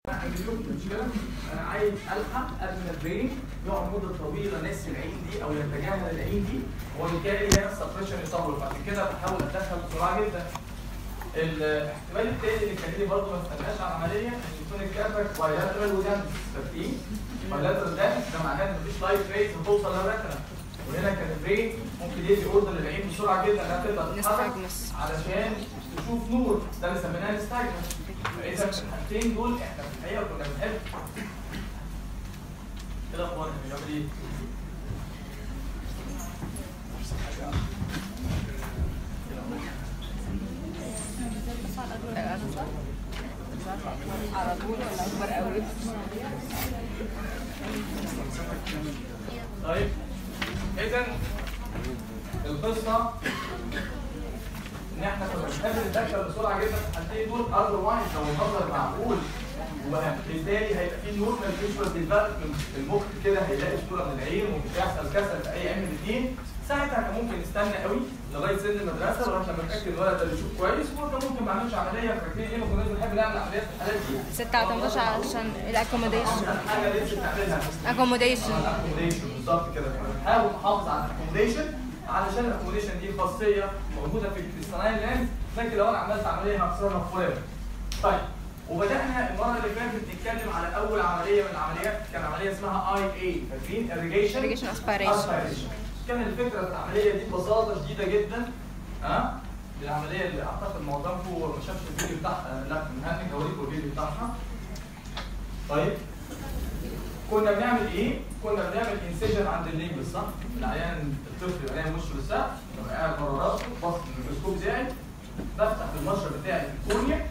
المشكله انا عايز الحق قبل ما البرين يقعد مده طويله ناسي العين دي او يتجاهل العين دي وبالتالي هنا السبريشن يطول فعشان كده بحاول اتدخل بسرعه جدا. الاحتمال التاني اللي يخليني برضه ما استناش على العمليه ان يكون الكاتراك بايلاترال ودانس فاكرين؟ بايلاترال دانس ده معناه ان مفيش لايت ريت هتوصل للريتنا وهنا كان البرين ممكن يدي اوردر للعين بسرعه جدا انها تبدا تتحرك نستجمس علشان تشوف نور ده اللي سميناه نستجمس فاذا في الحالتين دول احنا في الحقيقه كنا بنحب ايه الاخبار يا بيعمل ايه؟ على طول ولا اكبر قوي طيب اذا القصه ان احنا كنا بنحب نتذكر بسرعه جدا في الحالتين دول اذروايز لو المنظر معقول وبالتالي هيبقى في نورمال فيجوال ديفلوبمنت المخ كده هيلاقي صوره من العين ومش هيحصل كسل في اي عين من الاثنين ساعتها كان ممكن نستنى قوي لغايه سن المدرسه لغايه لما نتاكد الولد ده بيشوف كويس وكان ممكن ما اعملش عمليه فاكرين ايه ما كناش بنحب نعمل عمليات في الحالات دي 6 عشان الاكوموديشن أهم حاجه لسه بتعملها اكوموديشن الاكوموديشن بالظبط كده بنحاول نحافظ على الاكوموديشن علشان الاكوموديشن دي خاصيه موجوده في الكريستالين لينز لكن لو انا عملت عمليه هخسرها فوريفر. طيب وبدانا المره اللي فاتت نتكلم على اول عمليه من العمليات كان عمليه اسمها اي اي فاكرين irrigation irrigation aspiration. كان الفكره في العمليه دي ببساطه شديده جدا ها دي العمليه اللي اعتقد معظمكم ما شافش الفيديو بتاعها لا مهنج هوريكم الفيديو بتاعها طيب كنا بنعمل ايه؟ كنا بنعمل انسجن عند الليمبس صح؟ العيان الطفل يبقى نايم وشه للسقف يبقى قاعد بره راسه باص الميكروسكوب بتاعي بفتح بالمشرط بتاعي في الكورنيا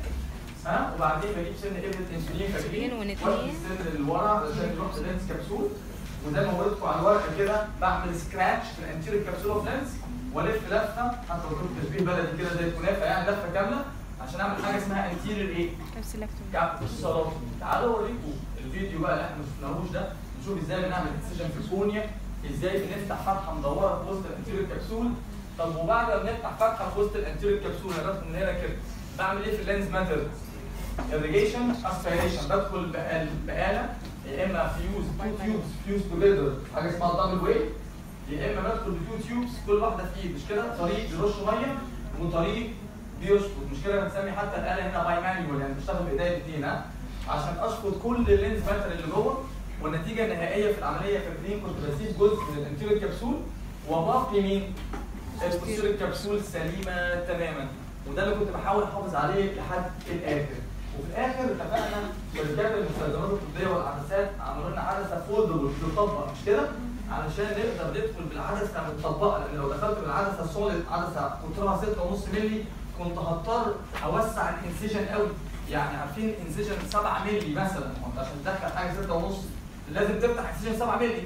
ها وبعدين بجيب سن ابره انسولين فاكرين ونتنيه. وادي السن اللي ورا علشان يروح لينس كبسول وزي ما وريتكم على الورقه كده بعمل سكراتش في الانتيريور كبسول اوف لينس والف لفه حتى لو كنت تشبيه بلدي كده زي الكنافه يعني لفه كامله عشان اعمل حاجه اسمها انتيريور ايه؟ كابسيلكتومي كابسولوم تعالوا اوريكم الفيديو بقى اللي احنا ما شفناهوش ده نشوف ازاي بنعمل انسجن في الكونيا ازاي بنفتح فتحه مدوره في وسط الانتيريور كبسول طب وبعد ما بنفتح فتحه في وسط الانتيريور كبسول انا بدخل من هنا كده بعمل ايه في اللينز ماتر irrigation aspiration بدخل بآل- بآلة يا اما فيوز تو تيوبس فيوز توجذر حاجه اسمها دبل واي يا اما بدخل بتو تيوبس كل واحده في ايد مش كده طريق بيرش ميه وطريق بيشفط مش كده بنسمي حتى الاله هنا باي مانيوال يعني بشتغل بايديا الاثنين ها عشان اشفط كل اللينز ماتر اللي جوه والنتيجه النهائيه في العمليه فاكرين كنت بسيب جزء من الانتيريور كبسول وباقي مين؟ البوستيريور كبسول سليمه تماما وده اللي كنت بحاول احافظ عليه لحد الاخر وفي الاخر اتفقنا شركات المستلزمات الطبيه والعدسات عملوا لنا عدسه فولدبل بتطبق مش كده؟ علشان نقدر ندخل بالعدسه متطبقه لان لو دخلت بالعدسه سوليد عدسه قطرها 6.5 مللي كنت هضطر اوسع الانسجن قوي يعني عارفين انسجن 7 مللي مثلا ما انت عشان تدخل حاجه 6.5 لازم تفتح انسجن 7 مللي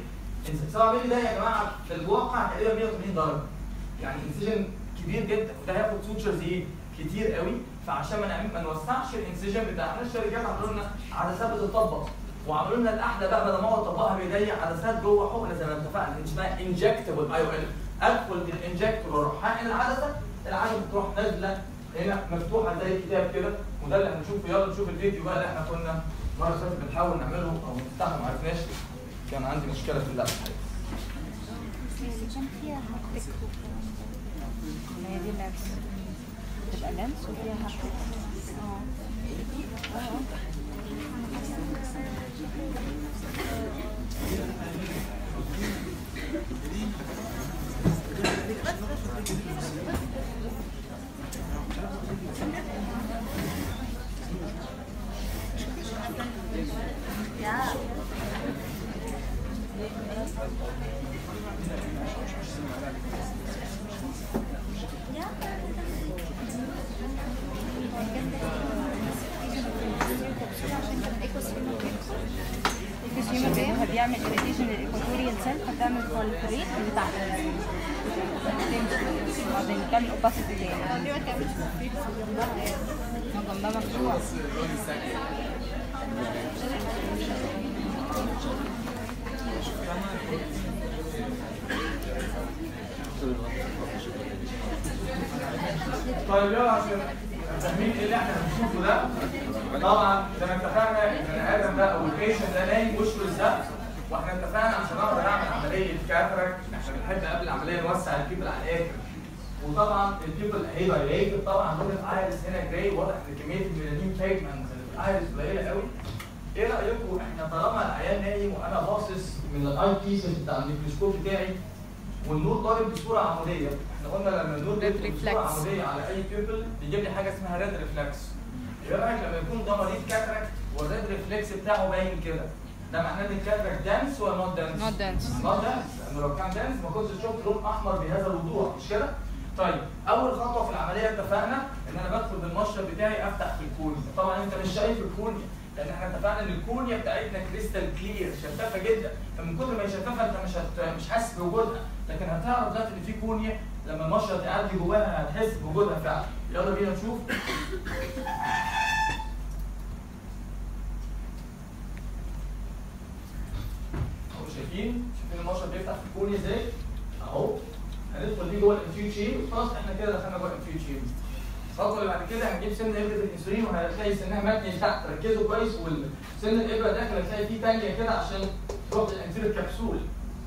7 مللي ده يا جماعه في الواقع تقريبا 180 درجه يعني انسجن كبير جدا وده هياخد سوتشرز ايه كتير قوي فعشان ما نعمل ما نوسعش الانسجن بتاعنا الشركات عملوا لنا عدسات بتطبق وعملوا لنا الاحلى بقى بدل ما اقعد اطبقها بايديا عدسات جوه حقنه زي ما اتفقنا اسمها انجكتبل اي او ال ادخل بالانجكتور واروح حقن العدسه العدسه بتروح نازله هنا مفتوحه زي الكتاب كده وده اللي هنشوفه يلا نشوف الفيديو بقى اللي احنا كنا المره اللي فاتت بنحاول نعمله او نفتحه ما عرفناش كان عندي مشكله في اللعبه ما هي دي لابس تبقى لانس وفيها هابتك الكونسيومر بيها بيعمل irritation للايكواتوريال سيل فبتعمل proliferate اللي تحت بعدين بتعمل opacity تاني ما جنبها مفتوح طيب يلا عشان فاهمين ايه اللي احنا بنشوفه ده؟ طبعا زي ما اتفقنا البني ادم ده او البيشنت ده نايم وشه للسقف واحنا اتفقنا عشان اقدر اعمل عمليه كاتراك احنا بنحب قبل العمليه نوسع البيبل على الاخر وطبعا البيبل هي دايليتد طبعا لون الايرس هنا جراي واضح ان كميه الميلانين بيجمنت اللي في الايرس قليله قوي ايه رايكم احنا طالما العيان نايم وانا باصص من الاي بيسز بتاع الميكروسكوب بتاعي والنور ضارب بصوره عموديه احنا قلنا لما النور Red بيدخل بصوره reflex. عموديه على اي بيبل بيجيب لي حاجه اسمها ريد ريفلكس ايه رايك لما يكون ده مريض كاتراكت والريد ريفلكس بتاعه باين كده ده معناه ان الكاتراكت دانس ولا نوت دانس؟ Not dense. نوت دانس لانه لو كان دانس ما كنتش شفت لون احمر بهذا الوضوح مش كده؟ طيب اول خطوه في العمليه اتفقنا ان انا بدخل بالمشرب بتاعي افتح في الكورنيا طبعا انت مش شايف الكورنيا لان احنا اتفقنا ان الكورنيا بتاعتنا كريستال كلير شفافه جدا فمن كتر ما هي شفافه انت مش هت... مش حاسس بوجودها لكن هتعرف دلوقتي ان في كورنيا لما المشرب يعدي جواها هتحس بوجودها فعلا يلا بينا نشوف اهو شايفين شايفين المشرب بيفتح في الكورنيا ازاي اهو هندخل بيه جوه الانفيو تشين خلاص احنا كده دخلنا جوه الانفيو تشين الخطوه اللي بعد كده هنجيب سن ابره الانسولين وهتلاقي سنها مبني تحت ركزوا كويس والسن الابره داخل هتلاقي فيه تانية كده عشان تروح للانتيريور كبسول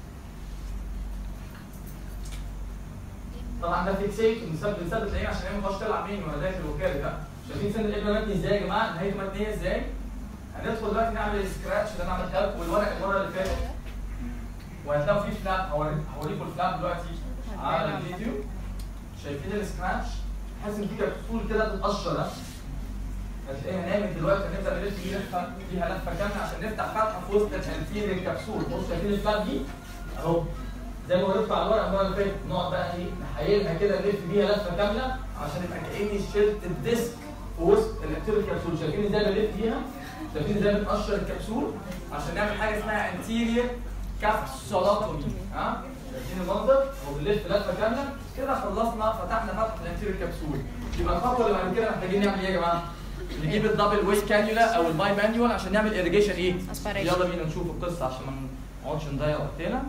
طبعا ده فيكسيت بنثبت بنثبت العين عشان هي ما تبقاش تلعب مني وانا داخل وكده ده شايفين سن الابره مبني ازاي يا جماعه نهايته مبنيه ازاي هندخل دلوقتي نعمل سكراتش اللي انا عملتها لكم والورق المره اللي فاتت وهتلاقوا فيه فلاب هوري- هوريكم الفلاب دلوقتي على الفيديو شايفين السكراتش حاسس ان في كبسول كده بتتقشر ها؟ هتلاقيها نامت دلوقتي هنبدا نلف فيه لفه فيها لفه كامله عشان نفتح فتحه في وسط الانتيريور الكبسول بصوا شايفين الفلاب دي اهو زي ما وريتكم على الورقه المره اللي فاتت نقعد بقى ايه نحيلها كده نلف بيها لفه كامله عشان يبقى كاني شلت الديسك في وسط الانتيريور كبسول شايفين ازاي بلف فيها شايفين ازاي بنقشر الكبسول عشان نعمل حاجه اسمها انتيريور كابسولوتومي ها شايفين المنظر وبنلف لفه كامله كده خلصنا فتحنا فتحه الانتيريور كبسول يبقى الخطوه اللي بعد كده محتاجين نعمل ايه يا جماعه؟ نجيب الدبل ويست كانيولا او الباي مانيوال عشان نعمل اريجيشن ايه؟ Aspiration. يلا بينا نشوف القصه عشان ما نقعدش نضيع وقتنا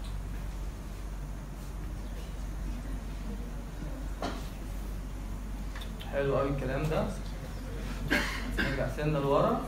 حلو قوي الكلام ده نرجع سنه لورا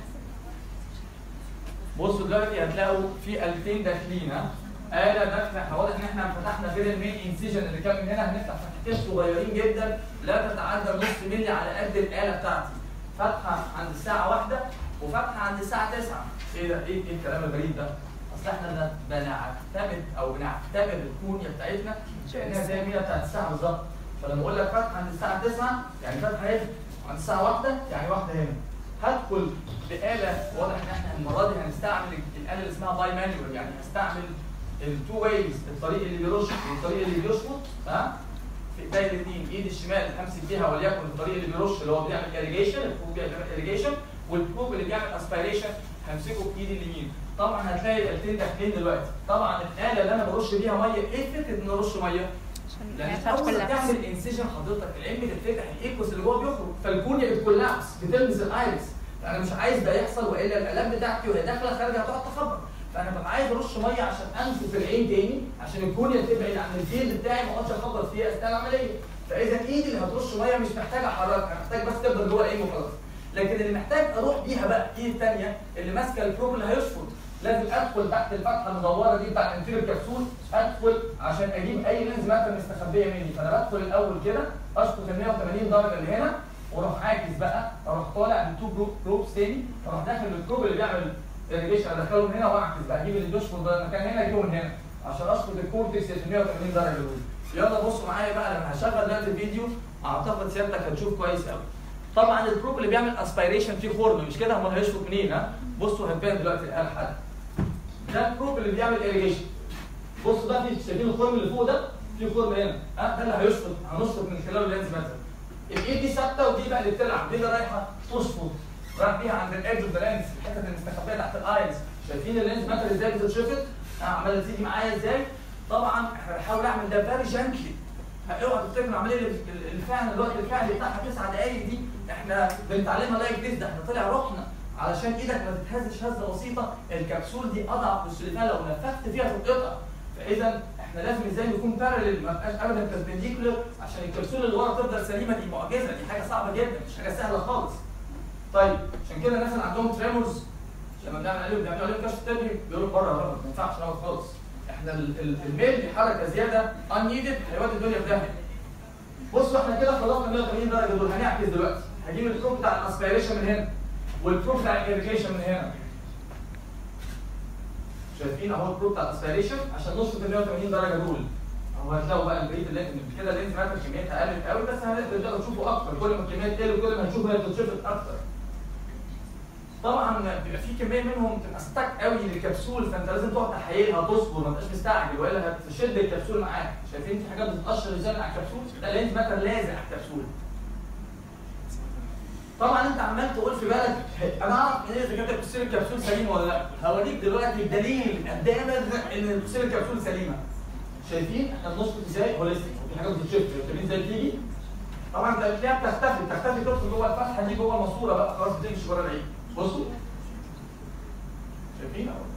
بصوا دلوقتي هتلاقوا في آلتين داخلين ها آلة داخلة احنا واضح ان احنا فتحنا غير المين انسيجن اللي كان من هنا هنفتح فتحتين صغيرين جدا لا تتعدى نص ملي على قد الآلة بتاعتي فتحة عند الساعة واحدة وفتحة عند الساعة 9 ايه ده ايه ايه الكلام الغريب ده؟ اصل احنا بن- بنعتمد او بنعتبر الكونيا بتاعتنا كانها زي المية بتاعت الساعة بالظبط فلما اقول لك فتحة عند الساعة 9 يعني فتحة هنا عند الساعة واحدة يعني واحدة هنا هدخل بآلة واضح ان احنا المرة دي هنستعمل الآلة اللي اسمها باي مانيوال يعني هستعمل التو ويز الطريق اللي بيرش والطريق اللي بيشفط ها في ايدي الاثنين ايد الشمال همسك بيها وليكن الطريق اللي بيرش اللي هو بيعمل اريجيشن البروب بيعمل اريجيشن والبروب اللي بيعمل اسبيريشن همسكه بايدي اليمين طبعا هتلاقي الالتين داخلين دلوقتي طبعا الاله اللي انا برش بيها ميه ايه فكره ان ارش ميه؟ عشان ما لان ينفعش اول ما كلها تعمل انسيجن حضرتك العين بتتفتح الايكوس اللي جوه بيخرج فالكونيا بتكولابس بتلمس الايرس فانا مش عايز ده يحصل والا الالام بتاعتي وهي داخله خارجه هتقعد تخبط فانا ببقى عايز ارش ميه عشان انفذ العين تاني عشان الكونيا تبعد عن الجلد بتاعي ما اقعدش اخبط فيها اثناء العمليه فاذا ايدي اللي هترش ميه مش محتاجه احركها محتاج بس تفضل جوه العين وخلاص لكن اللي محتاج اروح بيها بقى ايدي الثانيه اللي ماسكه البروب اللي هيشفط لازم ادخل تحت الفتحه المدوره دي بتاع الانتيريور كبسول ادخل عشان اجيب اي لينز ماتر مستخبيه مني فانا بدخل الاول كده اشفط ال 180 درجه اللي هنا واروح عاكس بقى اروح طالع من تو برو- بروبس تاني اروح داخل البروب اللي بيعمل اريجيشن ادخله من هنا واعكس بقى اجيب اللي بيشفط ده المكان هنا اجيبه من هنا عشان اشفط الكورتكس ال 180 درجه دول يلا بصوا معايا بقى لما هشغل دلوقتي الفيديو اعتقد سيادتك هتشوف كويس قوي طبعا البروب اللي بيعمل اسبيريشن فيه خرم مش كده امال هيشفط منين ها بصوا هتبان دلوقتي الاله حد ده البروب اللي بيعمل اريجيشن بصوا ده في شايفين الخرم اللي فوق ده في خرم هنا ها ده اللي هيشفط هنشفط من خلاله اللينز ماتر الايد دي ثابته ودي بقى اللي بتلعب دي اللي رايحه تشفط رايح بيها عند الايدج اوف ذا لينز الحته المستخبيه تحت الايز شايفين اللينز ماتر ازاي بتتشفط ها، عماله تيجي معايا ازاي طبعا احنا بنحاول نعمل ده فيري جنتلي اوعى تفتكروا العمليه اللي- اللي- الفعل الوقت الفعلي بتاعها تسع دقائق دي احنا بنتعلمها لايك ديس ده احنا طلع روحنا علشان ايدك ما تتهزش هزه بسيطه الكبسول دي اضعف من السليفان لو نفخت فيها تتقطع فاذا احنا لازم ازاي نكون بارلل ما نبقاش ابدا بيربنديكولر عشان الكبسوله اللي ورا تفضل سليمه دي معجزه دي حاجه صعبه جدا مش حاجه سهله خالص. طيب عشان كده الناس اللي عندهم تريمورز لما بنعمل عليهم بنعمل عليهم كشف تاني بيقولوا بره بره ما ينفعش نقعد خالص. احنا ال- ال- الميل دي حركه زياده انيدد هيودي الدنيا في داهيه. بصوا احنا كده خلصنا 180 درجه دول هنعكس دلوقتي هجيب البروف بتاع الاسبيريشن من هنا والبروف بتاع الاريجيشن من هنا شايفين اهو البروف بتاع الاسبيريشن عشان نشفط ال 180 درجه دول اهو هتلاقوا بقى البريد اللي كده اللينز ماتر كميتها قلت قوي بس هنقدر نشوفه اكتر كل ما الكميات تقل كل ما هنشوف هي بتتشفط اكتر طبعا بيبقى في كميه منهم تبقى ستاك قوي للكبسول فانت لازم تقعد تحيلها تصبر ما تبقاش مستعجل والا هتشد الكبسول معاك شايفين في حاجات بتتقشر ازاي على الكبسول ده اللينز ماتر لازق على الكبسول طبعا انت عمال تقول في بالك انا اعرف منين اذا كانت بتصير الكبسول سليمه ولا لا هوريك دلوقتي الدليل قدامك ان بتصير الكبسول سليمه شايفين احنا بنشفط ازاي هوليستيك في حاجات بتتشفط شايفين ازاي بتيجي طبعا انت بتلاقيها بتختفي بتختفي تدخل جوه الفتحه دي جوه الماسوره بقى خلاص بتمشي بره العين بصوا شايفين اهو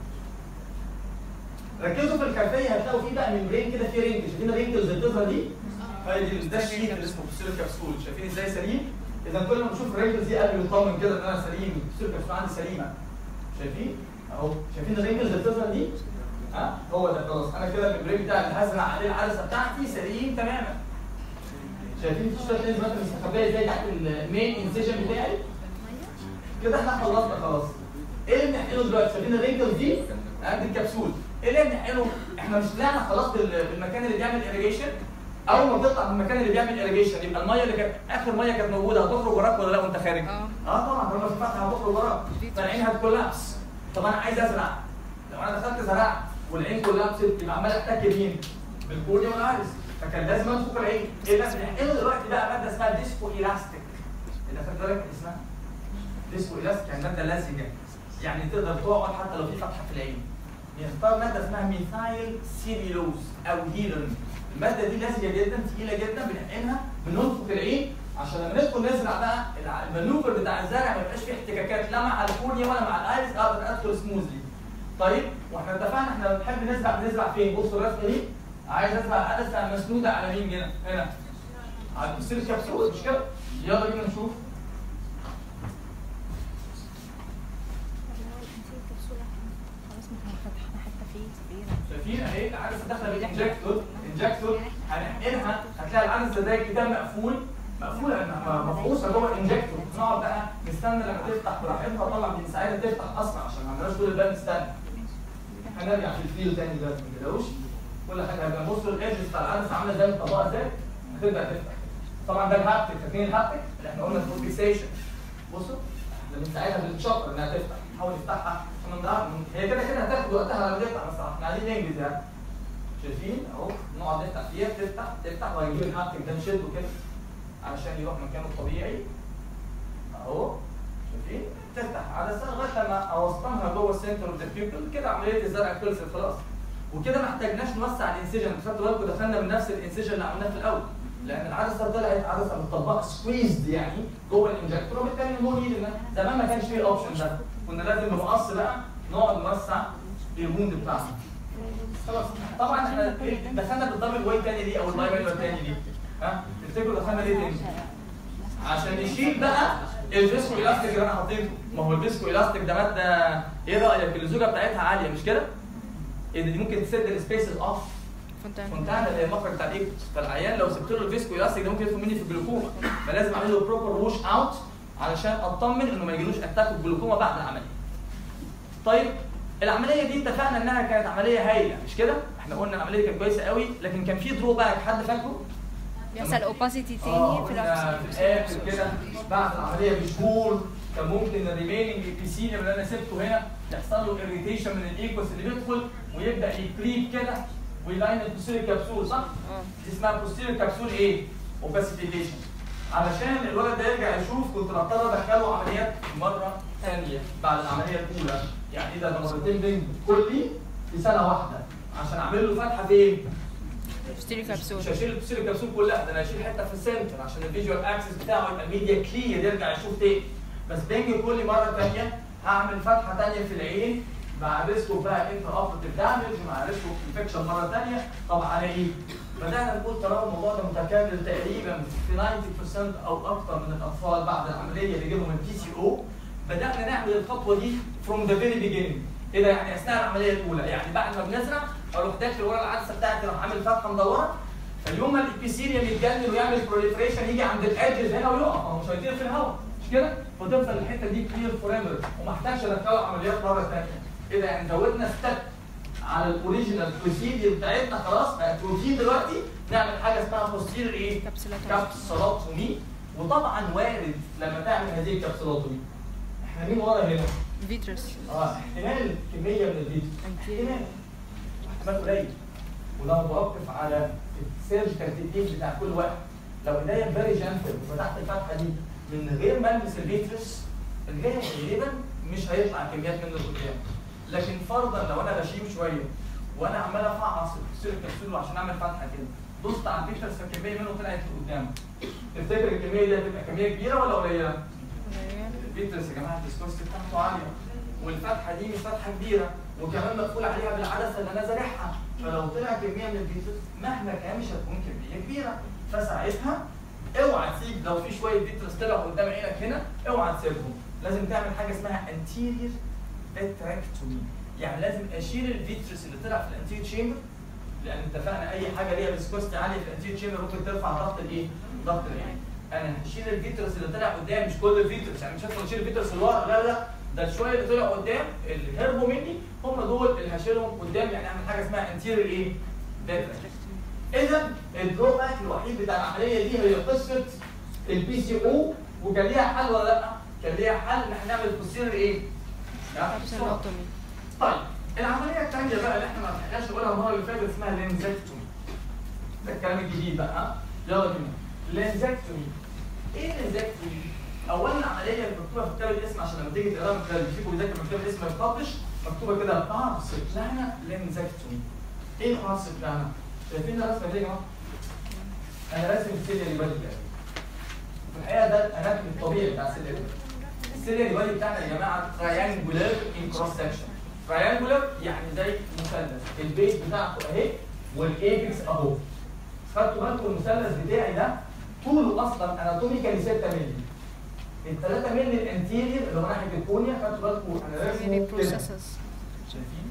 ركزوا في الخلفيه هتلاقوا في بقى ممبرين كده في رينج شايفين الرينجلز اللي بتظهر دي هاي دي ده الشيت اللي اسمه بتصير الكبسول شايفين ازاي سليم اذا كل ما نشوف الرينجلز دي قلبي يطمن كده ان انا سليم بتصير الكبسول عندي سليمه شايفين اهو شايفين الرينجلز اللي بتظهر دي ها هو ده خلاص انا كده الممبرين بتاعي اللي هزرع عليه العدسه بتاعتي سليم تماما شايفين في شويه لينز مثلا مستخبيه ازاي تحت المين انسيجن بتاعي كده احنا خلصنا خلاص ايه اللي بنحقنه دلوقتي شايفين الرينجلز دي عند الكبسول ايه اللي بنحقنه احنا مش طلعنا خلاص بال- بالمكان اللي بيعمل irrigation اول ما تطلع من المكان اللي بيعمل irrigation يبقى الميه اللي كانت اخر ميه كانت موجوده هتخرج وراك ولا لا وانت خارج؟ اه. اه طبعا طالما في فتحه هتخرج وراك فالعين هتكولابس طب انا عايز ازرع لو انا دخلت زرعت والعين كولابست يبقى عمال احتك بمين؟ بالكورنيا والايرس فكان لازم انفخ العين ايه اللي بنحقنه دلوقتي بقى ماده اسمها ديسكو ايلاستيك اللي خدت بالك اسمها ديسكو ايلاستيك يعني ماده لزجه يعني تقدر تقعد حتى لو في فتحه في العين بنختار ماده اسمها ميثايل سيليلوز او هيلون الماده دي لزجه جدا ثقيله جدا بنحقنها بننفخ العين عشان لما ندخل نزرع بقى الع- المانوفر بتاع الزرع ما يبقاش فيه احتكاكات لا مع الكورنيا ولا مع الايرس اقدر ادخل سموزلي طيب واحنا اتفقنا احنا لما بنحب نزرع بنزرع فين بصوا الرسمه دي عايز ازرع عدسه مسنوده على مين هنا هنا على تصير الكبسول مش كده يلا بينا نشوف خلاص ما احنا فتحنا حتى في كبيره شايفين اهي العدسه داخله بالانجكتور انجكتور هنحقنها هتلاقي العدسه زي الكتاب مقفول مقفوله م- مفقوسه جوه الانجكتور نقعد بقى نستنى لما تفتح براحتها طبعا بنساعدها تفتح اسرع عشان ما عندناش طول البال نستنى هنرجع في الفيل تاني دلوقتي ما تقلقوش كل حاجه هيبقى بصوا الايدجز بتاع العدسه عامله زي الطبقه ازاي هتبدا تفتح طبعا ده الهابتك فاكرين الهابتك اللي احنا قلنا الفوكسيشن بصوا احنا بنساعدها بالشطر انها تفتح نحاول نفتحها عشان من ده هي كده كده هتاخد وقتها لما تفتح بس احنا عايزين ننجز يعني شايفين اهو نقعد نفتح فيها تفتح تفتح وهنجيب الهابتك ده نشده كده علشان يروح مكانه الطبيعي اهو شايفين تفتح عدسه لغايه لما اوصلها جوه السنتر اوف ذا بيبل كده عمليه الزرع خلصت خلاص وكده ما احتاجناش نوسع الانسجن خدتوا بالكم دخلنا من نفس الانسجن اللي عملناه في الاول لان العدسه طلعت عدسه متطبقه سكويزد يعني جوه الانجكتور وبالتالي نو نيد إن- زمان ما كانش فيه الاوبشن ده كنا لازم نقص بقى نقعد نوسع الوند بتاعنا خلاص طبعا احنا دخلنا بالدبل واي تاني دي او الباي واي تاني دي ها تفتكروا دخلنا ليه تاني؟ عشان نشيل بقى الفيسكو الاستيك اللي انا حطيته ما هو الفيسكو الاستيك ده ماده ايه رايك اللزوجه بتاعتها عاليه مش كده؟ ايه ده دي ممكن تسد السبيسز اوف فونتانا اللي هي المخرج بتاع الايكوس فالعيان لو سبت له الفيسكو الاستيك ده ممكن يدخل مني في الجلوكوما فلازم اعمل له بروبر ووش اوت علشان اطمن انه ما يجيلوش اتاك الجلوكوما بعد العمليه. طيب العمليه دي اتفقنا انها كانت عمليه هايله مش كده؟ احنا قلنا العمليه دي كانت كويسه قوي لكن كان في درو باك حد فاكره؟ بيحصل اوباسيتي اه تاني في قلنا في الاخر كده بعد العمليه بشهور كان ممكن الريميننج ابيثيليوم اللي انا سبته هنا يحصل له اريتيشن من الايكوس اللي بيدخل ويبدا يكريب كده ويلاين البوستيريور كبسول صح؟ دي اسمها بوستيريور كبسول ايه؟ اوباسيفيكيشن علشان الولد ده يرجع يشوف كنت بضطر ادخله عمليات مره ثانيه بعد العمليه الاولى يعني ده مرتين بنج كلي في سنه واحده عشان اعمل له فتحه فين؟ بوستيريو كبسول مش هشيل البوستيريور الكبسول كلها ده انا هشيل حته في السنتر عشان الفيجوال اكسس بتاعه يبقى ميديا كلير يرجع يشوف تاني بس بنج كل مره ثانيه هعمل فتحه ثانيه في العين مع ريسك اوف بقى انتر اوبرتيف دامج مع ريسك اوف انفكشن مره ثانيه طب على ايه؟ بدانا نقول ترى الموضوع ده متكرر تقريبا في 90% او اكثر من الاطفال بعد العمليه اللي جالهم البي سي او بدانا نعمل الخطوه دي فروم ذا فيري بيجيننج ايه ده يعني اثناء العمليه الاولى يعني بعد ما بنزرع اروح داخل ورا العدسه بتاعتي اروح عامل فتحه مدوره فاليوم ما الابيثيليوم يتجنن ويعمل بروليفريشن يجي عند الادجز هنا ويقع هو مش هيطير في الهواء مش كده؟ فتفضل الحته دي كلير فور ايفر وما احتاجش ادخله عمليات مره ثانيه ايه ده يعني زودنا ستيب على الاوريجينال بروسيدير بتاعتنا خلاص بقت روتين دلوقتي نعمل حاجه اسمها بوستير ايه؟ كبسولات كابسولوتومي وطبعا وارد لما تعمل هذه الكابسولوتومي احنا مين ورا هنا؟ فيترس اه احتمال كميه من الفيديو احتمال احتمال قليل وده متوقف على السيرجيكال تكنيك بتاع كل واحد لو ايديا فيري جنتل وفتحت الفتحه دي من غير ما المس الفيترس الغالب غالبا مش هيطلع كميات منه لقدام لكن فرضا لو انا غشيم شويه وانا عمال افعص الكسور الكبسول عشان اعمل فتحه كده دوست على الفيترس فالكميه منه طلعت لقدام تفتكر الكميه دي هتبقى كميه كبيره ولا قليله؟ الفيترس يا جماعه الديسكورس بتاعته عاليه والفتحه دي مش فتحه كبيره وكمان مقفول عليها بالعدسه اللي انا زارعها فلو طلع كميه من الفيترس مهما كان مش هتكون كميه كبيره فساعتها اوعى تسيب لو في شويه فيترس طلعوا قدام عينك هنا اوعى تسيبهم لازم تعمل حاجه اسمها anterior اتراكتومي يعني لازم اشيل الفيترس اللي طلع في الانتير تشامبر لان اتفقنا اي حاجه ليها فيسكوستي عاليه في الانتير تشامبر ممكن ترفع ضغط الايه؟ ضغط العين انا هشيل الفيترس اللي طلع قدام مش كل الفيترس يعني مش هدخل اشيل الفيترس اللي ورا لا لا ده الشويه اللي طلعوا قدام اللي هربوا مني هم دول اللي هشيلهم قدام يعني اعمل حاجه اسمها انتيرير ايه؟ فيترس اذا الدروباك الوحيد بتاع العمليه دي هي قصه البي سي او وكان ليها حل ولا لا؟ كان ليها حل ان احنا نعمل بوستيرير ايه؟ كبسولوتومي طيب العمليه الثانيه بقى اللي احنا ما لحقناش نقولها المره اللي فاتت اسمها لينزكتومي ده الكلام الجديد بقى ها يلا بينا لينزكتومي ايه لينزكتومي؟ اولا العمليه اللي مكتوبه في كتاب الاسم عشان لما تيجي تقراها من كتاب فيكم بيذاكر من كتاب الاسم يفتش مكتوبه كده بارس بلانا لينزكتومي ايه بارس بلانا؟ شايفين الرسمه دي يا جماعه؟ انا راسم السيلياري بادي بتاعي في الحقيقه ده الاناتومي الطبيعي بتاع السيلياري بادي السيلياري بادي بتاعنا يا جماعه تريانجولار ان كروس سكشن تريانجولار يعني زي مثلث البيت بتاعته اهي والايبكس اهو خدتوا بالكم المثلث بتاعي ده طوله اصلا اناتوميكالي 6 مللي ال 3 مللي الانتيرير اللي هو ناحيه الكونيا خدتوا بالكم انا راسمه كده بروسيسز شايفين؟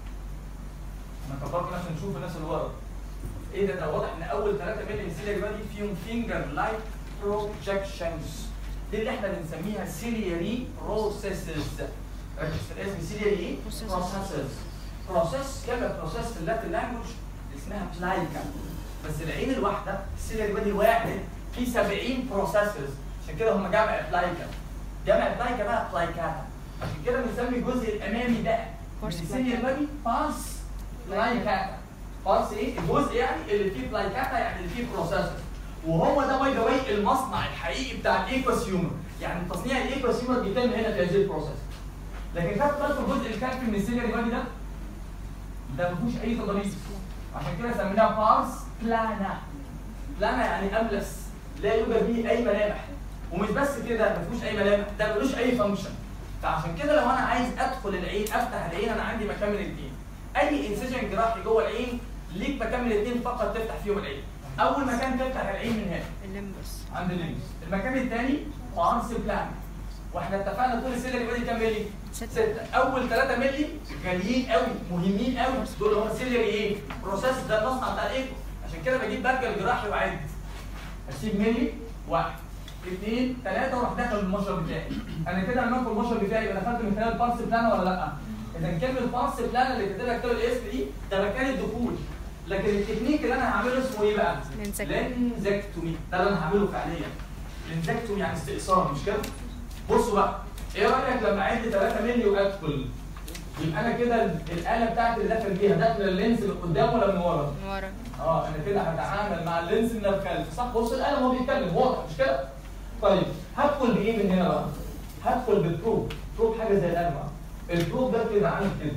انا كبرت عشان نشوف الناس اللي ورا ايه ده ده واضح ان اول 3 مللي سيلياري بادي فيهم فينجر لايك بروجكشنز دي اللي احنا بنسميها سيلياري بروسيسز ركز في الاسم سيلياري ايه؟ Processes. بروسيسز بروسيس كلمه بروسيس في اللاتين لانجوج اسمها بلايكا بس العين الواحده السيلياري بادي الواحد فيه 70 بروسيسز عشان كده هم جمع بلايكا جمع بلايكا بقى بلايكاتا عشان كده بنسمي الجزء الامامي ده من Pars السيلياري بادي باس بلايكاتا باس ايه؟ الجزء يعني اللي فيه بلايكاتا يعني اللي فيه بروسيسز وهو ده باي ذا واي المصنع الحقيقي بتاع الايكوسيومر يعني تصنيع الايكوسيومر بيتم هنا في هذه البروسيس لكن خدت بالكم الجزء الخلفي من السيلياري بادي ده ده ما فيهوش اي تضاريس عشان كده سميناها بارس بلانا بلانا يعني املس لا يوجد به اي ملامح ومش بس كده ما فيهوش اي ملامح ده ملوش اي فانكشن فعشان كده لو انا عايز ادخل العين افتح العين انا عندي مكان من الاثنين اي انسجن جراحي جوه العين ليك مكان من الاثنين فقط تفتح فيهم العين اول مكان تفتح العين من هنا الليمبس عند اللينكس المكان الثاني بارس بلان واحنا اتفقنا طول السيلياري بادي كام مللي؟ ستة. ستة اول 3 مللي غاليين قوي مهمين قوي دول هو السيلياري ايه؟ بروسيس ده المصنع بتاع الايكو عشان كده بجيب برجل جراحي واعد اسيب ملي واحد اثنين ثلاثة واروح داخل المشرب بتاعي انا كده لما ادخل المشرب بتاعي يبقى دخلت من خلال البارس بلان ولا لا؟ اذا كلمة البارس بلان اللي كاتب لك كتاب الاسم دي ده مكان الدخول لكن التكنيك اللي انا هعمله اسمه ايه بقى؟ لينزكتومي. لينزكتومي ده اللي انا هعمله فعليا لينزكتومي يعني استئصال مش كده؟ بصوا بقى ايه رايك لما اعد 3 مللي وادخل يبقى انا كده الاله بتاعتي اللي داخل بيها داخله اللينس من قدام ولا من ورا؟ من ورا اه انا كده هتعامل مع اللينس من الخلف صح بص القلم هو بيتكلم واضح مش كده؟ طيب هدخل بايه من هنا بقى؟ هدخل بالبروب بروب حاجه زي القلم أهو. البروب ده كده عامل كده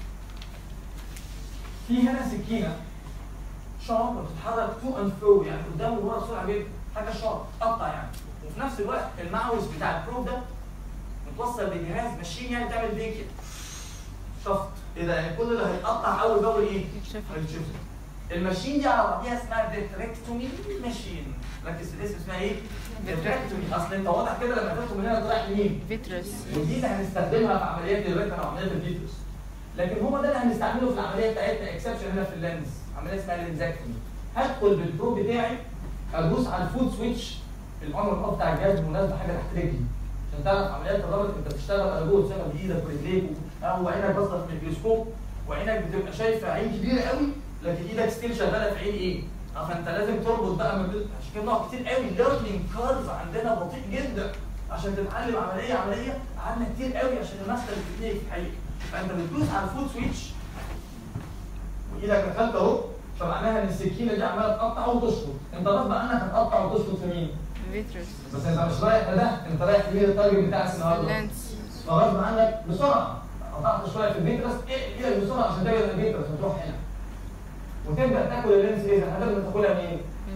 في هنا سكينه شارب بتتحرك تو اند فرو يعني قدام وورا بسرعه جدا حاجه شارب قطع يعني وفي نفس الوقت الماوس بتاع البروب ده متوصل بجهاز ماشين يعني تعمل بيه كده شفط ايه ده يعني كل اللي هيتقطع اول باول ايه؟ يتشفط. هيتشفط الماشين دي على بعضيها اسمها فيتريكتومي ماشين ركز في الاسم اسمها ايه؟ فيتريكتومي اصل انت واضح كده لما تدخل من هنا رايح لمين؟ فيترس ودي اللي هنستخدمها في عمليات الريتنا وعمليات الفيتروس لكن هو ده اللي هنستعمله في العمليه بتاعتنا اكسبشن هنا في اللينز عمليه اسمها لينزاكتومي هدخل بالبرو بتاعي ادوس على الفود سويتش الاون اوف بتاع الجهاز بالمناسبه حاجه تحت رجلي عشان تعرف عمليات الربط انت بتشتغل ارجو تشتغل بايدك ورجليك او عينك باصه في الميكروسكوب وعينك بتبقى شايفه عين كبيره قوي لكن ايدك ستيل شغاله في عين ايه؟ اه فانت لازم تربط بقى ما بين عشان كده نوع كتير قوي الليرنينج كارف عندنا بطيء جدا عشان تتعلم عمليه عمليه قعدنا كتير قوي عشان الماستر تكنيك في الحقيقه فانت بتدوس على الفود سويتش وايدك دخلت اهو فمعناها ان السكينه دي عماله تقطع وتشفط انت غصب عنك هتقطع وتشفط في مين؟ فيترس بس انت مش رايح لده انت رايح لمين التارجت بتاعك النهارده لانس فغصب عنك بسرعه قطعت شويه في الفيترس ايه ايدك بسرعه عشان تجد الفيترس وتروح هنا وتبدا تاكل اللينس ايه هتبدا تاكلها منين؟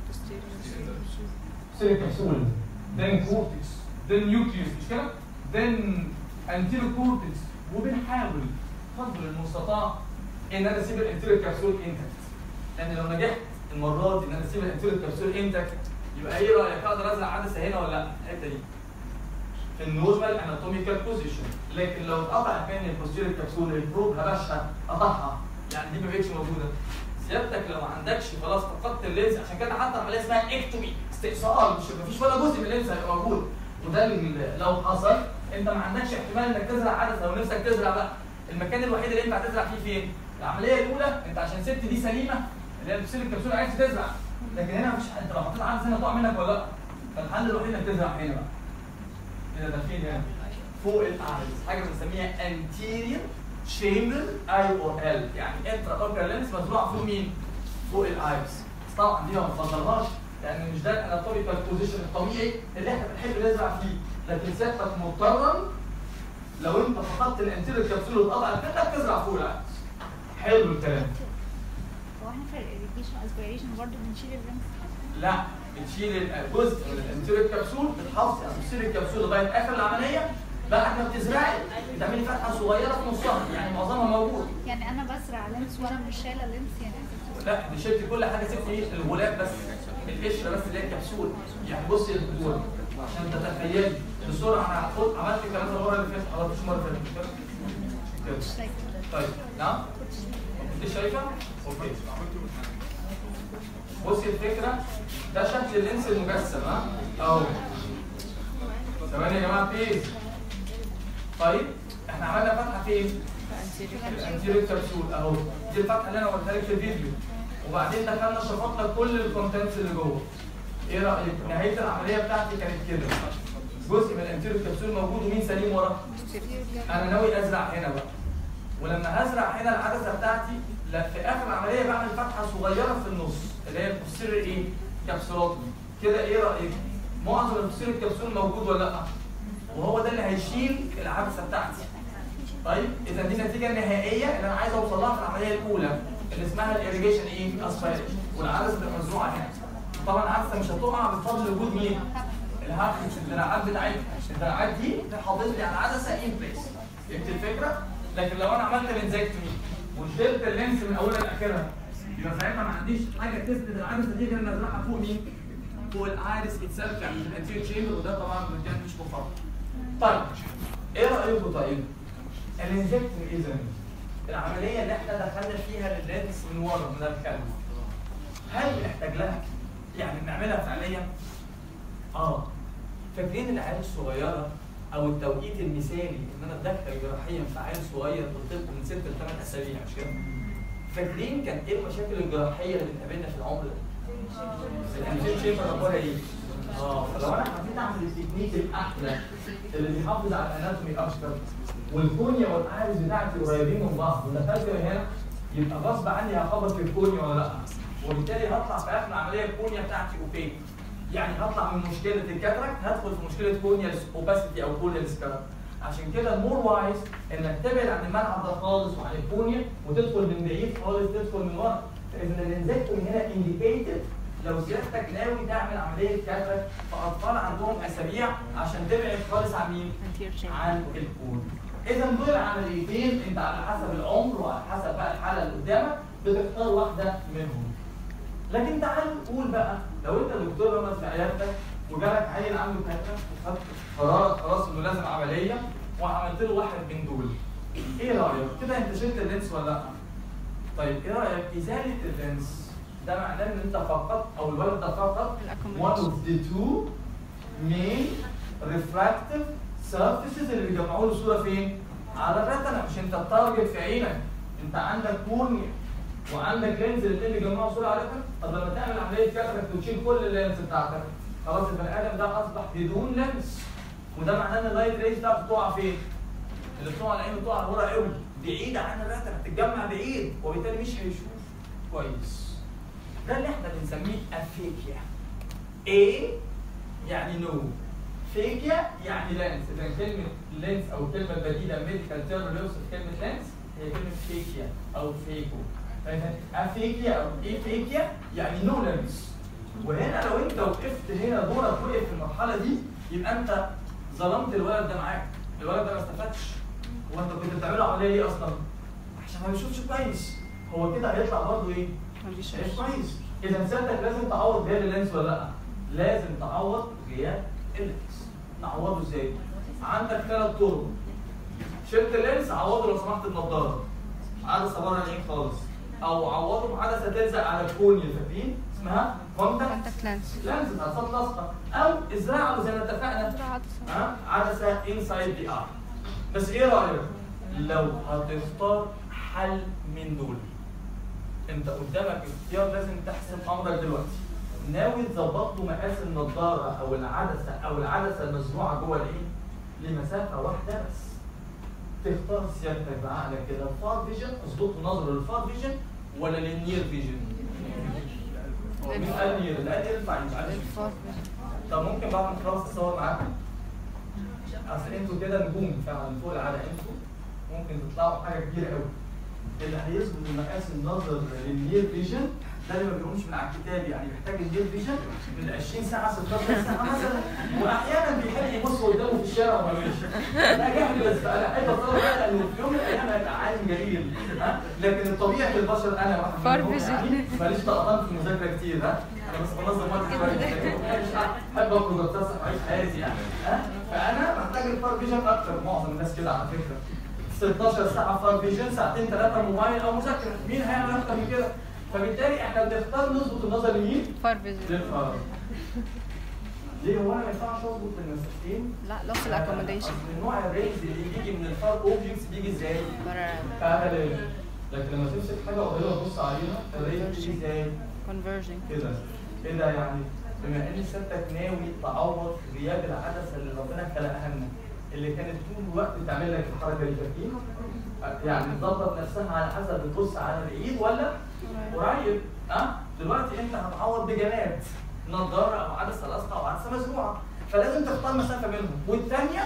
سيليك كبسول then cortex then nucleus مش كده؟ then anterior cortex وبنحاول قدر المستطاع ان انا اسيب الانتيريور كبسول انتكت لان لو نجحت المره دي ان انا اسيب الانتيريور كبسول انتكت يبقى ايه رايك اقدر ازرع عدسه هنا ولا لا؟ الحته دي في النورمال اناتوميكال بوزيشن لكن لو اتقطع كان البوستيريور كبسول البروب هبشها قطعها يعني دي ما بقتش موجوده سيادتك لو ما عندكش خلاص فقدت اللينز عشان كده حتى عمليه اسمها اكتومي استئصال مش مفيش ولا جزء من اللينز هيبقى موجود وده اللي لو حصل انت ما عندكش احتمال انك تزرع عدسه او نفسك تزرع بقى المكان الوحيد اللي ينفع تزرع فيه فين؟ العمليه الاولى انت عشان ست دي سليمه اللي هي بتصير الكبسوله عايز تزرع لكن هنا مفيش انت لو حطيت عدسه هنا تقع منك ولا لا؟ فالحل الوحيد انك تزرع هنا بقى هنا ده فين هنا؟ فوق الاعلى حاجه بنسميها anterior chamber اي او ال يعني انترا اوكر لينس مزروعه فوق مين؟ فوق الايبس بس طبعا دي ما بنفضلهاش لان مش ده الاناتوميكال بوزيشن الطبيعي اللي احنا بنحب نزرع فيه لكن سيادتك مضطرا لو انت فقدت الانتيريور كبسول واتقطعت منك تزرع فوق الايبس حلو الكلام هو احنا في الاريتيشن اسبيريشن برضه بنشيل الرمز لا بتشيل جزء من الانتيريور كبسول بتحافظ على بتصير الكبسول لغايه اخر العمليه بعد ما بتزرعي بتعملي فتحه صغيره في نصها يعني معظمها موجود يعني انا بزرع لينس وانا مش شايله لينس يعني لا دي شلت كل حاجه سبت ايه الغلاف بس القشره بس اللي هي الكبسول يعني بصي يا دكتور عشان تتخيلي بسرعه انا هحط عملت الكلام ده المره اللي فاتت ما عملتوش المره اللي فاتت كده. مش شايفه طيب نعم انت شايفه اوكي بصي الفكره ده شكل اللينس المجسم ها اهو ثواني يا جماعه بليز طيب احنا عملنا فتحه فين؟ الانتيريور كبسول اهو دي الفتحه اللي انا قلتها لك في الفيديو وبعدين دخلنا شفطنا كل الكونتنتس اللي جوه ايه رايك نهايه العمليه بتاعتي كانت كده جزء من الانتيريور كبسول موجود ومين سليم ورا انا ناوي ازرع هنا بقى ولما هزرع هنا العدسه بتاعتي لا في اخر العمليه بعمل فتحه صغيره في النص اللي هي البوستيريور ايه كبسولات كده ايه رايك معظم البوستيريور كبسول موجود ولا لا وهو ده اللي هيشيل العدسه بتاعتي طيب اذا دي النتيجه النهائيه اللي انا عايز اوصل لها في العمليه الاولى اللي اسمها الاريجيشن ايه اسبيريشن والعدسه بتبقى مزروعه هنا طبعا العدسه مش هتقع بفضل وجود مين الهاكس الدراعات بتاعتها الدراعات دي تحافظ لي على العدسه ان بليس فهمت الفكره لكن لو انا عملت لينزكتومي وشلت اللينس من اولها لاخرها يبقى ساعتها ما عنديش حاجه تثبت العدسه دي غير ان ازرعها فوق مين فوق الايرس اتسلف يعني في الانتيريور تشامبر وده طبعا مكان مش مفضل طيب ايه رايكم طيب الانجكتومي اذا العمليه اللي احنا دخلنا فيها لللينس من ورا من الكلب هل نحتاج لها يعني نعملها فعليا اه فاكرين العيال الصغيره او التوقيت المثالي ان انا اتدخل جراحيا في عيل صغير قلت لكم من ست لثمان اسابيع مش كده؟ فاكرين كان ايه المشاكل الجراحيه اللي بتقابلنا في العمر ده؟ الانتيم شيمبر اخبارها ايه؟ اه فلو انا حبيت اعمل التكنيك الاحلى اللي بيحافظ على الاناتومي اكتر والكونيا والايرس بتاعتي قريبين من بعض ودخلت من هنا يبقى غصب عني هخبط في الكونيا ولا لا وبالتالي هطلع في اخر العمليه الكونيا بتاعتي اوبيك يعني هطلع من مشكله الكاتراكت هدخل في مشكله كونيا اوباسيتي او كوليال سكار عشان كده المور وايز انك تبعد عن الملعب ده خالص وعن الكونيا وتدخل من بعيد خالص تدخل من ورا فاذا الانزكتوم هنا انديكيتد لو سيادتك ناوي تعمل عمليه كاتراكت في اطفال عندهم اسابيع عشان تبعد خالص عن مين؟ anterior chamber. عن الكون اذا دول عمليتين انت على حسب العمر وعلى حسب بقى الحاله اللي قدامك بتختار واحده منهم لكن تعال نقول بقى لو انت دكتور مثلا في عيادتك وجالك عيل عنده كاتره وخدت قرار خلاص انه لازم عمليه وعملت له واحد من دول ايه رايك؟ كده انت شلت اللينس ولا لا؟ طيب ايه رايك؟ ازاله اللينس ده معناه ان انت فقط او الولد ده فقط one of the two main refractive surfaces اللي بيجمعوا له صوره فين؟ على الرتنه مش انت التارجت في عينك انت عندك كورنيا وعندك لينز الاثنين بيجمعوا صوره على الرتنه طب لما تعمل عمليه كاتراكت وتشيل كل اللينز بتاعتك خلاص البني ادم ده اصبح بدون لينز وده معناه ان اللايت ريز بتاعته تقع فين؟ اللي بتقع على عينه تقع لورا قوي بعيده عن الرتنه بتتجمع بعيد وبالتالي مش هيشوف كويس ده اللي احنا بنسميه افيكيا A يعني نو فيكيا يعني لينس اذا كلمه لينس او الكلمه البديله ميديكال تيرم اللي يوصف كلمه لينس هي كلمه فيكيا او فيكو فاذا افيكيا او ايه فيكيا يعني نو لينس وهنا لو انت وقفت هنا دورك وقف في المرحله دي يبقى انت ظلمت الولد ده معاك الولد ده ما استفادش هو انت كنت بتعمله عمليه ليه اصلا؟ عشان ما بيشوفش كويس هو كده هيطلع برضه ايه؟ مش كويس اذا سيادتك لازم تعوض غياب اللينس ولا لا؟ لازم تعوض غياب اللينس نعوضه ازاي؟ عندك ثلاث طرق شلت اللينس عوضه لو سمحت النضاره عدسه بره العين خالص او عوضه بعدسه تلزق على الكونيا فاكرين؟ اسمها كونتاكت كونتاكت لانس لينز عدسات لاصقه او ازرعه زي ما اتفقنا ها عدسه انسايد دي ار بس ايه رايك لو هتختار حل من دول انت قدامك اختيار لازم تحسم امرك دلوقتي ناوي تظبط له مقاس النضاره او العدسه او العدسه المزروعه جوه العين لمسافه واحده بس تختار سيادتك بعقلك كده الفار فيجن اظبط له نظره للفار فيجن ولا للنير فيجن؟ هو مين قال نير؟ لا نير ينفع يبقى طب ممكن بعد ما نخلص الصور معاكم اصل انتوا كده نجوم فعلا فوق العاده انتوا ممكن تطلعوا حاجه كبيره قوي اللي هيظبط مقاس النظر للنير فيجن ده اللي ما بيقومش من على الكتاب يعني محتاج النير فيجن من 20 ساعه 16 ساعه مثلا واحيانا بيحب يبص قدامه في الشارع وما ماشي ده جهل بس انا احب اتصور بقى لانه في يوم من الايام هيبقى عالم جليل ها لكن الطبيعي في البشر انا واحد فار منهم فيجن. يعني ماليش طقطان في المذاكره كتير ها انا بس بنظم وقتي كويس لكن مش احب اخرج واتفسح واعيش حياتي يعني ها فانا محتاج الفار فيجن اكتر معظم الناس كده على فكره 16 ساعه فار فيجن ساعتين ثلاثه موبايل او مذاكره مين هيعمل اكتر من كده فبالتالي احنا بنختار نظبط النظر لمين؟ فار فيجن للفار ليه هو انا ما ينفعش اظبط المسافتين؟ لا لوس الاكوموديشن اصل النوع الرينج اللي بيجي من الفار اوبجكتس بيجي ازاي؟ باراليل لكن لما تمسك حاجه قريبه تبص عليها الرينج بيجي ازاي؟ كونفرجن كده ايه ده يعني بما ان سيادتك ناوي تعوض غياب العدسه اللي ربنا خلقها لنا اللي كانت طول الوقت بتعمل لك الحركه دي فاكرين؟ يعني تظبط نفسها على حسب بتبص على بعيد ولا قريب ها دلوقتي انت هتعوض بجماد نظاره او عدسه لاصقه او عدسه مزروعه فلازم تختار مسافه بينهم والثانيه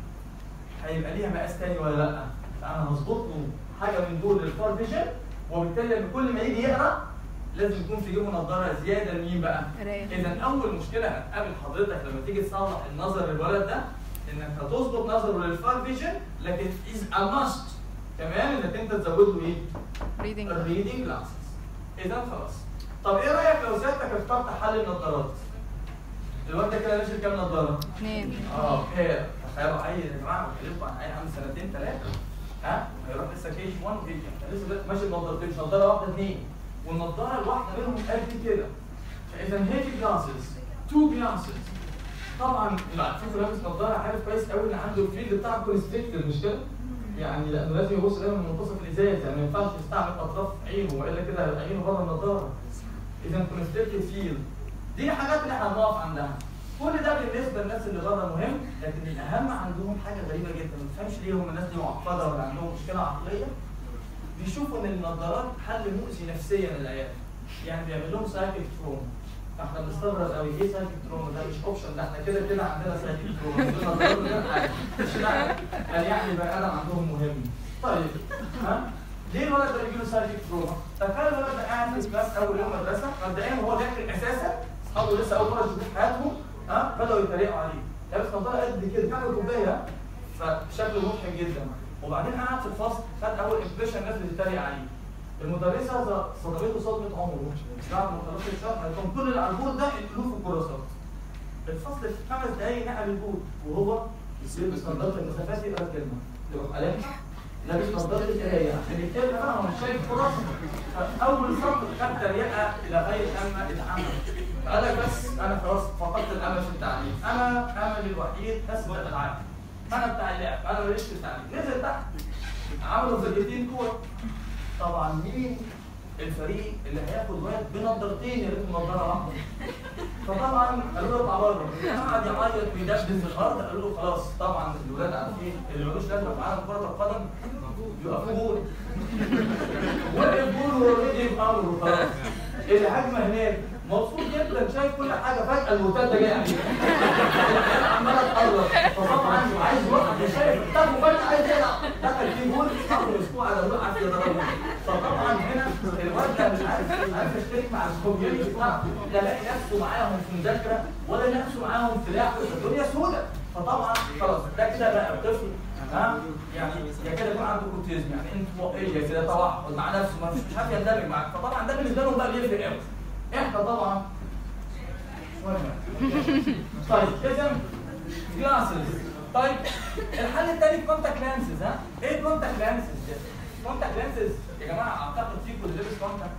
هيبقى ليها مقاس تاني ولا لا فانا هظبط له حاجه من دول للفار فيجن وبالتالي لما كل ما يجي يقرا لازم يكون في جيبه نظاره زياده لمين بقى؟ قراية. اذا اول مشكله هتقابل حضرتك لما تيجي تصلح النظر للولد ده انك هتظبط نظره للفار فيجن لكن از ا ماست كمان انك انت تزود له ايه؟ ريدنج الريدنج جلاسز اذا خلاص طب ايه رايك لو سيادتك اخترت حل النظارات؟ الواد ده كده ماشي بكام نظاره؟ اثنين اه بير تخيلوا عيل يا جماعه بكلمكم عن عيل عنده سنتين ثلاثه ها هيروح لسه كي جي 1 وكي جي لسه دلوقتي ماشي بنظارتين مش نظاره واحده اثنين والنظاره الواحده منهم قد كده فاذا هيفي جلاسز تو جلاسز طبعا لا شوفوا لابس نظاره عارف كويس قوي ان عنده الفيلد بتاعه كونستريكتد مش كده؟ يعني لانه لازم يبص دايما من منتصف الازاز يعني ما ينفعش يستعمل اطراف عينه والا كده هيبقى عينه بره النظاره اذا كونستريكتد فيلد دي الحاجات اللي احنا هنقف عندها كل ده بالنسبه للناس اللي بره مهم لكن الاهم عندهم حاجه غريبه جدا ما تفهمش ليه هم الناس دي معقده ولا عندهم مشكله عقليه بيشوفوا ان النظارات حل مؤذي نفسيا للعيال يعني بيعمل لهم سايكل تروما فاحنا بنستغرب قوي ايه سايكل تروما ده مش اوبشن ده احنا كده كده عندنا سايكل تروما دول نظارات من غير حاجه مش معنى قال يعني بني ادم عندهم مهم طيب ها ليه الولد ده بيجي له سايكل تروما؟ تخيل الولد ده قاعد في الكلاس اول يوم مدرسه مبدئيا هو داخل اساسا اصحابه لسه اول مره يشوفوه في حياتهم ها بداوا يتريقوا عليه لابس نظاره قد كده كام كوبايه فشكله مضحك جدا وبعدين قعد في الفصل خد اول امبريشن الناس بتتريق عليه المدرسه ز- صدمته صدمه عمره بعد ما خلصت الشرح قالت لهم كل اللي على البورد ده اقلوه في الكراسات الفصل في خمس دقايق نقل البورد وهو يلبس نظاره المسافات يقرا كلمه يروح قالها لابس نظاره القرايه عشان يكتبها بقى هو مش شايف كراسه فاول سطر خد تريقه لغايه اما اتعمل فقال لك بس انا خلاص فقدت الامل في التعليم انا املي الوحيد اسبق الالعاب انا بتاع اللعب انا ماليش في التعليم نزل تحت عملوا فرقتين كوره طبعا مين الفريق اللي هياخد واد بنضارتين يا ريت نضاره واحده فطبعا قالوا له اطلع بره قعد يعيط ويدبدب في الارض قالوا له خلاص طبعا الولاد عارفين اللي ملوش لازمه في عالم كره القدم يقف جول وقف جول اوريدي في امره خلاص الهجمه هناك مبسوط جدا شايف كل حاجه فجاه المرتده جايه عليه عماله تقرب فطبعا عايز يوقف مش شايف طب وفجاه عايز يلعب دخل فيه جول اخر اسبوع على دول عافيه ضربه فطبعا هنا الواد ده مش عارف مش عارف يشترك مع الكوميونتي بتاعته لا لاقي نفسه معاهم في مذاكره ولا لاقي نفسه معاهم في لعب الدنيا سودة فطبعا خلاص ده كده بقى طفل ها يعني يا كده يكون عنده كوتيزم يعني انت ايه كده توحد مع نفسه ما فيش مش عارف يندمج معاك فطبعا ده بالنسبه لهم بقى بيفرق قوي احنا طبعا طيب اذا جلاسز طيب الحل الثاني كونتاكت لانسز ها ايه كونتاكت لانسز ده كونتاكت لانسز يا جماعه اعتقد فيكم اللي لابس كونتاكت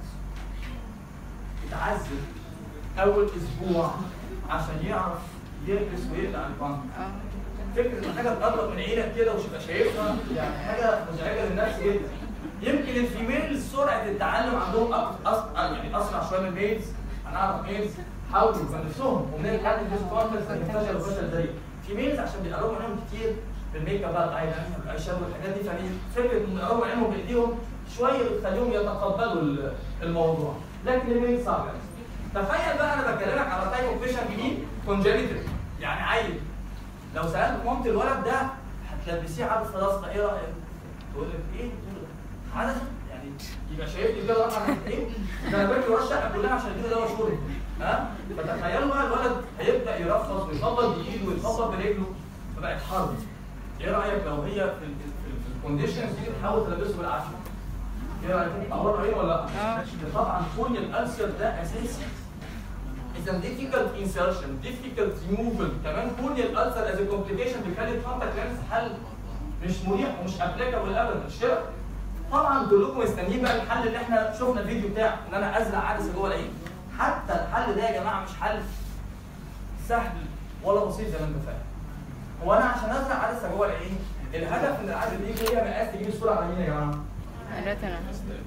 اتعذب اول اسبوع عشان يعرف يلبس ويقلع الكونتاكت فكره ان حاجه تقرب من عينك كده وتبقى شايفها يعني حاجه مزعجه للنفس جدا يمكن الفيميل سرعه التعلم عندهم أك- أس... يعني اسرع شويه من الميلز هنعرف ميلز حاولوا بنفسهم ومن الحد اللي كونتنت فشل وفشل ذريع في ميلز عشان بيقربوا منهم كتير في الميك اب بقى الاي الاي شادو والحاجات دي فدي فكره ان يقربوا عينهم بايديهم شويه بتخليهم يتقبلوا ال- الموضوع لكن الميلز صعب يعني. تخيل بقى انا بكلمك على تايب اوف فيشن جديد كونجنتال يعني عيل لو سالت مامة الولد ده هتلبسيه عدسه لاصقه ايه رايك؟ تقول لك ايه؟ تقول لك عدسه يعني يبقى شايفني كده راح اعمل ايه؟ ده انا باجي ورا الشقه كلها عشان كده ده مشهور ها؟ فتخيلوا بقى الولد هيبدا يرفض ويخبط بايده ويخبط برجله فبقت حرب ايه رايك لو هي في ال في, ال- في الكونديشنز دي تحاول تلبسه بالعافيه؟ ايه رايك؟ اقرب عين ولا لا؟ طبعا كون الالسر ده اساسي اذا difficult insertion difficult removal كمان كون الالسر از كومبليكيشن بيخلي الكونتاكت لينس حل مش مريح ومش ابليكابل ابدا مش كده؟ طبعا كلكم مستنيين بقى الحل اللي احنا شفنا الفيديو بتاعه ان انا ازرع عدسه جوه العين حتى الحل ده يا جماعه مش حل سهل ولا بسيط زي ما انت فاهم هو انا عشان ازرع عدسه جوه العين الهدف من العدسه دي هي مقاس تجيب الصوره على مين يا جماعه؟ الريتنا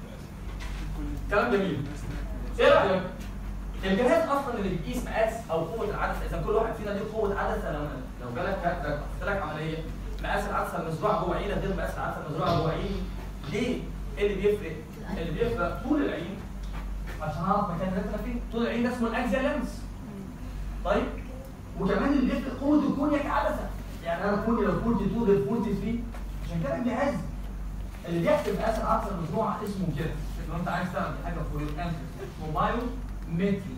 كلام جميل ايه رايك؟ الجهاز اصلا اللي بيقيس مقاس او قوه العدسه اذا كل واحد فينا ليه قوه عدسه لو لو جالك كاتبك قلت لك عمليه مقاس العدسه المزروعه جوه عينك غير مقاس العدسه المزروعه جوه عيني ليه؟ ايه اللي بيفرق؟ اللي بيفرق طول العين عشان اعرف مكان الريتنا فين طول العين ده اسمه الاكزيال لينس طيب وكمان اللي بيفرق قوه الكونيا كعدسه يعني انا كوني لو كنت 2 غير 43 عشان كده الجهاز اللي بيحسب مقاس العدسه المزروعه اسمه كده لو انت عايز تعمل حاجه فور انت موبايل متري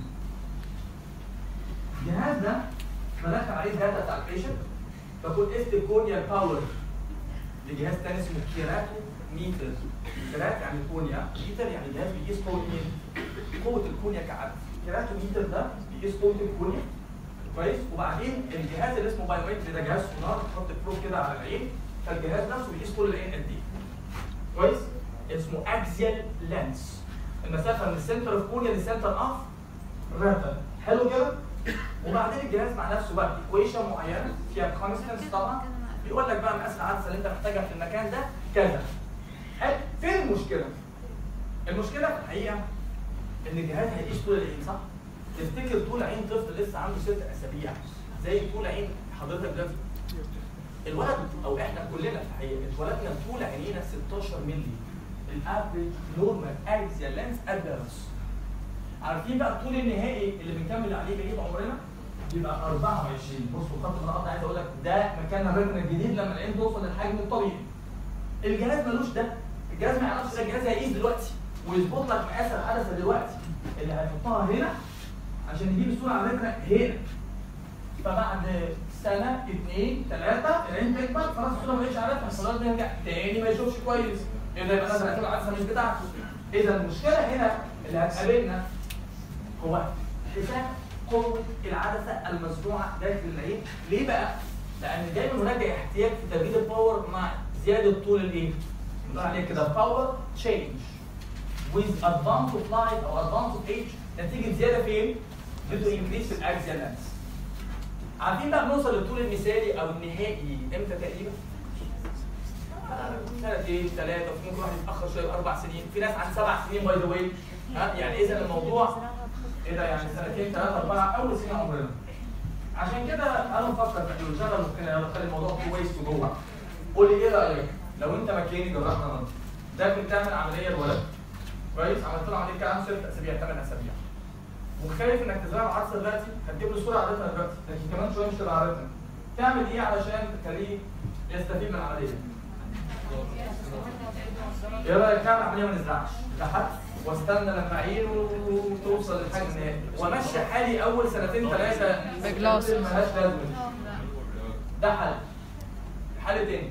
الجهاز ده بدخل عليه الداتا بتاع البيشنت بكون قست الكونيا باور لجهاز تاني اسمه كيراتو ميتر كيرات يعني كونيا ميتر يعني جهاز بيقيس قوه مين؟ قوه الكونيا كعدد كيراتو ميتر ده بيقيس قوه الكونيا كويس وبعدين الجهاز اللي اسمه بايومتري ده جهاز سونار تحط البروب كده على العين فالجهاز نفسه بيقيس كل العين قد ايه كويس اسمه اكزيال لانس المسافه من السنتر اوف كونيا للسنتر اوف ريتن حلو كده وبعدين الجهاز مع نفسه بقى ايكويشن معينه فيها كونستنس طبعا بيقول لك بقى مقاس العدسه اللي انت محتاجها في المكان ده كذا حلو فين المشكله؟ المشكله في الحقيقه ان الجهاز هيقيس طول العين صح؟ تفتكر طول عين طفل لسه عنده ست اسابيع زي طول عين حضرتك دلوقتي الولد او احنا كلنا في الحقيقه اتولدنا طول عينينا 16 مللي الافريج نورمال اكزيال لينس ابيرنس عارفين بقى الطول النهائي اللي بنكمل عليه بقيه عمرنا بيبقى 24 بصوا خط النقط عايز اقول لك ده مكان الريتنا الجديد لما العين توصل للحجم الطبيعي الجهاز ملوش ده الجهاز ما يعرفش ده الجهاز هيقيس دلوقتي ويظبط لك مقاس العدسه دلوقتي اللي هيحطها هنا عشان يجيب الصوره على الريتنا هنا فبعد سنه اثنين ثلاثه العين تكبر خلاص الصوره ما بقتش عارفها الصلاه دي يرجع تاني ما يشوفش كويس اذا يبقى مثلا هتبقى العدسه مش بتاعته اذا المشكله هنا اللي هتقابلنا هو حساب قوه العدسه المزروعه داخل العين ليه بقى؟ لان دايما هناك احتياج في تبديل الباور مع زياده طول الايه؟ بنقول عليه كده باور تشينج with advance of life او advance of age نتيجه زياده فين؟ due to increase في الاكسيال length. عارفين بقى بنوصل للطول المثالي او النهائي امتى تقريبا؟ سنتين ثلاثه وفي ممكن واحد يتاخر شويه باربع سنين، في ناس عن سبع سنين باي ذا واي ها يعني اذا الموضوع ايه ده يعني سنتين ثلاثه اربعه اول سنين عمرنا. عشان كده تعالوا نفكر في نشغل مخنا يلا نخلي الموضوع كويس وجوه. قول لي ايه رايك لو انت مكاني جراح نظر داخل تعمل عمليه لولد كويس عملت له عمليه كلام ست اسابيع ثمان اسابيع وخايف انك تزرع العدسه دلوقتي هتجيب له صوره عادتها دلوقتي لكن كمان شويه مش تبقى عادتها تعمل ايه علشان تخليه يستفيد من العمليه؟ ايه رايك تعمل عمليه ما نزرعش لحد واستنى لما عينه توصل للحجم النهائي وامشي حالي اول سنتين ثلاثه بجلاس. ملهاش لازمه ده حل الحل التاني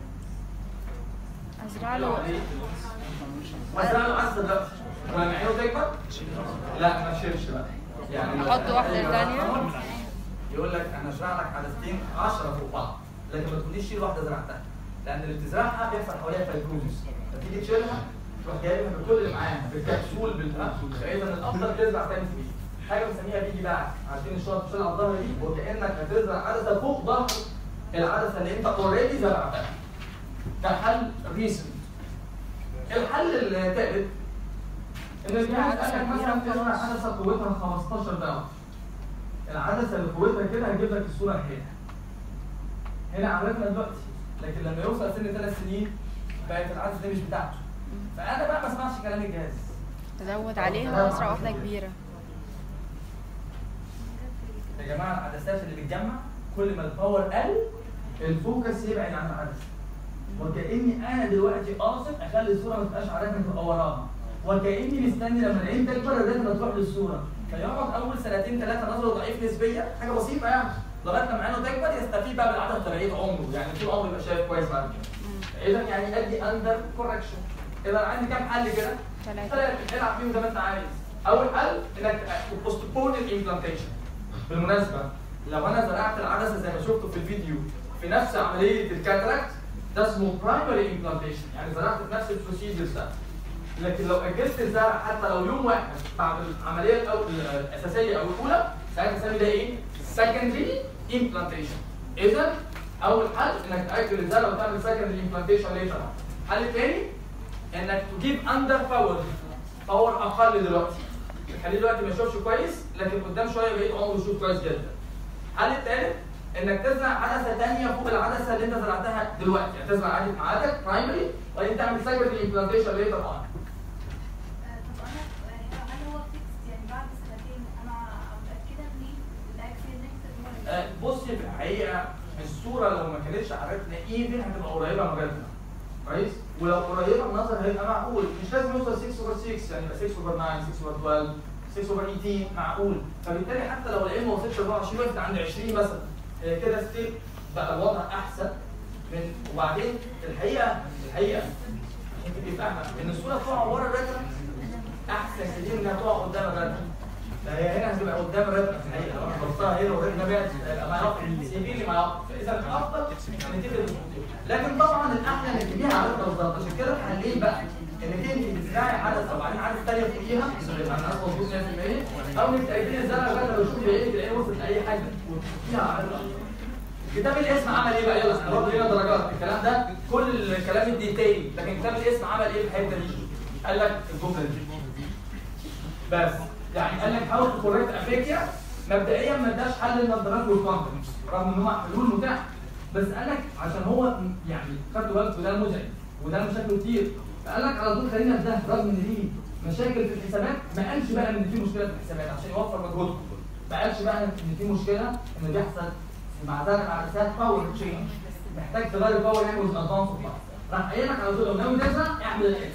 ازرع له وزرع له عدسه دلوقتي ولما عينه تكبر لا ما تشيلش بقى يعني أحط واحدة تانية؟ يقول لك انا ازرع لك عدستين 10 فوق بعض لكن ما تقوليش شيل واحده زرعتها لان اللي بتزرعها بيحصل حواليها فايبروزس فتيجي تشيلها تروح جايبها بكل اللي معاها بالكبسول بالها فاذا الافضل تزرع تاني فيه حاجه بنسميها بيجي باك عارفين الشوط بتشيل على الظهر دي وكانك هتزرع عدسه فوق ظهر العدسه اللي انت اوريدي زرعتها ده حل ريسنت الحل الثالث ان الجهاز قال لك مثلا تزرع عدسه قوتها 15 دقيقه العدسه اللي قوتها كده هجيب لك الصوره هنا هنا عملتنا دلوقتي لكن لما يوصل سن ثلاث سنين بقت العدسه دي مش بتاعته فانا بقى ما اسمعش كلام الجهاز تزود عليها واسرع واحده كبيره يا جماعه العدسات اللي بتجمع كل ما الباور قل الفوكس يبعد عن العدسه وكاني انا دلوقتي قاصد اخلي الصوره ما تبقاش عارفه تبقى وراها وكاني مستني لما العين تكبر الريتنا تروح للصوره فيقعد اول سنتين ثلاثه نظره ضعيف نسبيا حاجه بسيطه يعني لغايه لما عينه تكبر يستفيد بقى بالعدد تبعيه عمره يعني طول عمره يبقى شايف كويس بعد كده اذا يعني ادي اندر كوركشن اذا عندي كام حل كده؟ ثلاثة. ثلاثه العب فيهم زي ما انت عايز اول حل انك تبوستبون الامبلانتيشن بالمناسبه لو انا زرعت العدسه زي ما شفتوا في الفيديو في نفس عمليه الكاتراكت ده اسمه برايمري امبلانتيشن يعني زرعت في نفس البروسيجرز ده لكن لو اجلت الزرع حتى لو يوم واحد بعد العمليه الأو... الاساسيه او الاولى ساعتها نسمي ده ايه؟ سكندري امبلانتيشن اذا اول حل انك تاجل الزرع وتعمل سكندري امبلانتيشن ليتر الحل الثاني انك تجيب اندر باور باور اقل دلوقتي تخليه دلوقتي ما يشوفش كويس لكن قدام شويه بقيت عمره يشوف كويس جدا الحل الثالث انك تزرع عدسه ثانيه فوق العدسه اللي انت زرعتها دلوقتي يعني تزرع عادي في ميعادك برايمري وبعدين تعمل سكندري امبلانتيشن ليتر اون طب انا هل هو فيكس يعني بعد سنتين انا متاكده ان الاكسيال لينكس آه، بصي في الحقيقه الصوره لو ما كانتش عرفتنا ايفن هتبقى قريبه من رجلنا كويس ولو قريبه النظر هيبقى معقول مش لازم يوصل 6 اوفر 6 يعني يبقى 6 اوفر 9 6 اوفر 12 6 اوفر 18 معقول فبالتالي حتى لو العلم ما وصلش 24 وقفت عند 20 مثلا هي كده ستيل بقى الوضع احسن من وبعدين الحقيقه الحقيقه انت تبقي فاهمه ان الصوره تقع ورا الرجل احسن كتير انها تقع قدام الرجل لا هي هنا هتبقى قدام الرجل في الحقيقه لو انا بصها هنا والرجل بعد هيبقى ما يقف سيبين لي ما يقف فاذا الافضل انك تبقى لكن طبعا الاحلى انك تجيبها على بالظبط عشان كده الحلين بقى انك انت تزرعي عدسه وبعدين عدسه ثانيه فوقيها يبقى الناس مظبوط 100% او انك تاجلي الزرع لغايه لما تشوفي بعينك تلاقيه وصلت لاي حاجه وتحطيها على الأرض. كتاب الاسم عمل ايه بقى يلا برضه لينا درجات الكلام ده كل الكلام الديتيل لكن كتاب الاسم عمل ايه في الحته دي؟ قال لك الجمله دي بس يعني قال لك حاول تكوريكت افريقيا مبدئيا ما اداش حل النظارات والكونتنت رغم ان هو حلول متاحه بس قال لك عشان هو م- يعني خدوا بالك وده مزعج وده مشاكله كتير فقال لك على طول خلينا في ده رغم ان دي مشاكل في الحسابات ما قالش بقى ان في مشكله في الحسابات عشان يوفر مجهودكم ما قالش بقى ان في مشكله ان بيحصل مع ذلك عدسات باور تشينج محتاج تغير باور يعني وز ادفانس راح قايل لك على طول لو ناوي تزرع اعمل الاكس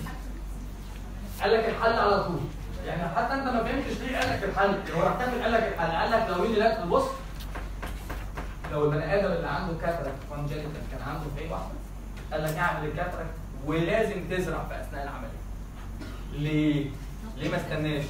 قال لك الحل على طول يعني حتى انت ما فهمتش ليه قال لك الحل هو راح تعمل قال لك الحل قال لك لو يجي لك بص لو البني ادم اللي عنده كاتراك كونجنتال كان عنده في اي واحده قال لك اعمل الكاتراك ولازم تزرع في اثناء العمليه ليه؟ ليه ما استناش؟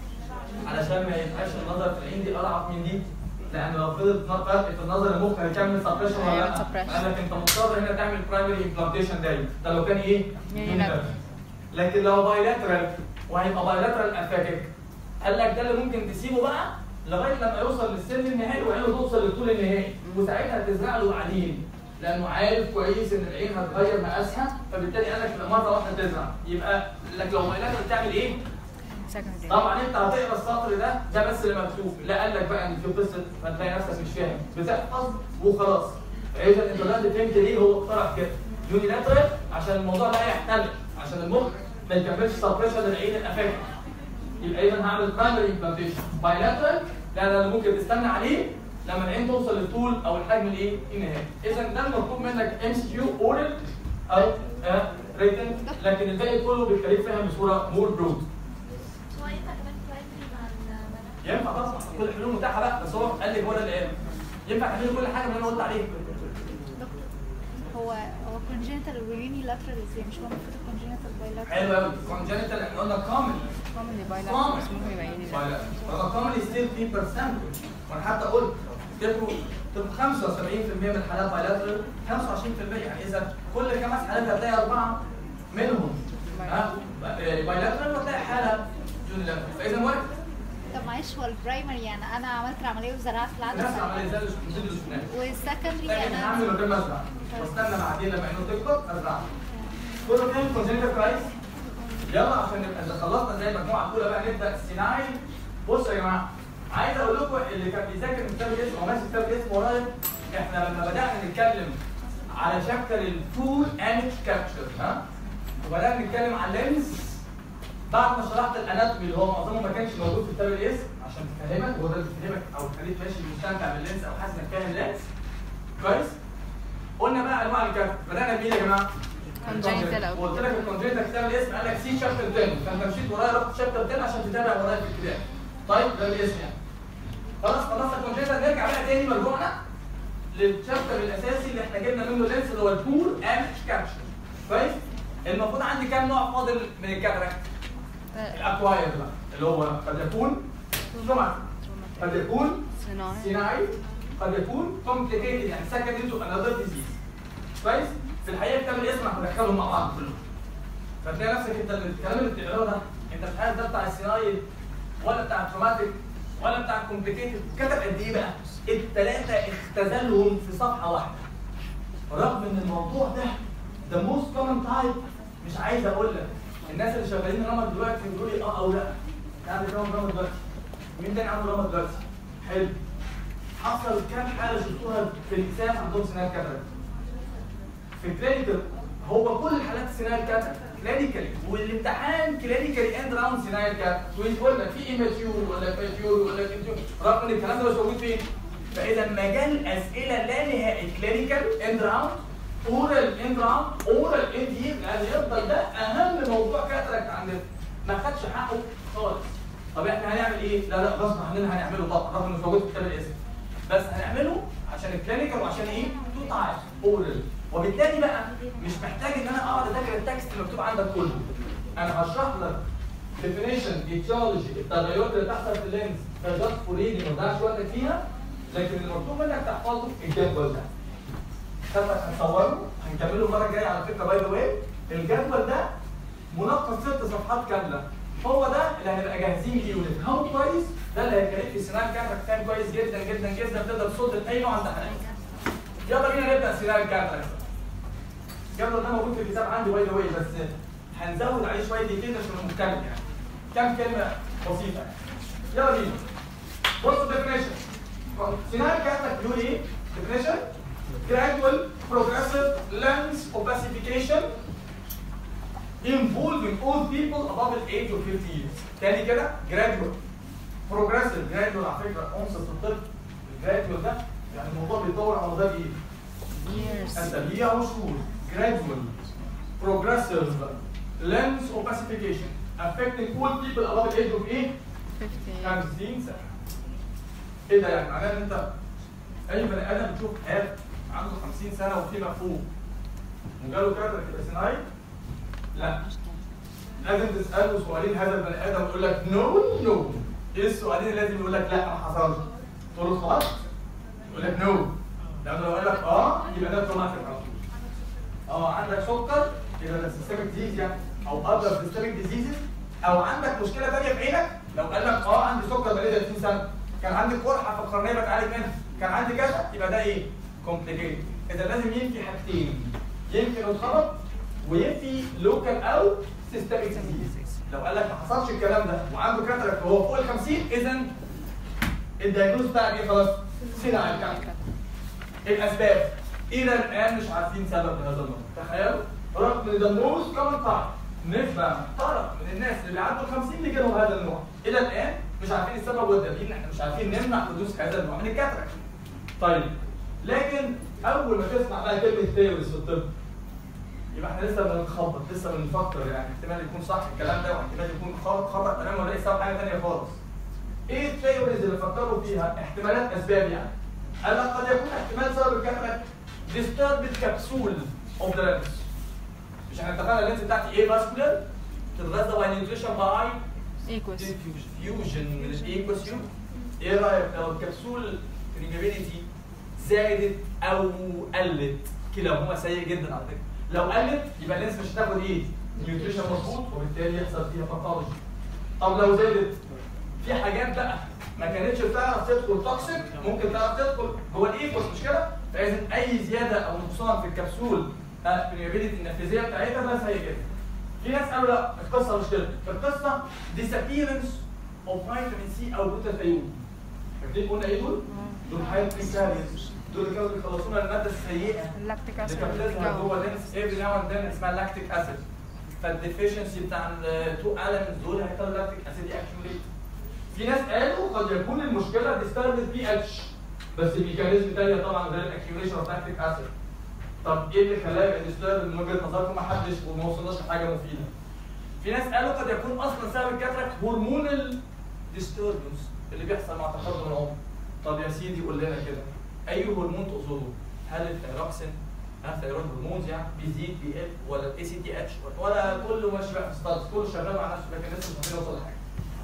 علشان ما يبقاش النظر في العين دي اضعف من دي لان لو فضلت فرق في النظر المخ هيكمل سبريشن ولا هيعمل لا؟ suppression. قال لك انت مضطر هنا تعمل برايمري امبلانتيشن دايما ده لو كان ايه؟ Unilateral. لكن لو بايلاترال وهيبقى بايلاترال افاكك قال لك ده اللي ممكن تسيبه بقى لغايه لما يوصل للسن النهائي وعينه توصل للطول النهائي وساعتها تزرع له بعدين لانه عارف كويس ان العين هتغير مقاسها فبالتالي قال لك مره واحده تزرع يبقى لك لو بايلاترال تعمل ايه؟ secondary طبعا انت هتقرا السطر ده ده بس اللي مكتوب لا قال لك بقى ان في قصه هتلاقي نفسك مش فاهم بتحفظ وخلاص اذا انت دلوقتي فهمت ليه هو اقترح كده يونيلاترال عشان الموضوع ده يحتمل عشان المخ ما يكملش سبريشن للعين الافاكت يبقى اذا هعمل برايمري امبلانتيشن بايلاترال لا ده اللي ممكن تستنى عليه لما العين توصل للطول او الحجم الايه النهائي اذا ده المطلوب منك ام سي كيو اورال او ريتن لكن الباقي كله بيخليك فاهم بصوره مور برود هو ينفع كمان برايمري مع البنات؟ ينفع طبعا كل الحلول متاحه بقى بس هو قال لي هو ده اللي قال ينفع تعملي كل حاجه من اللي انا قلت عليه دكتور هو هو congenital ويونيلاترال ازاي مش هو المفروض congenital bilateral حلو قوي كونجنتال احنا قلنا كامل commonly bilateral كامل بس ممكن يبقى unilateral هو كامل ستيل في برسنت وانا حتى قلت تبقوا تبقوا 75% من الحالات بايلاترال 25% يعني اذا كل خمس حالات هتلاقي اربعه منهم ها بايلاترال وهتلاقي حاله يونيلاترال فاذا وارد طب معلش هو البرايمري يعني انا عملت العمليه وزرعت في نفس العدسه عمليه زي اللي شفناها والسكندري لكن انا هعمل من غير ما ازرع واستنى بعدين لما عينه تكبر ازرع كله فاهم كونجنتال كويس يلا عشان نبقى اذا خلصنا زي المجموعه الاولى بقى نبدا السيناريو بصوا يا جماعه عايز اقول لكم اللي كان بيذاكر كتاب الاسم او ماشي كتاب الاسم ورايا احنا لما بدانا نتكلم على شابتر الفول ايمج كابتشر ها وبدانا نتكلم على اللينز بعد ما شرحت الاناتومي اللي هو معظمه ما كانش موجود في كتاب الاسم عشان تفهمك هو ده اللي بيفهمك او يخليك ماشي مستمتع باللينز او حاسس انك فاهم اللينز كويس قلنا بقى انواع الكارت بدانا بمين يا جماعه؟ Congenital أو- قلت لك الكونجنتال كتاب الاسم قال لك سي شابتر 10 فانت مشيت ورايا رحت شابتر 10 عشان تتابع ورايا في الكتاب طيب ده الاسم يعني خلاص خلصنا الكونجنتال نرجع بقى تاني مرجوعنا للشابتر الاساسي اللي احنا جبنا منه اللينس اللي هو البور اند كابشن كويس المفروض عندي كام نوع فاضل من الكاتراكت الاكواير بقى اللي هو قد يكون سمعت قد يكون صناعي صناعي قد يكون كومبليكيتد يعني سكندري تو انذر ديزيز كويس في الحقيقه كتاب الاسم هندخلهم مع بعض كلهم فتلاقي نفسك انت اللي- الكلام اللي بتقراه ده انت مش عارف ده بتاع الصناعي ولا بتاع التروماتيك ولا بتاع الكومبليكيتد كتب قد ايه بقى؟ الثلاثه اختزلهم في صفحه واحده رغم ان الموضوع ده ذا موست كومن تايب مش عايز اقول لك الناس اللي شغالين رمض دلوقتي بيقولوا لي اه او لا تعمل رمض رمض دلوقتي مين تاني عنده رمض دلوقتي؟ حلو حصل كام حاله شفتوها في الاجسام عندهم سيناريو كاتراكت في الكلينيكال هو كل الحالات سيناريو كاتراكت كلينيكالي والامتحان كلينيكالي اند راوند سيناريو كاتراكت ويقول لك في ايماتيور ولا فاتيور ولا فيتيور رغم ان الكلام ده مش موجود فين؟ فاذا مجال اسئله لا نهائي كلينيكال اند راوند اورال اند راوند اورال اند يير لان يفضل ده اهم موضوع كاتراكت عندنا ما خدش حقه خالص طب احنا هنعمل ايه؟ لا لا غصب عننا هنعمله طبعا رغم انه مش موجود في كتاب الاسم بس هنعمله عشان الكلينيكال وعشان ايه؟ تو تايبس اورال وبالتالي بقى مش محتاج ان انا اقعد اذاكر التكست المكتوب عندك كله انا هشرح لك ديفينيشن ايتيولوجي التغيرات اللي بتحصل في اللينز جاست فور ريدنج ما تضيعش وقتك فيها لكن المطلوب منك تحفظه الجدول ده خدنا هنصوره هنكمله المره الجايه على فكره باي ذا واي الجدول ده ملخص ست صفحات كامله هو ده اللي هنبقى جاهزين ليه ونفهمه كويس ده اللي هيخليك في السيناريو بتاعك فاهم كويس جدا جدا جدا تقدر تصد اي نوع امتحانات يلا بينا نبدا السيناريو بتاعك الجدول ده موجود في الكتاب عندي باي ذا واي بس هنزود عليه شويه دقيقتين عشان نتكلم يعني كام كلمه بسيطه يعني. يلا بينا بصوا الديفينيشن سيناريو كاتبك بيقول ايه؟ definition gradual progressive lens opacification involving all people above the age of 50 years تاني كده gradual progressive gradual على فكره انصت الطب gradual ده يعني الموضوع بيتطور على مدار ايه؟ years اسابيع وشهور gradual progressive lens opacification affecting all people above the age of ايه؟ 50 50 سنه ايه ده يعني معناه ان انت اي بني ادم بتشوف هاب عنده 50 سنه وفيما فوق وجاله كاتراكت يبقى سينايل لا لازم تساله سؤالين هذا البني ادم يقول لك نو نو ايه السؤالين اللي لازم يقول لك لا ما حصلش تقول له خلاص يقول لك نو لانه لو قال لك اه يبقى ده تروماتيك على طول اه عندك سكر يبقى ده سيستميك ديزيز يعني او اذر سيستميك ديزيزز او عندك مشكله ثانيه في عينك لو قال لك اه عندي سكر بقالي 30 سنه كان عندي قرحه في القرنيه بتعالج منها كان عندي كذا يبقى ده ايه؟ كومبليكيت اذا لازم ينفي حاجتين يمكن اتخبط وينفي لوكال او سيستميك ديزيز لو قال لك ما حصلش الكلام ده وعنده كاتراكت وهو فوق ال 50 اذا الدايجنوز بتاعك ايه خلاص؟ سينايل كاتراكت الاسباب الى الان مش عارفين سبب لهذا المرض تخيلوا رغم ان ده موست كومن تايب نسبه محترمه من الناس اللي بيعدوا 50 بيجي لهم هذا النوع الى الان مش عارفين السبب والدليل ان احنا مش عارفين نمنع حدوث هذا النوع من الكاتراكت طيب لكن اول ما تسمع بقى كلمه ثيوريز في الطب يبقى احنا لسه بنخبط لسه بنفكر يعني احتمال يكون صح الكلام ده واحتمال يكون خطا خطا تماما ولا يساوي حاجه ثانيه خالص ايه الثيوريز اللي فكروا فيها احتمالات اسباب يعني قال لك قد يكون احتمال سبب الكاتراكت disturbed capsule of the lens مش احنا اتفقنا اللينس بتاعتي ايه فاسكولار تتغذى باي نيوتريشن باي ايكوس فيوجن من الايكوسيوم ايه رايك لو الكبسول بريمابيليتي زادت او قلت كلاهما سيء جدا على فكره لو قلت يبقى اللينس مش هتاخد ايه نيوتريشن مظبوط وبالتالي يحصل فيها باثولوجي طب لو زادت في حاجات بقى ما كانتش بتعرف تدخل توكسيك ممكن تعرف تدخل جوه الايكوس مش كده؟ فاذا اي زياده او نقصان في الكبسول البريمابيليتي النفاذيه بتاعتها ده سيء جدا. في ناس قالوا لا القصه مش كده، القصه disappearance of vitamin C او جلوتاثيون. فاكرين قلنا ايه دول؟ دول حياه كاريز دول اللي كانوا بيخلصونا الماده السيئه اللاكتيك اللي اسيد كانت بتظهر جوه لينس افري ناو اند ذن اسمها لاكتيك اسيد فالديفيشنسي بتاع التو elements دول هيخلوا اللاكتيك اسيد ياكيوميليت في ناس قالوا قد يكون المشكله ديستربد بي اتش بس ميكانيزم تانية طبعا غير الاكيوميشن اوف لاكتيك اسيد طب ايه اللي خلاه يبقى ديستربد من وجهه نظركم ما حدش وما وصلناش لحاجه مفيده في ناس قالوا قد يكون اصلا سبب الكاتراكت هرمونال ديستربنس اللي بيحصل مع تقدم العمر طب يا سيدي قول لنا كده اي هرمون تقصده هل الثيروكسين ها ثيرويد هرمونز يعني بيزيد بيقل ولا الاي سي تي اتش ولا كله ماشي بقى في ستاتس كله شغال مع نفسه لكن لسه مش عارفين نوصل لحاجه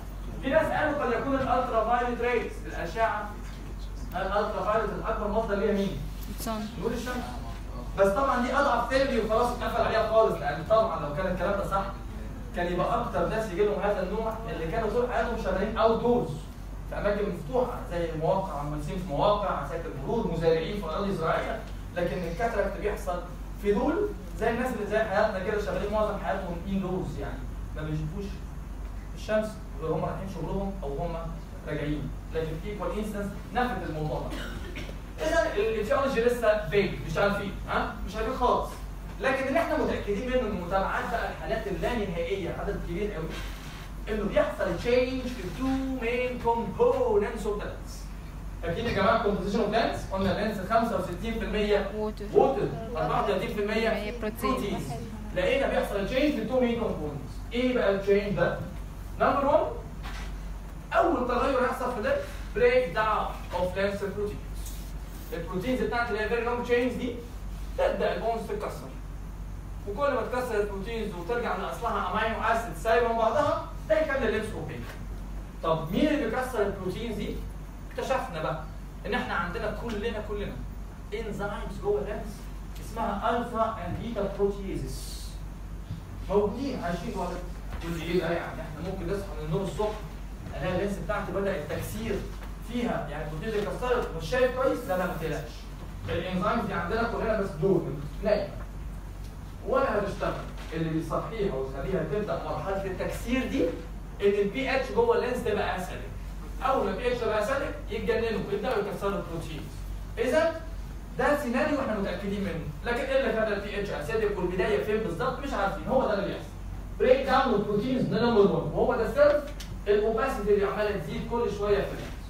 في ناس قالوا قد يكون الالترا فايلت ريز الاشعه الالترا فايلت الاكبر مصدر ليها مين؟ صن نور الشمس بس طبعا دي اضعف ثيري وخلاص اتقفل عليها خالص لان طبعا لو كان الكلام ده صح كان يبقى اكتر ناس يجي لهم هذا النوع اللي كانوا طول حياتهم شغالين اوت دورز في اماكن مفتوحه زي مواقع مهندسين في مواقع عساكر مرور مزارعين في اراضي زراعيه لكن الكاتراكت بيحصل في دول زي الناس اللي زي حياتنا كده شغالين معظم حياتهم ان دورز يعني ما بيشوفوش الشمس غير هم رايحين شغلهم او هم راجعين لكن في ايكوال انستنس نفت الموضوع ده اذا الفيولوجي لسه فيج مش عارفين ها مش عارفين خالص لكن اللي احنا متاكدين منه من متابعات بقى الحالات اللانهائيه عدد كبير قوي انه بيحصل تشينج في التو مين كومبوننتس اوف ذا فاكرين يا جماعه الكومبوزيشن اوف لانس قلنا اللانس 65% ووتر ووتر 34% بروتين. بروتين لقينا بيحصل تشينج في التو مين كومبوننتس ايه بقى التشينج ده؟ نمبر 1 اول تغير يحصل في اللانس بريك داون اوف لانس بروتينز البروتينز بتاعت اللي هي فيري لونج تشينز دي تبدا البونز تتكسر وكل ما تكسر البروتينز وترجع لاصلها امينو اسيد سايبه من بعضها ده يخلي اللبس اوبيك طب مين اللي بيكسر البروتينز دي؟ اكتشفنا بقى ان احنا عندنا كلنا كلنا انزيمز جوه اللبس اسمها الفا اند بيتا بروتيزز موجودين عايشين جوه اللبس تقول لي ايه ده يعني احنا ممكن نصحى من النوم الصبح الاقي اللبس بتاعتي بدا التكسير فيها يعني البروتين اللي كسرت مش شايف كويس لا لا ما تقلقش الانزيمز دي عندنا كلنا بس دول نايمه ولا هتشتغل اللي بيصحيها ويخليها تبدا مرحله التكسير دي ان البي اتش جوه اللينس تبقى اسيدك اول ما البي اتش تبقى اسيدك يتجننوا ويبداوا يكسروا البروتينز اذا ده سيناريو احنا متاكدين منه لكن ايه اللي خلى البي اتش اسيدك والبدايه فين بالظبط مش عارفين هو ده اللي بيحصل بريك داون البروتينز ده نمبر 1 وهو ده سبب الاوباسيتي اللي عماله تزيد كل شويه في اللينس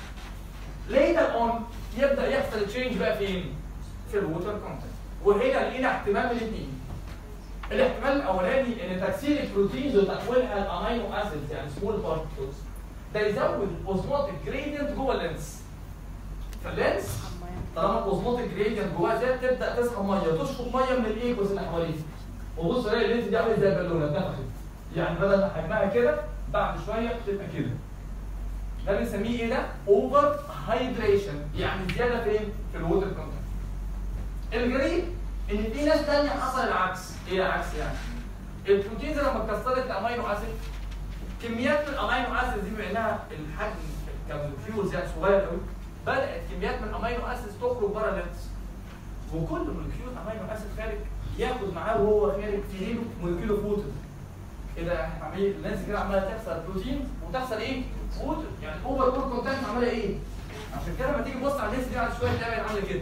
ليتر اون يبدا يحصل تشينج بقى فين؟ في الووتر كونتنت وهنا لقينا احتمال من الاثنين الاحتمال الاولاني ان تكسير البروتينز وتحويلها الامينو اسيدز يعني سمول بارتكلز ده يزود الاوزموتيك جريدينت جوه اللينس فاللينس طالما الاوزموتيك جريدينت جواها زاد تبدا تسحب ميه تشفط ميه من الايكوس اللي حواليها وبص الاقي اللينز دي عامله زي البالونه اتنفخت يعني بدل ما حجمها كده بعد شويه تبقى كده ده بنسميه ايه ده؟ اوفر هايدريشن يعني زياده فين؟ في الووتر كونتنت الغريب ان في ناس تانية حصل العكس ايه العكس يعني؟ البروتينز لما اتكسرت الامينو اسيد كميات من الامينو اسيد دي بما انها الحجم كمولكيولز يعني صغير قوي بدات كميات من الامينو اسيد تخرج بره اللينس وكل مولكيول امينو اسيد خارج ياخد معاه وهو خارج في ايده مولكيول اوف ووتر ايه ده احنا عمالين الناس كده عماله تخسر بروتين وتخسر ايه؟ ووتر يعني اوفر ووتر كونتنت عماله ايه؟ عشان كده لما تيجي تبص على الناس دي بعد شويه تلاقيها بقت عامله كده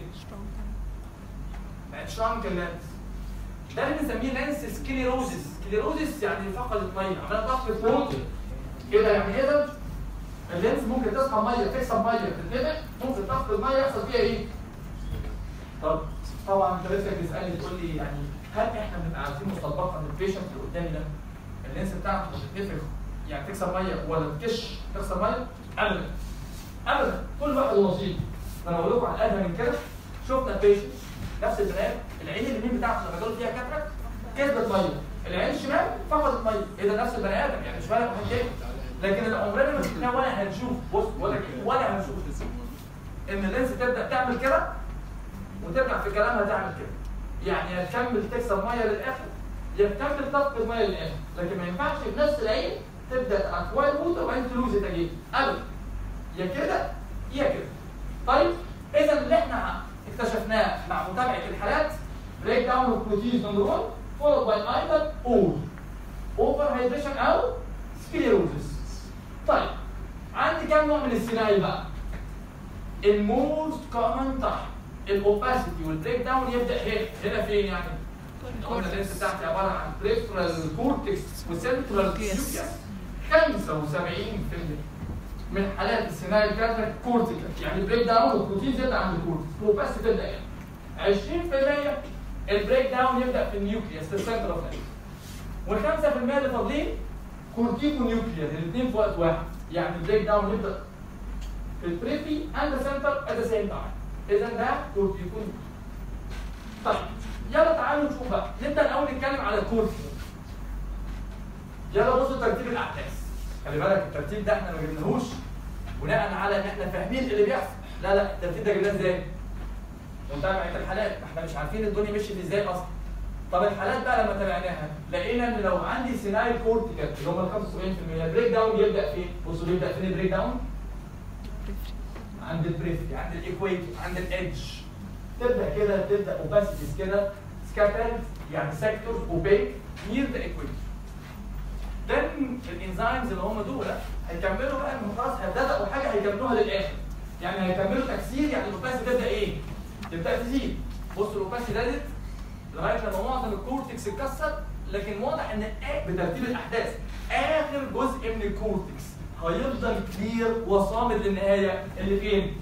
بقت شرانك اللانس ده اللي بنسميه لانس سكليروزس سكليروزس يعني فقدت ميه عماله تفقد ووتر كده يعني ايه ده؟ اللينس ممكن تسحب ميه تكسب ميه تتنبع ممكن تفقد ميه يحصل فيها ايه؟ طب طبعا انت لسه بتسالني تقول لي يعني هل احنا بنبقى عارفين مسبقا ان البيشنت اللي قدامي ده اللينس بتاعته بتتنفخ يعني تكسب ميه ولا تكش تخسر ميه؟ ابدا ابدا كل واحد ونصيب انا بقول لكم على الادنى من كده شفنا البيشنت نفس البنات العين اليمين بتاعته لما جاله فيها كاتراك كسبت ميه العين الشمال فقدت ميه ايه ده نفس البني ادم يعني مش فارق واحد تاني لكن اللي عمرنا ما شفناه ولا هنشوف بص ولا ولا هنشوف ان اللينس تبدا تعمل كده وترجع في كلامها تعمل كده يعني يا تكمل تكسب ميه للاخر يا تكمل تفقد ميه للاخر لكن ما ينفعش في نفس العين تبدا اكواير ووتر وبعدين تلوز تجيب ابدا يا كده يا كده طيب اذا اللي احنا اكتشفناه مع متابعه الحالات بريك داون اوف بروتينز نمبر 1 followed by either or اوفر هيدريشن او سكليروزس طيب عندي كام نوع من السينايل بقى الموست كومن تايب الاوباسيتي والبريك داون يبدا هنا هنا فين يعني؟ قلنا اللينس بتاعتي عباره عن بريفرال كورتكس وسنترال نيوكليس 75% من حالات السينايل كاتراك كورتيكال يعني بريك داون والبروتين يبدا عند الكورتكس الاوباسيتي تبدا هنا 20% البريك داون يبدا في النيوكليس في السنتر اوف وال 5% اللي فاضلين كورتيكو نيوكليير الاثنين في وقت واحد يعني البريك داون يبدا في البريفي اند سنتر ات ذا سيم تايم اذا ده كورتيكو طيب يلا تعالوا نشوف بقى نبدا الاول نتكلم على الكورتيكو يلا بصوا ترتيب الاحداث خلي بالك الترتيب ده احنا ما جبناهوش بناء على ان احنا فاهمين اللي بيحصل لا لا الترتيب ده جبناه ازاي؟ متابعه الحالات ما احنا مش عارفين الدنيا مشيت ازاي اصلا طب الحالات بقى لما تابعناها لقينا ان لو عندي سينايل كورتيكال اللي هم ال 75% البريك داون يبدا فين؟ بصوا بيبدا فين البريك داون؟ عند البريفري عند الايكويتور عند الادج تبدا كده تبدا اوباسيتيز كده سكاترد يعني سيكتور اوبيك نير ذا ايكويتور then الانزيمز اللي هم دول هيكملوا بقى ان خلاص هيبداوا حاجه هيكملوها للاخر يعني هيكملوا تكسير يعني الاوباسيتي تبدا ايه؟ تبدا تزيد بص الاوباسيتي زادت لغايه لما معظم الكورتكس اتكسر لكن واضح ان آ- بترتيب الاحداث اخر جزء من الكورتكس هيفضل كبير وصامد للنهايه اللي فين؟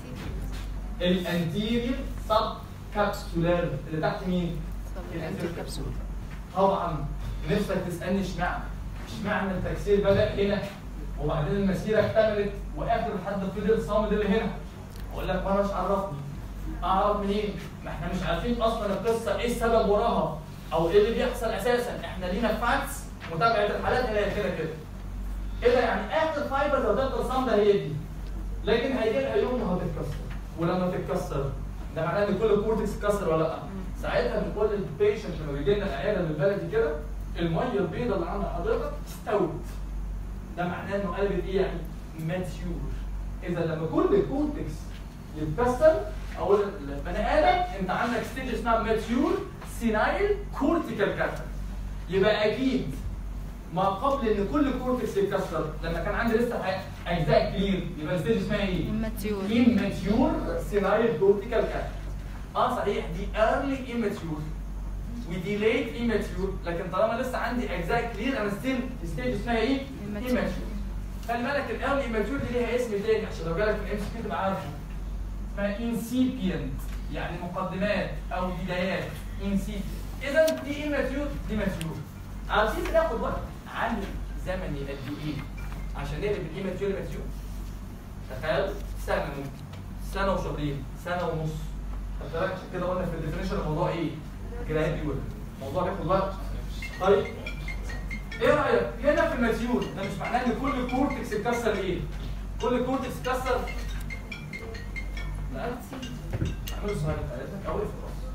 الانتيريور سب كابسولار اللي تحت مين؟ الانتيريور كابسول طبعا نفسك تسالني اشمعنى؟ اشمعنى التكسير بدا هنا وبعدين المسيره اكتملت واخر حد فضل صامد اللي هنا؟ اقول لك وانا مش عرفني اعرف منين؟ ما احنا مش عارفين اصلا القصه ايه السبب وراها او ايه اللي بيحصل اساسا احنا لينا فاكتس متابعه الحالات هي كده كده كده يعني اخر فايبر لو تفضل صامده هي دي لكن هيجي لها يوم وهتتكسر ولما تتكسر ده معناه ان كل الكورتكس اتكسر ولا لا ساعتها بنقول للبيشنت لما بيجي لنا العياده من البلدي كده الميه البيضاء اللي عند حضرتك استوت ده معناه انه قلبت ايه يعني ماتيور اذا لما كل الكورتكس يتكسر او البني ادم انت عندك ستيج اسمها ماتيور سينايل كورتيكال كاتر يبقى اكيد ما قبل ان كل كورتكس يتكسر لما كان عندي لسه اجزاء كلير يبقى الستيج اسمها ايه؟ immature immature senile cortical cat اه صحيح دي early immature ودي late immature لكن طالما لسه عندي اجزاء كلير انا ستيل ستيج اسمها ايه؟ Immature. immature خلي بالك الايرلي immature دي ليها اسم تاني عشان لو جالك في الام سي كيو تبقى عارفه اسمها incipient يعني مقدمات او بدايات incipient اذا دي immature دي mature عايزين ناخد وقت عامل زمني قد ايه عشان نقلب الاماتيور immature تخيل سنة ممكن سنه وشهرين سنه ونص خدت بالك عشان كده قلنا في الديفينيشن الموضوع ايه؟ جراديوال الموضوع بياخد وقت طيب ايه رايك هنا في الماتيور ده مش معناه ان كل كورتكس اتكسر ايه؟ كل كورتكس اتكسر لا اعملوا صغير بتاعتك او اقفل خلاص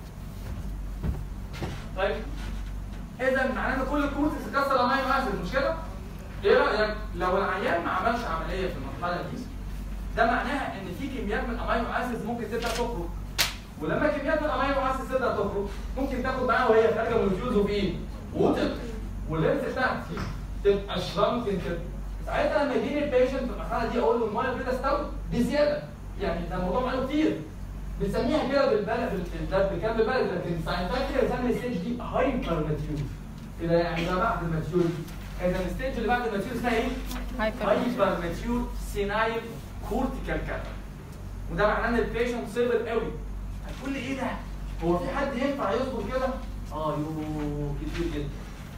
طيب اذا معناه ان كل كورتكس اتكسر امينو اسيد مش كده؟ ايه رايك لو العيان ما عملش عمليه في المرحله دي ده معناها ان في كميات من الامينو اسيدز ممكن تبدا تخرج ولما كميات من الامينو اسيدز تبدا تخرج ممكن تاخد معاها وهي خارجه من الفيوز اوف ايه؟ ووتر واللينس بتاعتي تبقى شرانكن كده ساعتها لما يجيني البيشنت في المرحله دي اقول له الميه كده استوت بزياده يعني ده موضوع معانا كتير بنسميها كده بالبلد ده بكام بالبلد لكن ساينتفك بنسمي الستيج دي هايبر ماتيور كده يعني ده بعد الماتيور اذا الستيج اللي بعد الماتيور اسمها ايه؟ هايبر هايبر ماتيور سينايل كورتيكال كاتر وده معناه ان البيشنت صبر قوي هتقول لي ايه ده؟ هو في حد ينفع يصبر كده؟ اه يو كتير جدا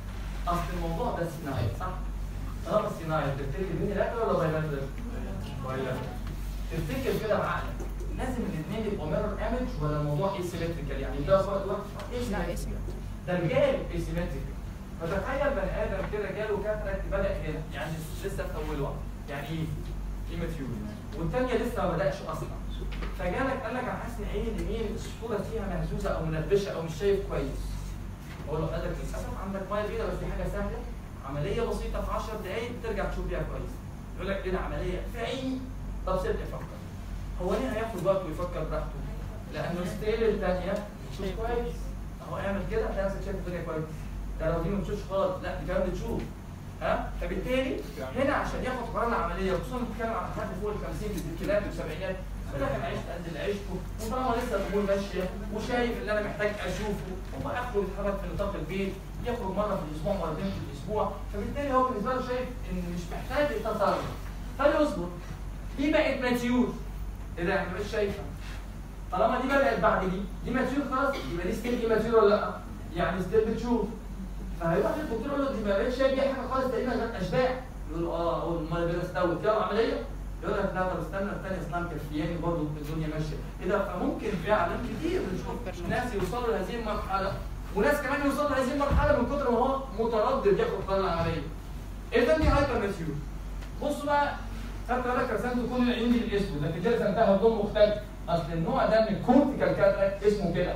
اصل الموضوع ده سينايل صح؟ طالما سينايل تفتكر مين الاكل ولا بايلاترال؟ بايلاترال تفتكر كده بعقلك لازم الاثنين يبقوا ميرور ايمج ولا الموضوع ايسيمتريكال يعني ده صوت واحد لا اسمه ده رجال ايسيمتريكال فتخيل بني ادم كده جاله كاتراكت بدا هنا يعني لسه في اول وقت يعني ايه؟ ايماتيور والثانيه لسه ما بداش اصلا فجالك قال لك انا حاسس ان عيني اليمين الصوره فيها مهزوزه او منبشه او مش شايف كويس اقول له حضرتك للاسف عندك ميه بيضاء بس دي حاجه سهله عمليه بسيطه في 10 دقائق ترجع تشوف بيها كويس يقول لك ايه ده عمليه في عيني طب سيبني افكر هو ليه هياخد وقت ويفكر براحته؟ لانه الستيل الثانيه مش كويس هو اعمل كده هتلاقي نفسك شايف الدنيا كويس ده لو دي ما بتشوفش خالص لا دي كمان بتشوف ها فبالتالي هنا عشان ياخد قرار العمليه وخصوصا بنتكلم عن حد فوق ال 50 بالكلاب والسبعينات يقول لك انا عشت قد اللي عشته وطالما لسه الامور ماشيه وشايف اللي انا محتاج اشوفه هو اخره يتحرك في نطاق البيت يخرج مره في الاسبوع مرتين في الاسبوع فبالتالي هو بالنسبه له شايف ان مش محتاج التصرف فليصبر دي بقت ماتيور ايه ده احنا مش شايفه طالما دي بدات بعد دي دي ماتيور خلاص يبقى دي ستيل ماتيور ولا لا؟ يعني ستيل بتشوف فهيروح للدكتور يقول له دي ما بقتش شايف بيها حاجه خالص تقريبا غير اشباح يقول له اه اقول امال البيضه استوت يلا عمليه يقول لك لا طب استنى الثانيه اصلا مكفياني برضه الدنيا ماشيه ايه ده فممكن فعلا كتير بنشوف ناس يوصلوا لهذه المرحله وناس كمان يوصلوا لهذه المرحله من كتر ما هو متردد ياخد قرار العمليه اذا دي هايبر ماتيور بصوا بقى خدت بالك رسمت كل العيون دي الاسود لكن دي رسمتها بلون مختلف اصل النوع ده من الكورتيكال كاتراكت اسمه كده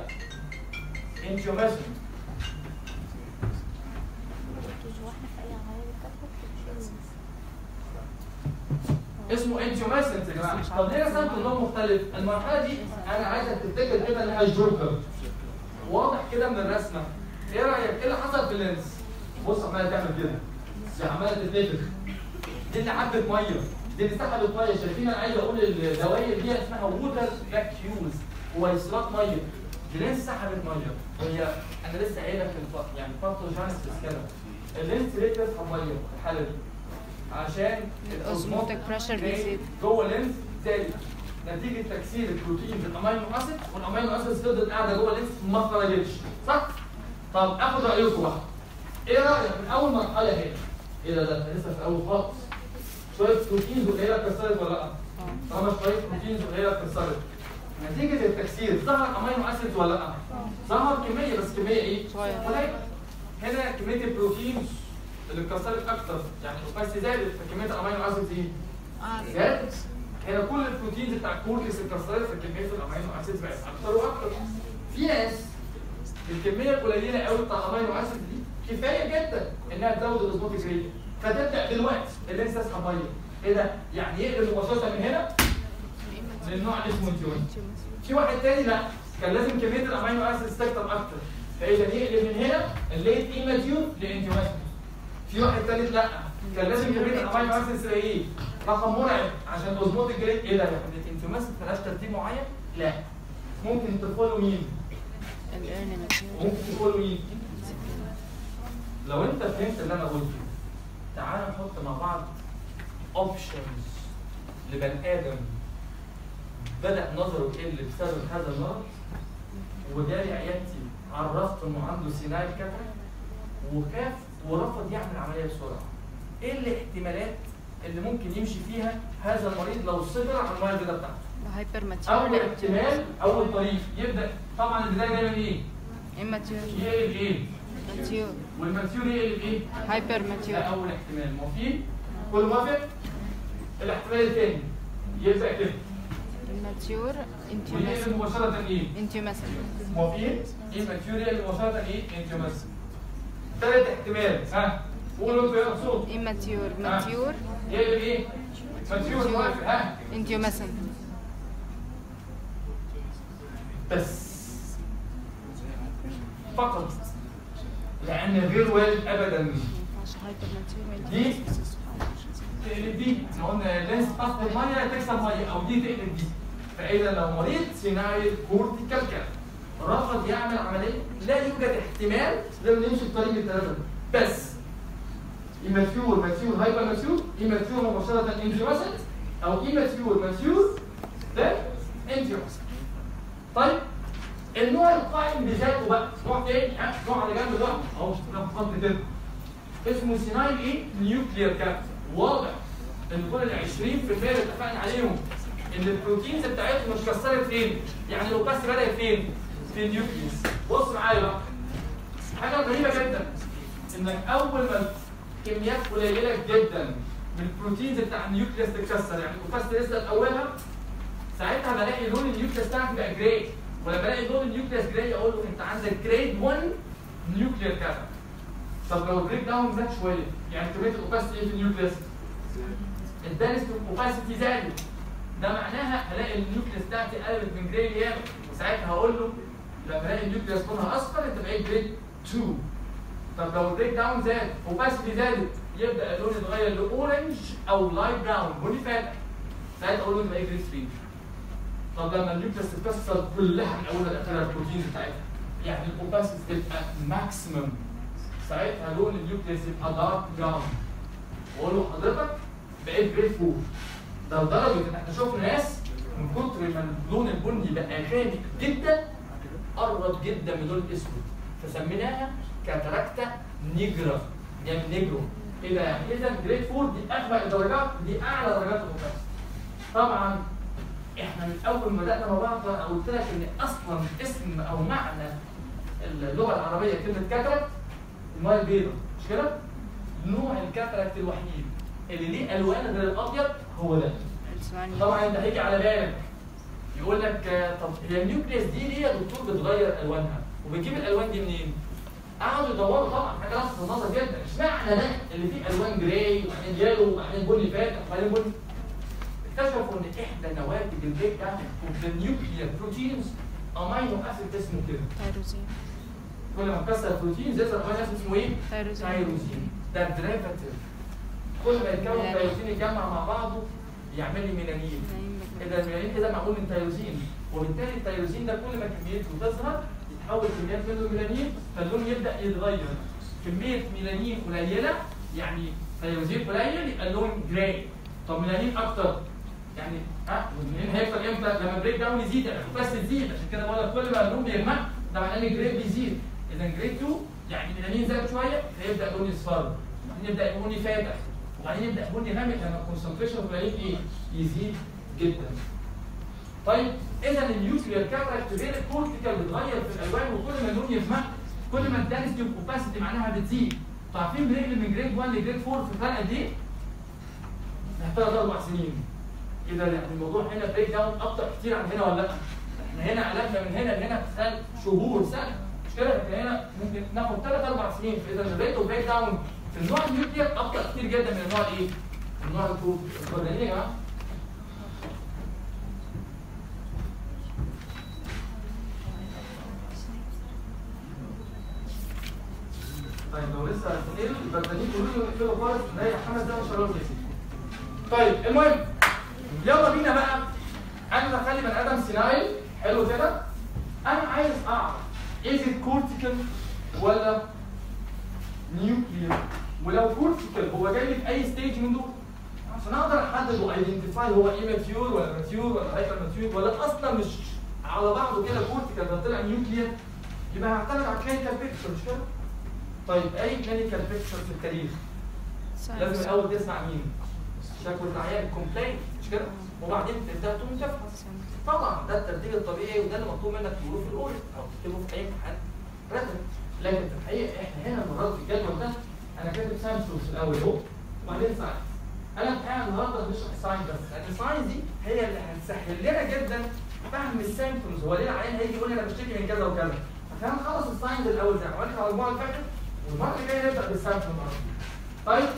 انتيوماسيون اسمه انتيوماسنت يا جماعه طب ليه رسمت لون مختلف؟ المرحله دي انا عايزك تفتكر كده انها جوكر واضح كده من الرسمه ايه رايك؟ ايه اللي حصل في اللينس؟ بص عماله تعمل كده دي عماله تتنفخ دي اللي حبت ميه دي اللي سحبت ميه شايفين انا عايز اقول الدوائر دي اسمها ووتر فاكيوز ويسرات ميه دي لينس سحبت ميه هي انا لسه قايله في الف... يعني فارتوجينيسيس كده اللينس ليه تسحب ميه في الحاله دي؟ عشان الأوزموتيك pressure بيزيد. جوه اللينس زادت نتيجه تكسير البروتين بالامينو اسيد والامينو اسيد فضلت قاعده جوه اللينس ما خرجتش صح؟ طب اخد رايكم بقى ايه رايك من اول مرحله هنا؟ ايه ده ده إحنا لسه في الاول خالص شويه بروتينز قليله اتكسرت ولا لا؟ طالما شويه بروتينز قليله اتكسرت نتيجه التكسير ظهر امينو اسيد ولا لا؟ ظهر كميه بس كميه ايه؟ صغيرة. قليله هنا كميه البروتينز اللي اتكسرت اكتر يعني بس زادت فكميه الامينو اسيد ايه؟ زادت هنا كل البروتينز بتاع الكورتكس اتكسرت فكميه الامينو اسيد بقت اكتر واكتر في ناس الكميه القليله قوي بتاع الامينو اسيد دي كفايه جدا انها تزود الاوزموتيك ريت فتبدا دلوقتي اللينس تسحب ميه ايه ده؟ يعني يقلب مباشره من هنا للنوع اللي اسمه انتيون في واحد تاني لا كان لازم كميه الامينو اسيد تكتر اكتر فاذا يقلب من هنا الليت ايماتيون لانتيوماسيون في واحد ثالث لا كان لازم كميه الامينو اسيد تبقى ايه؟ رقم مرعب عشان الاوزموتيك ريت ايه ده؟ يعني الانتيوماسيد ملهاش ترتيب معين؟ لا ممكن تدخلوا مين؟ الارن ممكن تدخلوا مين؟ لو انت فهمت اللي انا قلته تعال نحط مع بعض اوبشنز لبني ادم بدا نظره يقل بسبب هذا المرض وجالي عيادتي عرفت انه عنده سينايل كاتراكت وخاف ورفض يعمل عمليه بسرعه. ايه الاحتمالات اللي ممكن يمشي فيها هذا المريض لو صبر على الميه البيضاء بتاعته؟ هايبر اول ماتيور احتمال اول طريق يبدا طبعا البدايه دايما ايه؟ اماتيور يقلب ايه؟ ماتيور والماتيور يقلب ايه؟ هايبر ده ماتيور اول احتمال موافقين؟ كل موافق؟ الاحتمال الثاني يبدا كده ماتيور انتيو ويقلب مثلا مباشره ايه؟ انتيو مثلا موافقين؟ ايه الماتيور يقلب مباشره ايه؟ انت مثلا ثالث احتمال ها قولوا انتوا يلا صوت اماتيور ماتيور يقلب ايه؟ ماتيور موافق ها انتيو مثلا بس فقط لان غير وارد ابدا ينفعش هايبر ماتيور دي تقلب دي احنا قلنا لازم تاخد ميه تكسب ميه او دي تقلب دي فاذا لو مريض سيناريو كورتيكال كده رفض يعمل عمليه لا يوجد احتمال لازم نمشي الطريق الثلاثه بس immature mature hyper mature immature مباشرة انتيوسنت او immature mature ده انتيوسنت طيب النوع القائم بذاته بقى نوع تاني ها نوع على جنب ده اهو ده خط كده اسمه سينايل ايه نيوكليير كابتر واضح ان كل ال 20% اللي اتفقنا عليهم ان البروتينز بتاعتهم مش كسرت فين يعني لو بس بدات فين في النيوكليوس بص معايا بقى حاجه غريبه جدا انك اول ما كميات قليله جدا من البروتينز بتاع النيوكليوس تتكسر يعني القفاز لسه الاولها ساعتها بلاقي لون النيوكليوس بتاعك بقى جراي ولا بلاقي لون النيوكليوس جراي اقول له انت عندك جريد 1 نيوكليير كابتر طب لو البريك داون زاد شويه يعني كميه الاوباسيتي ايه في النيوكليس؟ الدنس اوباسيتي زادت ده معناها هلاقي النيوكليس بتاعتي قلبت من جراي ليالو وساعتها هقول له لما الاقي النيوكليس لونها اصفر انت بقيت جريد 2 طب لو البريك داون زاد اوباسيتي زادت يبدا اللون يتغير لاورنج او لايت براون بني فاتح ساعتها اقول له انت بقيت جريد 3 طب لما النيوكليس تتكسر كلها من اولها لاخرها البروتينز بتاعتها يعني الاوباسيتي تبقى ماكسيمم ساعتها لون النيوكليس يبقى دارك براون واقول له حضرتك بقيت جريد 4 ده لدرجه ان احنا شفنا ناس من كتر ما اللون البني بقى غامق جدا قرب جدا من اللون الاسود فسميناها كاتاراكتا نيجرا يعني نيجرو ايه ده يعني اذا جريد 4 دي اغمق الدرجات دي اعلى درجات الاوباسيتي طبعا احنا من اول ما بدانا مع بعض انا قلت لك ان اصلا اسم او معنى اللغه العربيه كلمه كاتاراكت المايه البيضاء مش كده؟ نوع الكاتاراكت الوحيد اللي ليه الوان غير الابيض هو ده اسمعني طبعا انت هيجي على بالك يقول لك آه، طب هي النيوكليس دي ليه يا دكتور بتغير الوانها وبتجيب الالوان دي منين؟ قعدوا يدوروا طبعا حاجه لفت النظر جدا اشمعنى ده اللي فيه الوان جراي وبعدين يالو وبعدين بني فاتح وبعدين بني اكتشفوا ان احدى نواتج البريك داون اوف ذا نيوكليير بروتينز امينو اسيد اسمه كده تايروزين كل ما تكسر البروتين يظهر امينو اسيد اسمه ايه؟ تايروزين تايروزين ده ديريفاتيف كل ما يتكون تايروزين يتجمع مع بعضه يعمل لي ميلانين اذا الميلانين كده معمول من تايروزين وبالتالي التايروزين ده كل ما كميته تظهر يتحول كميات منه ميلانين فاللون يبدا يتغير كميه ميلانين قليله يعني تايروزين قليل يبقى اللون جراي طب ميلانين اكتر يعني ها والميلانين هيكتر امتى لما بريك داون يزيد يعني بس تزيد عشان كده بقول لك كل ما اللون بيغمق ده معناه ان الجريد بيزيد اذا جريد 2 يعني ميلانين زاد شويه فيبدا اللون يصفر وبعدين يبدا يبقى بني فاتح وبعدين يبدا بني غامق لما الكونسنتريشن قليل ايه يزيد جدا طيب اذا النيوكليير كاتراكت غير الكورتيكال بتغير في الالوان وكل ما اللون يغمق كل ما الدنسيتي اوباسيتي معناها بتزيد طب عارفين بنقل من جريد 1 لجريد 4 في فرق قد ايه؟ محتاج اربع سنين اذا يعني الموضوع هنا بريك داون اكتر كتير عن هنا ولا لا؟ احنا هنا علاجنا من هنا لهنا في خلال شهور سنه مش كده؟ احنا هنا ممكن ناخد ثلاث اربع سنين فاذا الريت اوف بريك داون في النوع النيوكليير اكتر كتير جدا من النوع الايه؟ النوع الكورتيكال يا جماعه؟ طيب لو لسه هتنقلوا البردانين قولوا لي نقفلوا خالص نريح خمس دقايق مش هنقول طيب المهم يلا بينا بقى انا بخلي بني ادم سينايل حلو كده انا عايز اعرف از كورتيكال ولا نيوكليير ولو كورتيكال هو جاي لي في اي ستيج من دول عشان اقدر احدد وايدنتيفاي هو ايه ماتيور ولا ماتيور ولا هايبر ماتيور ولا اصلا مش على بعضه كده كورتيكال ده طلع نيوكليير يبقى هعتمد على كلينيكال بيكتشر مش كده؟ طيب اي كلينيكال بيكتشر في التاريخ لازم الاول تسمع مين؟ شكوى العيان كومبلين مش كده وبعدين تبدا تقوم تفحص طبعا ده الترتيب الطبيعي وده اللي مطلوب منك تقوله في الاول او تكتبه في اي امتحان رسمي لكن في الحقيقه احنا هنا المره في الجدول ده انا كاتب سامسونج في الاول اهو وبعدين ساينس انا الحقيقه النهارده بشرح ساينس بس لان الساينس دي هي اللي هتسهل لنا جدا فهم السيمبتومز هو ليه العيان هيجي يقول لي انا بشتكي من كذا وكذا فكان نخلص الساينس الاول زي ما عملت على المجموعه اللي فاتت والمره اللي جايه نبدا بالسيمبتوم طيب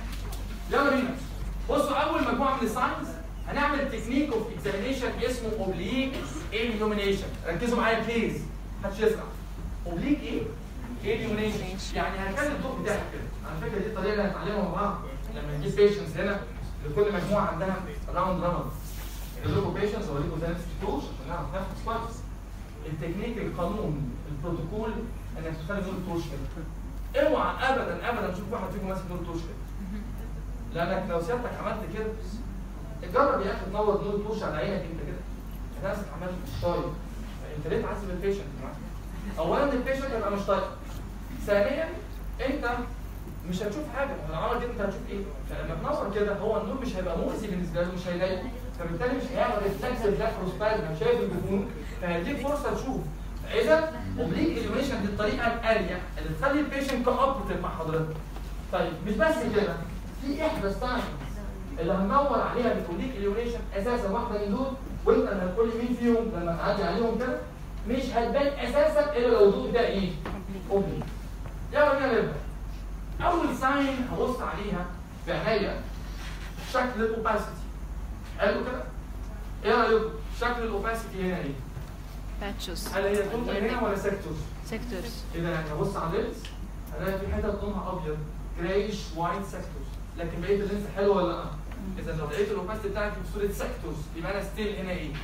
يلا بينا بصوا اول مجموعه من الساينس هنعمل تكنيك اوف اكزامينيشن اسمه اوبليك اليومينيشن ركزوا معايا بليز محدش يسمع اوبليك ايه؟ اليومينيشن يعني هنخلي الضوء بتاعك كده على فكره دي الطريقه اللي هنتعلمها مع بعض لما نجيب بيشنس هنا لكل مجموعه عندها راوند رانر لكم بيشنس اوريكم ازاي نمسك عشان نعرف نفحص كويس التكنيك القانون البروتوكول انك تخلي نور التوش كده اوعى ابدا ابدا تشوف واحد فيكم ماسك نور التوش كده لانك لو سيادتك عملت كده جرب يا اخي تنور نور التوش على عينك انت كده نفسك عمال مش طايق انت ليه تعذب البيشنت اولا البيشنت هيبقى مش طايق ثانيا انت مش هتشوف حاجه ما العمل دي انت هتشوف ايه فلما تنور كده هو النور مش هيبقى مؤذي بالنسبه له مش هيضايقه فبالتالي مش هيعمل ريفلكس بلاكروسبازم مش شايف الجفون فهيديك فرصه تشوف فاذا اوبليك اليوميشن دي الطريقه الاريح اللي تخلي البيشنت كوبرتيف مع حضرتك طيب مش بس كده في احدى ستايل اللي هندور عليها بالاوبليك اليوميشن اساسا واحده من دول وانت اللي هتقول لي مين فيهم لما تعدي عليهم كده مش هتبان اساسا الا لو الضوء ده ايه؟ اوبليك يلا بينا نبدا اول ساين هبص عليها بعينيا شكل الاوباسيتي حلو كده ايه رايكم شكل الاوباسيتي هنا ايه باتشز هل هي توتال هنا ولا سيكتورز سيكتورز اذا يعني ابص على اللينس هلاقي في حتت لونها ابيض جرايش وايت سيكتورز لكن بقيه اللينس حلو ولا لا اذا لو لقيت الاوباسيتي بتاعتي في صوره سيكتورز يبقى انا ستيل هنا ايه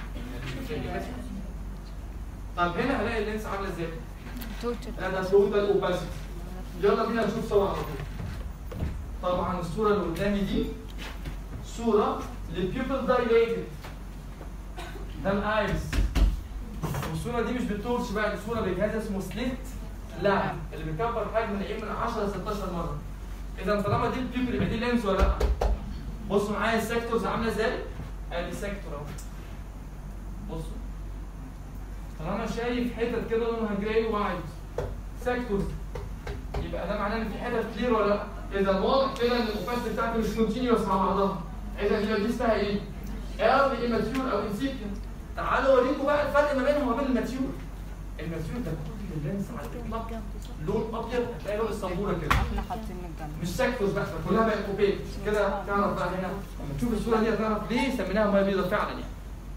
طب هنا هلاقي اللينس عامله ازاي توتال انا توتال اوباسيتي يلا بينا نشوف سوا على طول طبعا الصوره اللي قدامي دي صوره للبيوبل دايليتد ده الايرس والصوره دي مش بالتورش بقى دي صوره بجهاز اسمه سليت لامب اللي بيكبر حجم العين من 10 ل 16 مره اذا طالما دي البيوبل يبقى دي لينس ولا لا بصوا معايا السيكتورز عامله ازاي ادي سيكتور اهو بصوا طالما شايف حتت كده لونها جراي وايت سيكتورز يبقى ده معناه ان في حتت كلير ولا لا؟ اذا واضح كده ان الاوباس بتاعتي مش كونتينيوس مع بعضها اذا هي دي اسمها ايه؟ ايرلي اماتيور او انسيبيان تعالوا اوريكم بقى الفرق ما بينهم وبين الماتيور الماتيور ده كل اللينس على الاطلاق لون ابيض هتلاقي لون السبوره كده احنا حاطين من الجنب مش سيكتورز بقى كلها بقت اوبيك كده تعرف بقى هنا لما تشوف الصوره دي هتعرف ليه سميناها ميه بيضاء فعلا يعني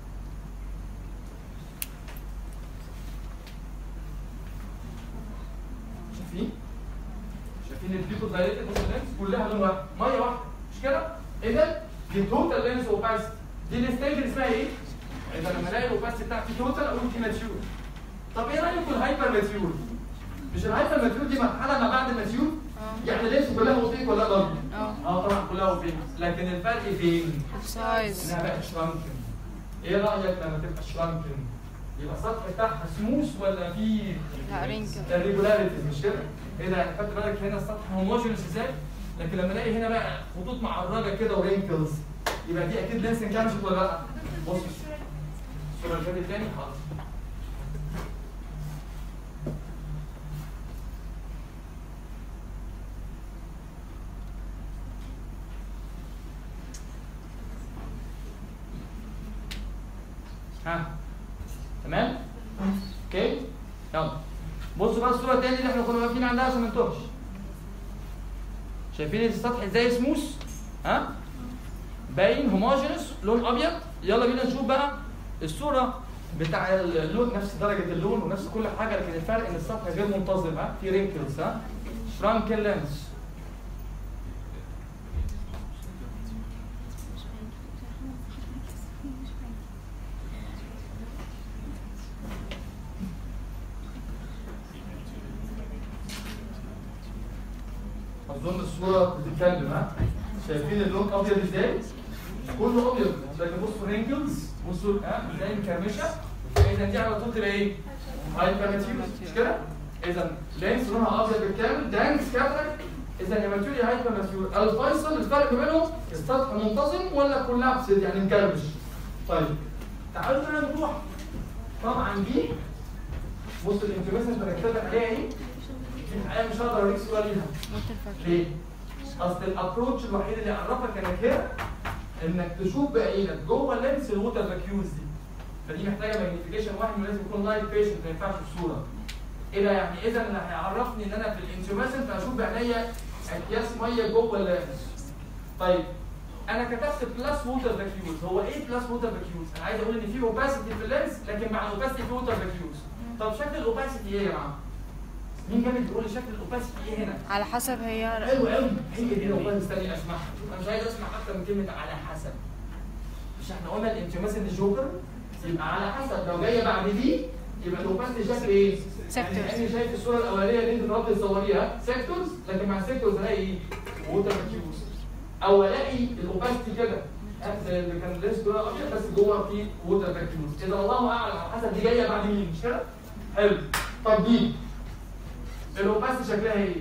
شايفين؟ شايفين البيكو دايركت بص اللينس كلها لون واحد ميه واحده مش كده؟ اذا دي توتال لينس اوباسيتي دي الستيج اللي اسمها ايه؟ اذا لما الاقي الاوباسيتي بتاعتي توتال اقول دي ماتيور طب ايه رايكم الهايبر ماتيور؟ مش الهايبر ماتيور دي مرحله ما بعد الماتيور؟ يعني اللينس كلها اوبيك ولا لا؟ اه اه طبعا كلها اوبيك لكن الفرق فين؟ سايز انها بقت شرانكن ايه رايك لما تبقى شرانكن؟ يبقى السطح بتاعها سموث ولا فيه لا رينكل الريجولاريتيز مش كده؟ ايه ده يعني خدت بالك هنا السطح هوموجينس ازاي؟ لكن لما الاقي هنا بقى خطوط معرجه كده ورينكلز يبقى دي اكيد لينس انكمشت ولا لا؟ بص الصوره اللي فاتت تاني حاضر ها تمام؟ اوكي؟ يلا بصوا بقى الصوره الثانيه اللي احنا كنا واقفين عندها عشان ما نتوهش شايفين السطح ازاي سموث؟ ها؟ باين هوموجينس لون ابيض يلا بينا نشوف بقى الصوره بتاع اللون نفس درجه اللون ونفس كل حاجه لكن الفرق ان السطح غير منتظم ها في رينكلز ها شرانكن لينس اظن الصوره بتتكلم ها شايفين اللون ابيض ازاي كله ابيض لكن بصوا رينكلز بصوا ها ازاي مكرمشه اذا دي على طول تبقى ايه هايبرماتيوس مش كده اذا لينس لونها ابيض بالكامل دانس كاتراك اذا هيماتوريا هايبر ماتيور الفيصل الفرق بينهم السطح منتظم ولا كولابسد يعني مكرمش طيب تعالوا بقى نروح طبعا دي بص الانفورميشن اللي كتبت عليها ايه دي الحقيقه مش هقدر اوريك صوره ليها ليه؟ اصل الابروتش الوحيد اللي يعرفك انك هنا انك تشوف بعينك جوه لينس الووتر فاكيوز دي فدي محتاجه ماجنيفيكيشن واحد ولازم يكون لايف بيشنت ما ينفعش في صوره ايه ده يعني اذا اللي هيعرفني ان انا في الانسيوميشن اشوف بعينيا اكياس ميه جوه اللينس طيب انا كتبت بلس ووتر فاكيوز هو ايه بلس ووتر فاكيوز انا عايز اقول ان في اوباسيتي في اللينس لكن مع الاوباسيتي في ووتر فاكيوز طب شكل الاوباسيتي ايه يا جماعه مين جامد يقول لي شكل الاوباسيتي ايه هنا على حسب هي حلو قوي هي دي والله مستني اسمعها انا مش عايز اسمع اكتر من كلمه على حسب مش احنا قلنا الانتماسن الجوكر يبقى على حسب لو جايه بعد دي يبقى الاوباسيتي شكل ايه؟ Sectors. يعني انا شايف الصوره الاولانيه اللي انت طلبت تصوريها سيكتورز لكن مع السيكتورز الاقي ايه؟ ووتر فاكيوز او الاقي الاوباسيتي كده زي اللي كان لسه جوه ابيض بس جوه في ووتر فاكيوز اذا الله اعلم على حسب دي جايه بعد مين مش كده؟ حلو طب دي الاوباسيتي شكلها ايه؟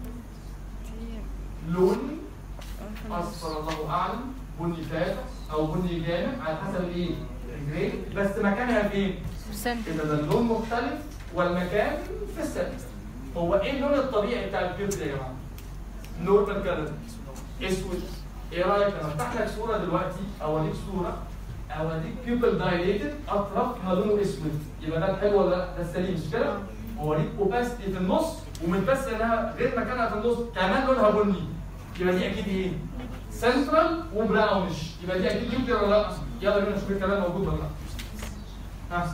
لون اصفر الله اعلم بني فاتح او بني جامد على حسب الايه؟ الجريد بس مكانها فين؟ سنتر كده ده اللون مختلف والمكان في السنتر هو ايه اللون الطبيعي بتاع البيوبل يا جماعه؟ نورمال كلر اسود ايه رايك لما افتح لك صوره دلوقتي اوريك صوره اوريك بيوبل دايليتد اطرافها لونه اسود يبقى ده الحلو ولا لا؟ ده السليم مش كده؟ واوريك اوباستي في النص ومن بس انها غير مكانها في النص كمان لونها بني يبقى دي اكيد ايه؟ سنترال وبراونش يبقى دي اكيد بيوبل ولا لا؟ يلا بينا نشوف الكلام موجود ولا لا؟ ها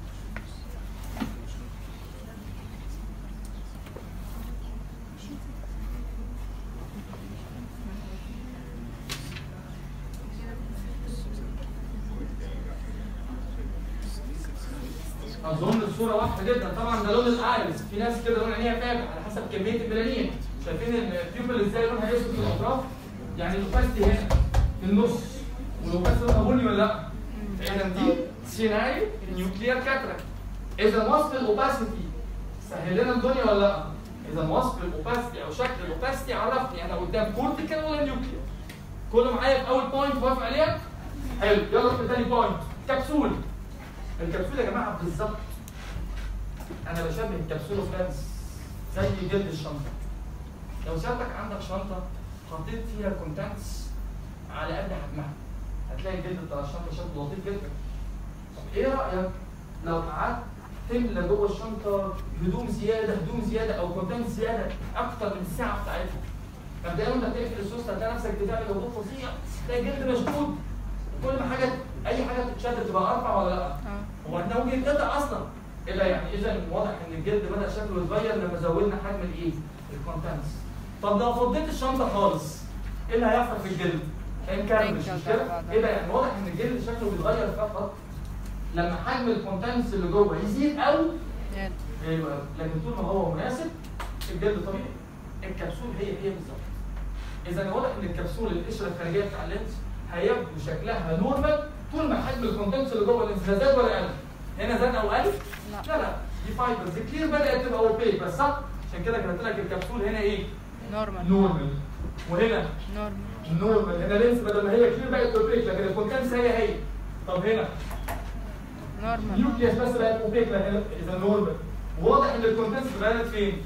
اظن الصوره واضحه جدا طبعا ده لون الايرس في ناس كده لون عينيها فاتح على حسب كميه الميلانين شايفين البيوبل ازاي لونها اسود في الاطراف يعني الاوباستي هنا في النص والاوباستي لونها بني ولا لا؟ اذا دي سيناريو نيوكليير كاتراكت اذا وصف الاوباسيتي سهل لنا الدنيا ولا لا؟ اذا وصف الاوباسيتي او شكل الاوباسيتي عرفني انا قدام كورتيكال ولا نيوكليير كله معايا في اول بوينت موافق عليها؟ حلو يلا في تاني بوينت كبسول الكبسول يا جماعه بالظبط انا بشبه الكبسوله فرانس زي جلد الشنطه لو سيادتك عندك شنطه حطيت فيها كونتاكتس على قد حجمها هتلاقي الجلد بتاع الشنطه شكله لطيف جدا طب ايه رايك لو قعدت تملى جوه الشنطه هدوم زياده هدوم زياده او كونتاكت زياده اكتر من الساعه بتاعتها مبدئيا وانت بتقفل السوست هتلاقي نفسك بتعمل هدوم فظيع تلاقي جلد مشدود كل ما حاجه اي حاجه بتتشد بتبقى ارفع ولا لا؟ هو احنا ممكن نتقطع اصلا ايه ده يعني اذا واضح ان الجلد بدا شكله يتغير لما زودنا حجم الايه؟ الكونتنتس طب لو فضيت الشنطه خالص ايه اللي هيحصل في الجلد؟ هينكرمش مش كده؟ ايه ده يعني واضح ان الجلد شكله بيتغير فقط لما حجم الكونتنتس اللي جوه يزيد او ايوه لكن طول ما هو مناسب الجلد طبيعي الكبسول هي هي بالظبط اذا واضح ان الكبسول القشره الخارجيه بتاع اللينس هيبدو شكلها نورمال طول ما حجم الكونتنتس اللي جوه اللينس لا زاد ولا قل هنا زاد او قل لا. لا لا دي فايبرز كلير بدات تبقى اوبيك بس صح عشان كده كتبت لك الكبسول هنا ايه نورمال نورمال وهنا نورمال نورمال هنا لينس بدل ما هي كلير بقت اوبيك لكن الكونتنتس هي هي طب هنا نورمال نيوكليس بس بقت اوبيك لكن اذا نورمال واضح ان الكونتنتس اتغيرت فين؟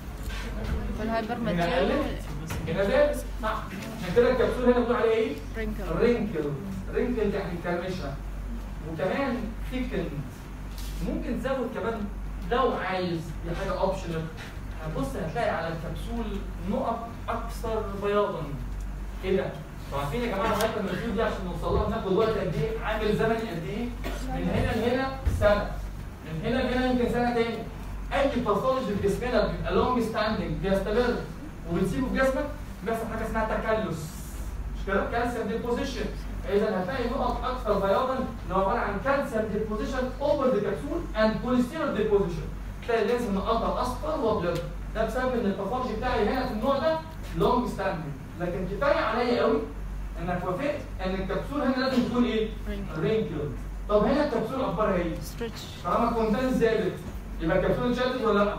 في الهايبر هنا ماتيريال قلت هنا زاد صح عشان كده الكبسول هنا بتقول عليها ايه؟ رينكل رينكل رينكل يعني كرمشه وكمان ثيكن ممكن تزود كمان لو عايز دي حاجه اوبشنال هتبص هتلاقي على الكبسول نقط اكثر بياضا ايه ده؟ انتوا عارفين يا جماعه الهايبر ماتيريال دي عشان نوصل لها ناخد وقت قد ايه؟ عامل زمني قد ايه؟ من هنا لهنا سنه من هنا لهنا يمكن سنه تاني اي باثولوجي في جسمنا بيبقى لونج ستاندنج بيستمر وبنسيبه في جسمك بيحصل حاجه اسمها تكلس مش كده؟ كالسيوم ديبوزيشن اذا هتلاقي نقط اكثر بياضا اللي هو عباره عن كالسيوم ديبوزيشن اوفر ذا كبسول اند بوليستيرول ديبوزيشن تلاقي اللينس نقطها اصفر وابيض ده بسبب ان الباثولوجي بتاعي هنا في النوع ده لونج ستاندنج لكن كفايه عليا قوي انك وافقت ان الكبسول هنا لازم تكون ايه؟ Wrinkle. رينكل طب هنا الكبسول اخبارها ايه؟ ستريتش طالما الكونتنت زادت يبقى الكبسول اتشدت ولا لا؟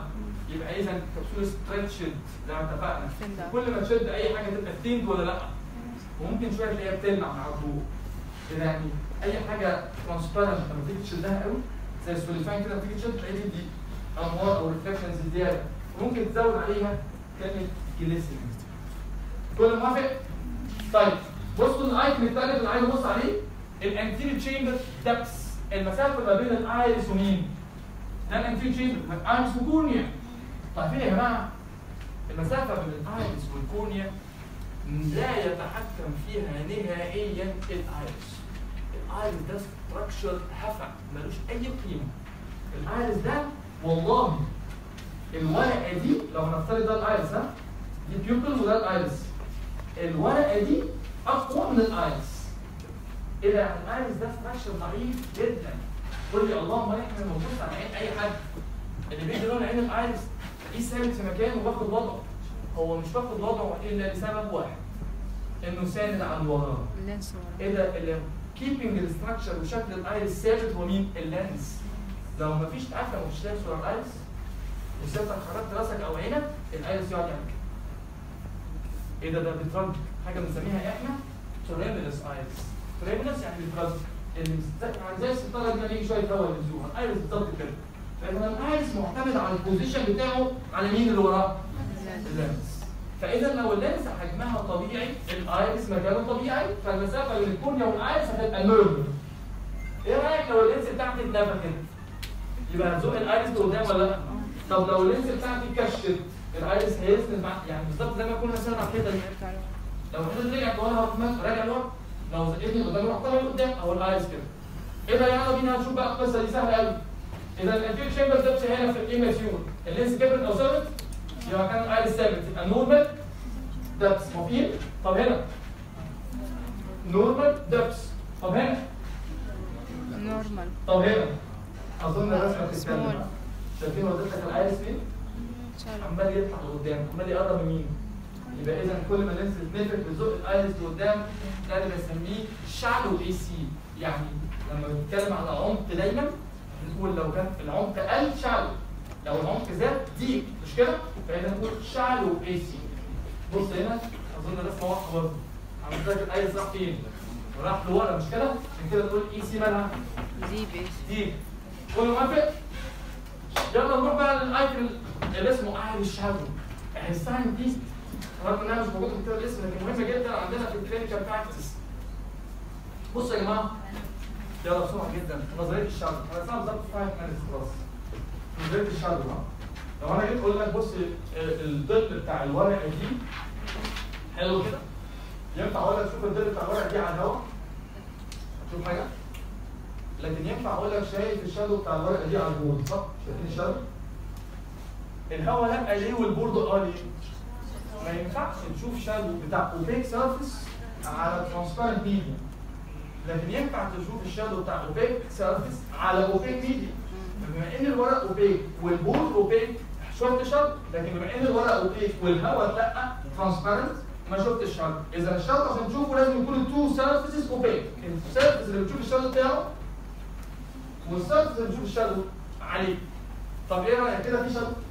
يبقى اذا الكبسوله ستريتشد زي ما اتفقنا فهمت. كل ما تشد اي حاجه تبقى ثيند ولا لا وممكن شويه تلاقيها بتلمع مع الضوء كده يعني اي حاجه ترانسبيرنت لما تيجي تشدها قوي زي السوليفاين كده لما تيجي تشد تلاقي دي انوار او ريفلكشنز زياده وممكن تزود عليها كلمه جليسين كل موافق؟ طيب بصوا الايكون الثالث اللي عايز ابص عليه الانتيريور تشامبر دبس المسافه ما بين الايرس ومين؟ ده الانتيريور تشامبر الايرس وكورنيا طيب يا جماعه المسافه بين الايرس والكورنيا لا يتحكم فيها نهائيا الايرس الايرس ده ستراكشر هفع ملوش اي قيمه الايرس ده والله الورقه دي لو هنفترض ده الايرس ها دي بيوبل وده الايرس الورقه دي اقوى من الايرس ايه ده الايرس ده ستراكشر ضعيف جدا قول لي اللهم احنا موجود على عين اي حد اللي بيجي لون عين الايرس ايه ثابت في مكانه واخد وضعه هو مش واخد وضعه الا لسبب واحد انه ساند على وراه اللينس ورا ايه ده اللي كيبنج الاستراكشر وشكل الايرس ثابت هو مين؟ اللانس لو مفيش قفله ومش لابس ورا الايرس وسبتك خرجت راسك او عينك الايرس يقعد يعمل كده. ايه ده ده بيترج حاجه بنسميها احنا تريمينس ايرس تريمينس يعني بيترج اللي مست- يعني زي الستاره كده بيجي شويه هواء ينزلوها الايرس بالظبط كده فاذا الايرس معتمد على البوزيشن بتاعه على مين اللي وراه؟ اللانس فاذا لو اللانس حجمها طبيعي الايرس مكانه طبيعي فالمسافه بين الكورنيا والايرس هتبقى نورمال ايه رايك لو اللينس بتاعتي اتنفخ كده يبقى هتزق الايرس لقدام ولا لا طب لو اللينس بتاعتي كشت الايرس هيسند مع يعني بالظبط زي ما كنا مثلا على الحيطه دي لو الحيطه رجعت ورا هتمد راجع لورا لو زقتني قدام رحت طالع لقدام او الايرس كده ايه ده يلا بينا نشوف بقى القصه دي سهله قوي اذا الانتيريور تشامبر دبس هنا في الايماتيور اللينس كبرت او ثابت يبقى كان الايرس ثابت يبقى نورمال دبس موافقين طب هنا نورمال دبس طب هنا نورمال طب هنا اظن الرسمه بتتكلم Small. بقى. شايفين وظيفتك الايرس فين؟ عمال يطلع لقدام عمال يقرب من مين؟ يبقى اذا كل ما اللينس يتنفخ بيزق الايرس لقدام ده اللي بنسميه شالو اي سي يعني لما بنتكلم على عمق دايما بنقول لو كان العمق قل شالو لو العمق زاد ديب مش كده؟ فاذا نقول شالو اي سي بص هنا اظن الرسمه واضحه برضه عم ازاي الايرس راح فين؟ راح لورا مش كده؟ عشان كده تقول اي سي مالها؟ دي بيس دي كله موافق؟ يلا نروح بقى للايكون اللي اسمه ايرس شادو الساينتست رغم انها مش موجوده في كتاب الاسم لكن مهمه جدا عندنا في الكلينيكال براكتس بصوا يا جماعه يلا بسرعه جدا نظريه الشادو انا سامع بالظبط 5 minutes خلاص نظريه الشادو ها لو انا جيت اقول لك بص ال- الظل بتاع الورقه دي حلو كده ينفع اقول لك شوف الظل بتاع الورقه دي على الهواء هتشوف حاجه لكن ينفع اقول لك شايف الشادو بتاع الورقه دي على البورد صح؟ شايفين الشادو؟ الهواء لا ليه والبورد اه ليه؟ ما ينفعش تشوف شادو بتاع اوبيك سيرفيس على ترانسبيرنت ميديا لكن ينفع تشوف الشادو بتاع اوبيك سيرفيس على اوبيك ميديا بما ان الورق اوبيك والبورد اوبيك شفت شادو لكن بما ان الورق اوبيك والهواء لا ترانسبيرنت ما شفتش شادو اذا الشادو عشان تشوفه لازم يكون التو سيرفيسز اوبيك السيرفيس اللي بتشوف الشادو بتاعه والسيرفيس اللي بتشوف الشادو عليه طب ايه رايك كده في شادو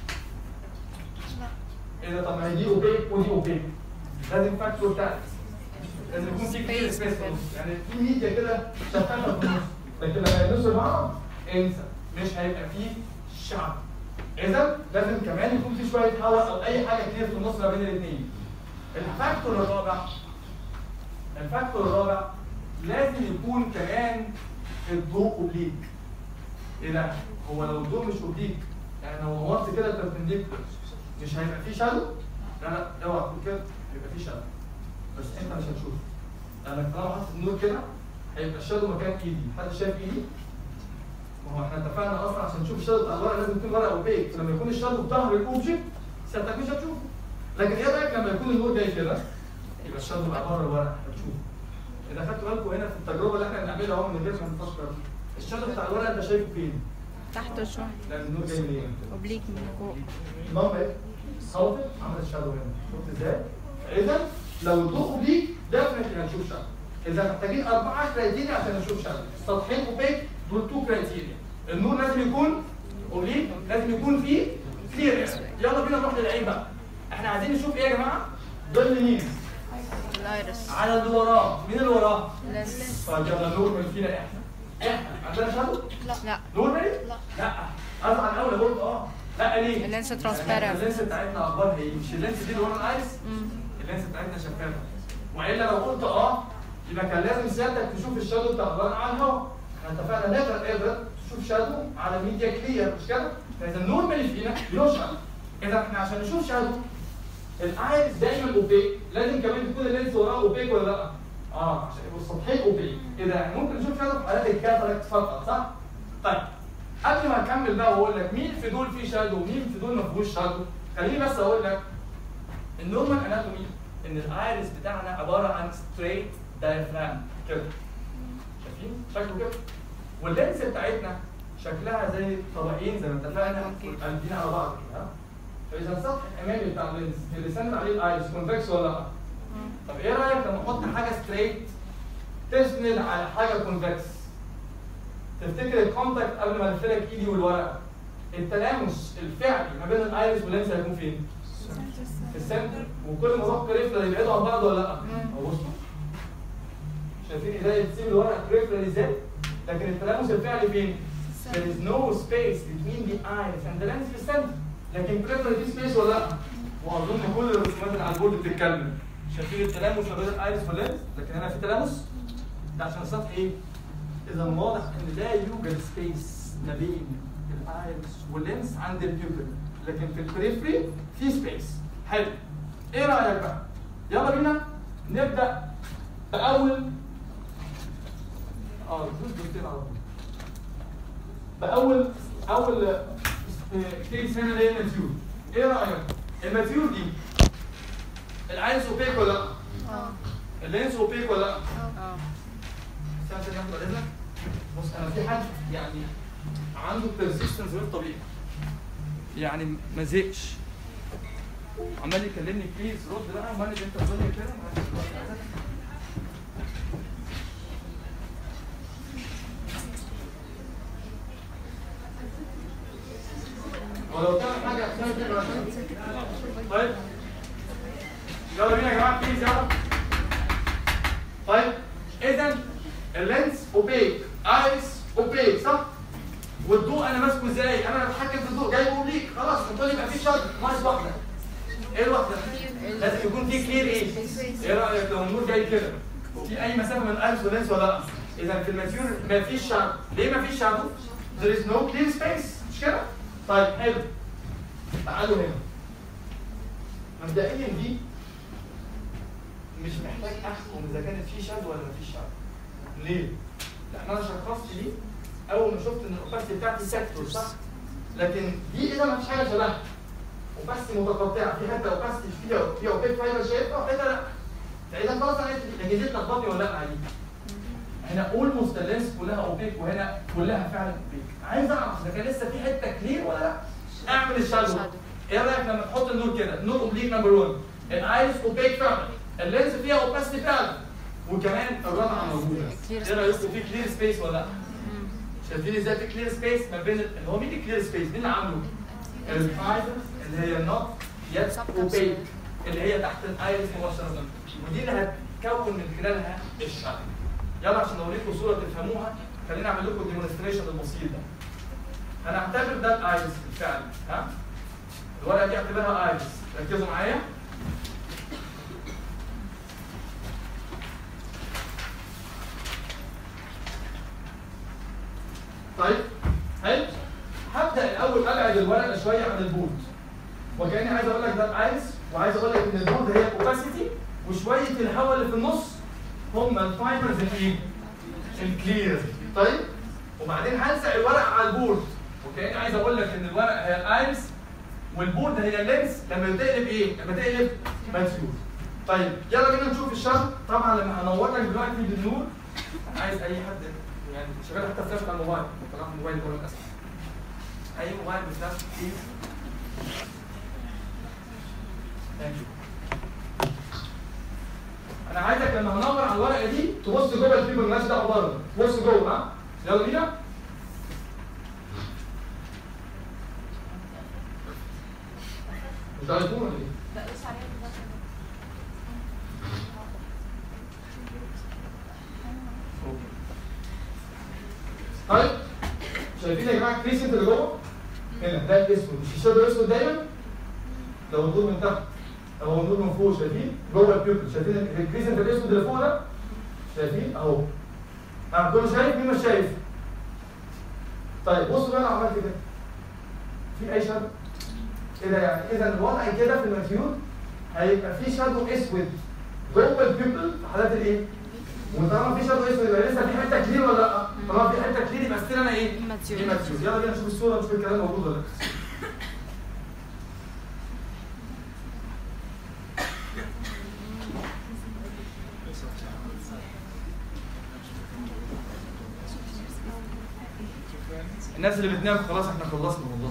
ايه ده طب ما هي دي اوبيك ودي اوبيك لازم فاكتور تالت لازم يكون في كتير Space سبيس كده. يعني في ميديا كده شفافه في النص لكن لما يلمسوا بعض انسى مش هيبقى فيه شعب اذا لازم كمان يكون في شويه هواء او اي حاجه كتير في النص ما بين الاثنين الفاكتور الرابع الفاكتور الرابع لازم يكون كمان الضوء اوبليك ايه ده هو لو الضوء مش اوبليك يعني لو نورت كده البربنديكولر مش هيبقى فيه شادو لا لا اوعى تقول كده هيبقى فيه شادو بس انت مش هتشوفه لانك طالما حاطط النور كده هيبقى الشادو مكان ايدي حد شايف ايدي؟ ما هو احنا اتفقنا اصلا عشان تشوف الشادو بتاع الورق لازم يكون ورق اوبيك فلما يكون الشادو في ظهر الاوبجكت سيادتك مش هتشوفه لكن ايه رايك لما يكون النور جاي كده يبقى الشادو بقى بره الورق هتشوفه اذا خدتوا بالكم هنا في التجربه اللي احنا بنعملها اهو من غير ما نفكر الشادو بتاع الورق انت شايفه فين؟ تحت شوية لان النور جاي منين؟ اوبليك من فوق المنطقه ايه؟ صوتت عملت شادو هنا شفت ازاي؟ اذا لو الضوء اوبليك ديفنتلي هنشوف شادو اذا محتاجين اربعه كرايتيريا عشان نشوف شادو سطحين اوبيك دول تو كرايتيريا النور لازم يكون اوبليك لازم يكون فيه كلير يلا بينا نروح للعين بقى احنا عايزين نشوف ايه يا جماعه ظل مين الايرس على اللي وراه مين اللي وراه لينس طيب يلا نورمال فينا احنا احنا عندنا شادو لا نورمال لا. لا ازعل قوي قلت اه لا ليه اللينس يعني ترانسبيرنت اللينس بتاعتنا اخبارها ايه مش اللينس دي اللي ورا الايرس اللينس بتاعتنا شفافه والا لو قلت اه يبقى كان لازم سيادتك تشوف الشادو بتاع الغرض على الهواء احنا اتفقنا نقدر قادر تشوف شادو على ميديا كلير مش كده؟ فاذا النورمال فينا يشعر اذا احنا عشان نشوف شادو الايرس دايما اوبيك لازم كمان تكون اللينس وراه اوبيك ولا لا؟ اه عشان يبقوا السطحين اوبيك اذا يعني ممكن نشوف شادو في حالات الكاتراكت فقط صح؟ طيب قبل ما اكمل بقى واقول لك مين في دول فيه شادو ومين في دول ما فيهوش شادو خليني بس اقول لك النورمال اناتومي ان الايرس بتاعنا عباره عن ستريت دايفرام كده شايفين شكله كده واللينس بتاعتنا شكلها زي طبقين زي ما اتفقنا كونكيف. قلبين على بعض كده ها؟ فاذا السطح الامامي بتاع اللينس اللي ساند عليه الايرس كونفكس ولا لا؟ طب ايه رايك لما احط حاجه ستريت تسند على حاجه كونفكس تفتكر الكونتاكت قبل ما الفلك ايدي والورقه التلامس الفعلي ما بين الايرس واللينس هيكون فين؟ في السنتر وكل ما اروح بريفرال يبعدوا عن بعض ولا لا؟ أهو بصوا شايفين ايديا بتسيب الورقه بريفرال ازاي؟ لكن التلامس الفعلي فين؟ There is no space between the iris and the lens في السنتر لكن بريفرال في سبيس ولا لا؟ واظن كل الرسومات اللي على البورد بتتكلم شايفين التلامس ما بين الايرس واللينس لكن هنا في تلامس ده عشان السطح ايه؟ اذا واضح ان لا يوجد سبيس ما بين الايرس واللينس عند البيوبل لكن في البريفري في سبيس حلو ايه رايك بقى يلا بينا نبدا باول اه دول دقيقتين على طول باول اول كيس هنا اللي هي الماتيور ايه رايك الماتيور دي العينس اوبيك ولا لا اه اللينس اوبيك ولا لا اه ساعة ثانية واحدة إذنك بص أنا في حد يعني عنده بيرسيستنس غير طبيعي يعني ما زهقش عمال يكلمني بليز رد بقى مانج انت الدنيا كده ولو كان حاجة أثناء كده طيب يلا بينا يا جماعة بليز يلا طيب اذا اللينس اوبيك ايرس اوبيك صح والضوء انا ماسكه ازاي انا بتحكم في الضوء جايبه اوبليك خلاص قلت لي يبقى في شرط ناقص واحده ايه الواحده لازم يكون في كلير ايه ايه رايك لو النور جاي كده في اي مسافه من الايرس واللينس ولا لا اذا في الماتيور ما فيش شادو ليه ما فيش شادو there is no clear space مش كده طيب حلو تعالوا هنا مبدئيا دي مش محتاج احكم اذا كانت في شادو ولا مفيش شادو ليه؟ لان انا شخصت دي اول ما شفت ان الاوباسيتي بتاعتي سيكتور صح؟ لكن دي اذا ما فيش حاجه شبهها اوباسيتي متقطعه في حته اوباسيتي فيها فيها اوبيك فايبر شايفها وحته لا فاذا خلاص انا لكن دي تلخبطني ولا لا دي؟ هنا اولموست اللينس كلها اوبيك وهنا كلها فعلا اوبيك عايز اعرف اذا كان لسه في حته كلير ولا لا اعمل الشادو شادو. ايه رايك لما تحط النور كده النور اوبليك نمبر 1 الايرس اوبيك فعلا اللينس فيها اوباسيتي فعلا وكمان الرابعه موجوده Clear ايه رايكم في كلير سبيس ولا لا؟ شايفين ازاي في كلير سبيس ما بين ال- هو مين الكلير سبيس؟ مين اللي عامله؟ الفايبر اللي هي نوت يت Subcapsular. اوبيك اللي هي تحت الايرس مباشره ودي اللي هتكون من خلالها الشكل يلا عشان اوريكم صوره تفهموها خليني اعمل لكم ديمونستريشن البسيط ده هنعتبر ده الايرس بالفعل ها الورقه دي اعتبرها ايرس ركزوا معايا طيب حلو هبدا الاول ابعد الورقه شويه عن البورد وكاني عايز اقول لك ده الايرس وعايز اقول لك ان البورد هي الاوباسيتي وشويه الهواء اللي في النص هم الفايبرز الايه؟ الكلير طيب وبعدين هلزق الورقه على البورد وكاني عايز اقول لك ان الورقه هي الايرس والبورد هي اللينس لما تقلب ايه؟ لما تقلب ماتيور طيب يلا بينا نشوف الشرط طبعا لما هنور لك دلوقتي بالنور انا عايز اي حد يعني شغال حتى في على الموبايل طلع الموبايل بره للاسف اي موبايل بتنفس بليز ثانك يو انا عايزك لما هنور على الورقه دي تبص جوه الفيبر مالهاش دعوه بره بص جوه ها يلا بينا مش على طول ولا ايه؟ بقيس عليها بالظبط طيب شايفين يا جماعه الكريسنت اللي جوه؟ هنا ده الاسود مش الشادو اسود دايما؟ لو النور من تحت او النور من فوق شايفين؟ جوه البيوبل شايفين الكريسنت الاسود اللي فوق ده؟ شايفين؟ اهو ها كله شايف مين مش شايف؟ طيب بصوا بقى انا عملت كده في اي شادو؟ ايه ده يعني؟ اذا الوضع كده في الماتيور هيبقى في شادو اسود جوه البيوبل في حالات الايه؟ وطالما في شادو اسود يبقى لسه في حته كلير ولا لا؟ طالما في حته كلير يبقى ستيل انا ايه؟ Immature. immature. يلا بينا نشوف الصوره نشوف الكلام موجود ولا لا الناس اللي بتنام خلاص احنا خلصنا والله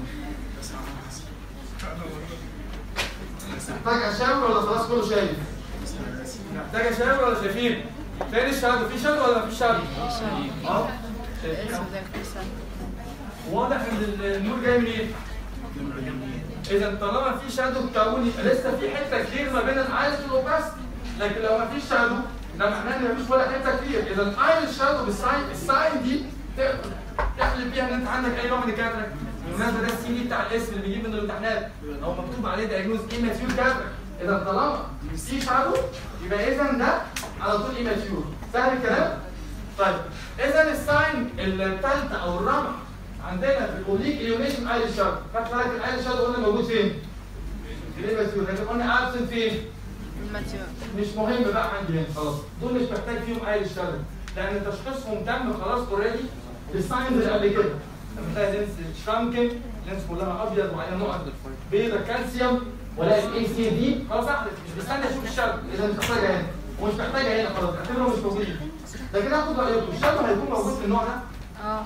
محتاج اشاور ولا خلاص كله شايف؟ محتاج اشاور ولا شايفين؟ فين الشادو؟ في شادو ولا مفيش شادو؟ اه شايفين أهو. واضح ان النور جاي منين؟ اذا طالما في شادو كوني لسه في حته كتير ما بين الايرس والاوباس لكن لو ما فيش شادو ده معناه ان مفيش ولا حته كتير اذا الايرس شادو بالساين الساين دي تقدر تحلم بيها ان انت عندك اي نوع من الكاتراك بالمناسبه ده السي دي بتاع الاسم اللي بيجيب من الامتحانات هو مكتوب عليه دايجنوز ايماتيور كاتراك اذا طالما في شادو يبقى اذا ده على طول ايماتيور سهل الكلام؟ طيب اذا الساين الثالثه او الرابعه عندنا في الاوليك اليونيشن ايريش شادو خدت بالك الايريش شادو قلنا موجود فين؟ في الايماتيور لكن قلنا ابسنت فين؟ مش مهم بقى عندي هنا خلاص دول مش محتاج فيهم ايريش شادو لان تشخيصهم تم خلاص اوريدي بالساينز اللي قبل كده لما تلاقي لينس شرانكن لينس كلها ابيض وعليها نقط بيضة كالسيوم ولا الاي سي دي خلاص احدث مش مستني اشوف الشادو اذا مش محتاجها هنا ومش محتاجها هنا خلاص اعتبرهم مش موجودين لكن اخد رايكم الشادو هيكون موجود في النوع ده اه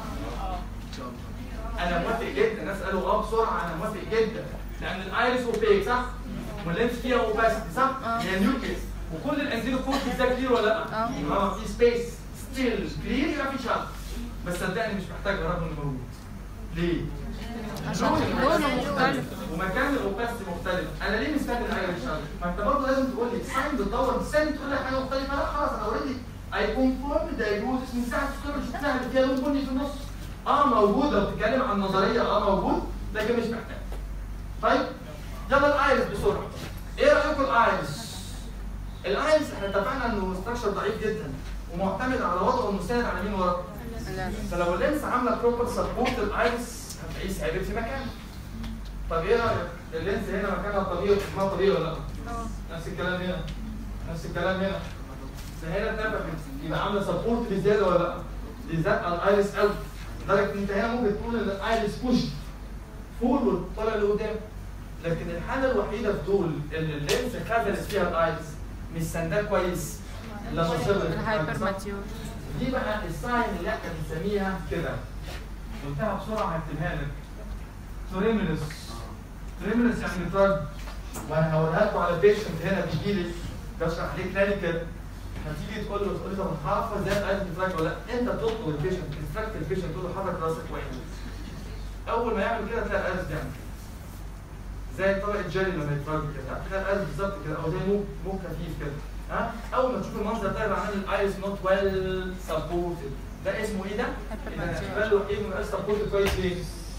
انا موافق جدا الناس قالوا اه بسرعه انا موافق جدا لان الايرس اوبيك صح؟ واللينس فيها اوباسيتي صح؟ آه. هي نيوكليس وكل الانزيرو كورتكس ده كلير ولا لا؟ آه. اه في سبيس ستيل كلير يبقى في شرط بس صدقني مش محتاج رغم انه موجود ليه؟ عشان لونه مختلف ومكان الاوباسيتي مختلف انا ليه مستني الايرس شرط؟ ما انت برضه لازم تقول لي الساين بتدور مستني تقول لي حاجه مختلفه لا خلاص انا اوريدي اي كونفورم دايجوزس من ساعه الصبح شفتها اللي فيها لون بني في النص اه موجود لو بتتكلم عن نظريه اه موجود لكن مش محتاج طيب يلا الايرس بسرعه ايه رايكم الايرس الايرس احنا اتفقنا انه ستراكشر ضعيف جدا ومعتمد على وضعه المساند على مين ورا لا فلو اللينس عامله بروبر سبورت الايرس هتلاقيه ثابت في مكانه طب ايه رايك اللينس هنا مكانها طبيعي ما طبيعي ولا لا نفس الكلام هنا نفس الكلام هنا ده هنا اتنفخت يبقى عامله سبورت بزياده ولا لا دي زقه الايرس قوي لدرجه ان انت هنا ممكن تقول ان الايرس بوش فورورد طالع لقدام لكن الحاله الوحيده في دول اللي اللينس خذلت فيها الايرس مش سنداه كويس لما صغرت الهايبر ماتيور دي بقى الساين اللي احنا بنسميها كده قلتها بسرعه هكتبها لك تريمينس تريمينس يعني مترج وانا هقولها لكم على بيشنت هنا بيجي لي بشرح ليه كلينيكال هتيجي تقول له تقول له طب هعرف ازاي القلب مترج ولا لا انت بتطلب البيشنت انستراكت البيشنت تقول له حرك راسك كويس اول ما يعمل كده تلاقي القلب بيعمل زي طبق الجيلي لما يتفرج كده تلاقي القلب بالظبط كده او زي مو مو خفيف كده ها اول ما تشوف المنظر ده يبقى عامل الايرس نوت ويل سبورتد ده اسمه ايه ده؟ اذا الاحتمال الوحيد انه مبقاش سبورتد كويس ليه؟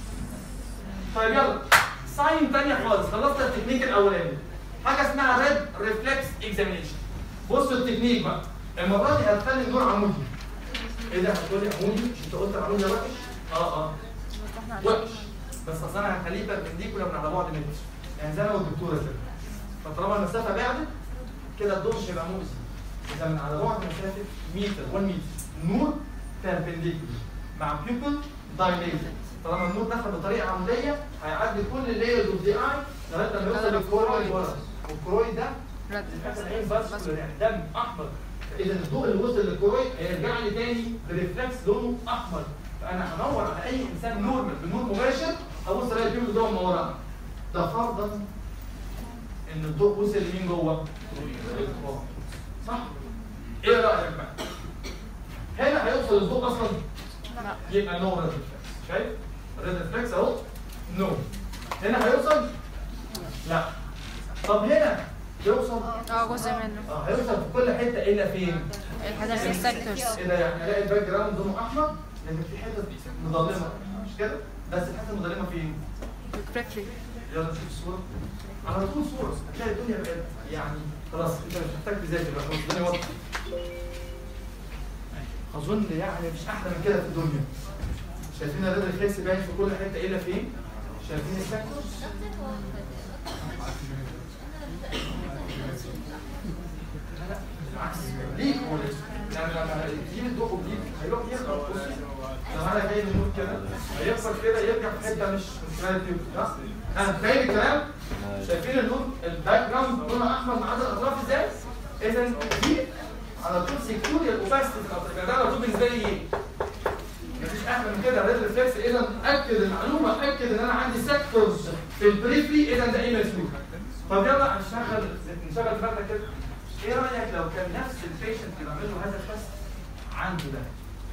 طيب يلا ساين تانية خالص خلصنا التكنيك الاولاني حاجه اسمها ريد ريفلكس اكزامينيشن بصوا التكنيك بقى المره دي هتخلي النور عمودي ايه ده هتقولي عمودي مش انت قلت العمودي ده وحش؟ اه اه وحش بس اصل انا هخليه بيربنديكولار من على بعد متر يعني زي انا والدكتوره كده فطالما المسافه بعدت كده الضوء مش هيبقى مؤذي اذا من على بعد مسافه متر 1 متر النور بيربنديكولار مع بيبل دايليتد طالما النور دخل بطريقه عموديه هيعدي كل اللايرز اوف ذا اي لغايه لما يوصل للكرويد ورا والكرويد ده بيحصل عين بس يعني دم احمر اذا الضوء اللي وصل للكرويد هيرجع لي تاني بريفلكس لونه احمر فانا هنور على اي انسان نورمال بنور مباشر هبص الاقي البيبل ده منوره ده فرضا ان الضوء وصل لمين جوه؟ للكرويد. صح؟ ايه رايك بقى؟ هنا هيوصل الضوء اصلا يبقى نو ريد ريفلكس شايف؟ ريد ريفلكس اهو نو هنا هيوصل؟ لا طب هنا يوصل اه جزء منه اه هيوصل في كل حته الا فين؟ الحاجات السيكتورز ايه ده يعني هلاقي الباك جراوند لونه احمر لان في حته مظلمه مش كده؟ بس الحته المظلمه فين؟ بريفري يلا نشوف الصوره على طول صوره هتلاقي الدنيا بقت يعني خلاص انت مش محتاج تذاكر بقى خلاص الدنيا واضحه اظن يعني مش احلى من كده في الدنيا شايفين الريد ريفلكس باين في كل حته الا فين؟ شايفين السكتور؟ لا لا بالعكس ليك هو لسه يعني لما يجيب الضوء وبليك هيروح يقرا بصي لو انا جاي من نور كده هيحصل كده يرجع في حته مش مش رايت ها انا فاهم الكلام شايفين النور الباك جراوند لونها احمر ما عدا الاطراف ازاي؟ اذا دي على طول سيكتوريال اوباستي في الاطراف يبقى ده على طول بالنسبه لي ايه؟ مفيش احلى من كده ريد ريفلكس اذا اكد المعلومه اكد ان انا عندي سيكتورز في البريفري اذا ده ايه مسلوك طب يلا نشغل نشغل دماغنا كده ايه رايك لو كان نفس البيشنت اللي بعمل له هذا التست عنده ده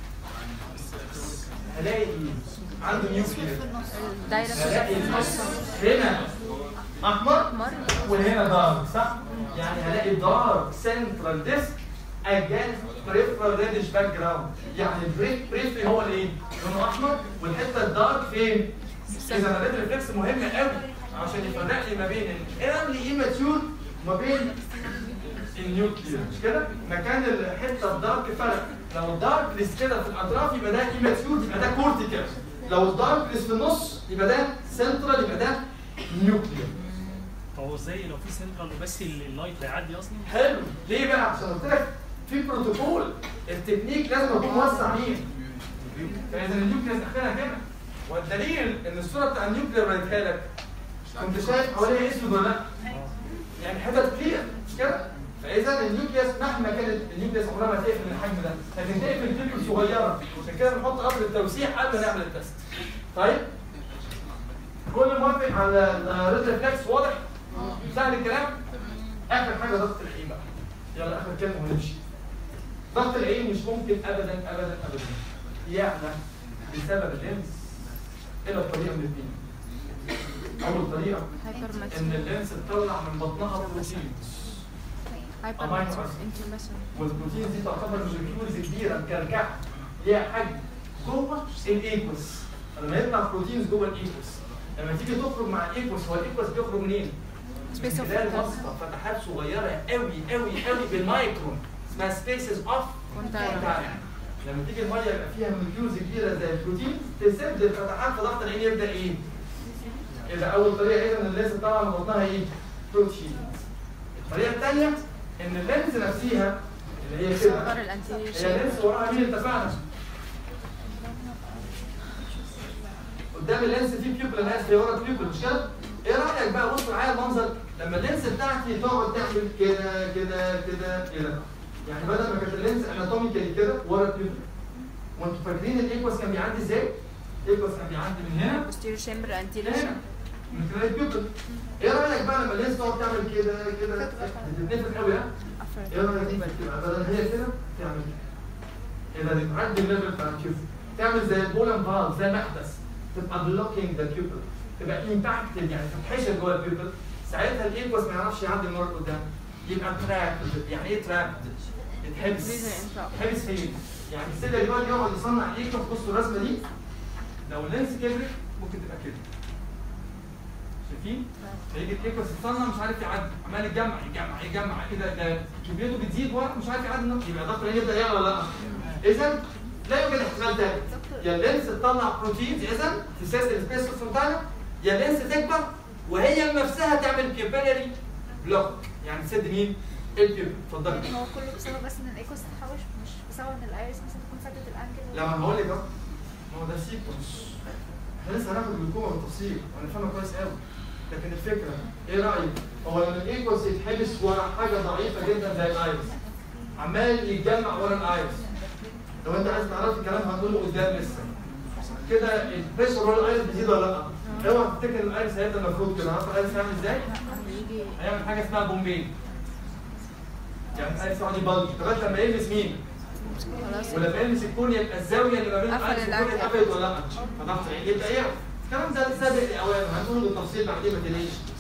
هلاقي ايه؟ عنده نيوكلير الدايره هلاقي في النص هنا احمر احمر وهنا دارك صح؟ يعني هلاقي دارك سنترال ديسك against peripheral reddish background يعني البريف بريفري هو الايه؟ لونه احمر والحته الدارك فين؟ اذا الريد ريفلكس مهم قوي عشان يفرق لي ما بين الايرلي ايماتيور وما بين النيوكلير مش كده؟ مكان الحته الدارك فرق لو الداركنس كده في الاطراف يبقى ده ايماتيور يبقى ده كورتيكال لو الداركنس في النص يبقى ده سنترال يبقى ده نيوكلير هو ازاي لو في سنترال وبس ال- اللايت هيعدي اصلا حلو ليه بقى عشان قلت لك في بروتوكول التكنيك لازم اكون موسع مين فاذا النيوكليس اخرها كده والدليل ان الصوره بتاع النيوكلير وريتها لك كنت شايف حواليها اسود ولا لا يعني حتت كتير مش كده فاذا النيوكليس مهما كانت النيوكليس عمرها ما تقفل من الحجم ده لكن تقفل تقفل صغيره عشان كده بنحط قبل التوسيع قبل ما نعمل التست طيب كل موافق على الريد ريفلكس واضح سهل الكلام اخر حاجه ضغط العين بقى يلا اخر كلمه ونمشي ضغط العين مش ممكن ابدا ابدا ابدا يعلى بسبب اللينس الى الطريقه من الاثنين اول طريقه هايبر ان اللينس تطلع من بطنها بروتين هايبر أمينو أسيد. انترميشن والبروتين دي تعتبر مولكيولز كبيره مكركعه ليها حجم جوه الايكوس لما يطلع بروتينز جوه الايكوس لما تيجي تخرج مع الايكوس هو الايكوس بيخرج منين؟ Space of خلال contact. وسط فتحات صغيره قوي قوي قوي بالمايكرون اسمها سبيسز اوف Contact. لما تيجي الميه يبقى فيها مولكيولز كبيره زي البروتين تسد الفتحات في ضغط العين يبدا ايه؟ اذا اول طريقه اذا اللينس طالعه من بطنها ايه؟ بروتين الطريقه الثانيه ان اللينس نفسها اللي هي كده صغر الانتيريور هي شيب لينس وراها مين اتفقنا؟ قدام اللينس في بيوبل انا اسف هي ورا بيوبل مش كده؟ ايه رايك بقى بص معايا المنظر لما اللينس بتاعتي تقعد تعمل كده كده كده كده يعني بدل ما كانت اللينس اناتوميكالي كده ورا بيوبل وانتوا فاكرين الايكوس كان بيعدي ازاي؟ الايكوس كان بيعدي من هنا posterior chamber anterior هنا chamber من خلال البيوبل ايه رايك بقى لما اللينس تقعد تعمل كده كده بتتنفخ قوي ها؟ upper ايه رايك انت تبقى بدل هي كده تعمل كده اذا بتعدي الليفل بتاع الكيوبل تعمل زي البولن فالف زي محبس تبقى بلوكينج ذا كيوبل تبقى امباكتد يعني تتحشر جوه الكيوبل ساعتها الايكوس ما يعرفش يعدي النور قدام يبقى تراكد يعني ايه تراكد؟ يتحبس Freezer and trap. يتحبس فين؟ يعني السيده اللي بقى يقعد يصنع ايكوس بصوا الرسمه دي لو اللينس كبرت ممكن تبقى كده شايفين؟ فيجي الايكوس يتصنع مش عارف يعدي عمال يتجمع يجمع يجمع كده ده كميته بتزيد ورا مش عارف يعدي النقطه يبقى ضغط العين يبدا يعلى ولا لا؟ اذا لا يوجد احتمال تاني يا اللينس تطلع بروتينز اذا تسيس السبيس فونتانا يا اللينس تكبر وهي نفسها تعمل بيبلري بلوك يعني تسد مين؟ البيبل اتفضلي هو كله بسبب بس ان الايكوس تتحوش مش بسبب ان الايرس مثلا تكون سدت الانجل لا ما انا هقول لك اهو ما هو ده سيكونس احنا لسه هناخد الجلوكوما بالتفصيل وهنفهمها كويس قوي لكن الفكره ايه رايك؟ هو لما الايكوس يتحبس ورا حاجه ضعيفه جدا زي الايرس عمال يتجمع ورا الايرس لو انت عايز تعرف الكلام هنقوله قدام لسه كده البريشر ورا الايرس بيزيد ولا لا؟ اوعى تفتكر ان الايرس هيفضل مفروض كده عارف الايرس هيعمل ازاي؟ يجي هيعمل حاجه اسمها بومبين يعني الايرس يقعد يبلج لغايه لما يلمس مين؟ خلاص ولما يلمس الكون يبقى الزاويه اللي ما بين قفل الألف والكون الألف. اتقفلت ولا لا؟ فضغط العين يبدا يعرف الكلام ده سابق لاوانه هنقوله بالتفصيل بعدين ما تقلقش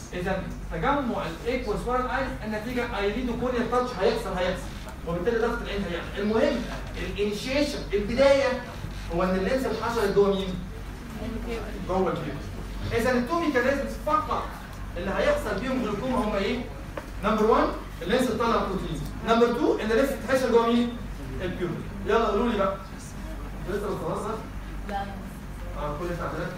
اذا تجمع الايكوس ورا الايس النتيجه ايريدو كوريا تاتش هيحصل هيحصل وبالتالي ضغط العين هيحصل المهم الانيشيشن البدايه هو ان اللينس اتحشرت جوه مين؟ جوه الكيوب اذا التو ميكانيزمز فقط اللي هيحصل بيهم جلوكوما هم ايه؟ نمبر 1 اللينس تطلع بروتين نمبر 2 ان اللينس تتحشر جوه مين؟ الكيوب يلا قولوا لي بقى لسه بتخلصها؟ لا اه كل التعديلات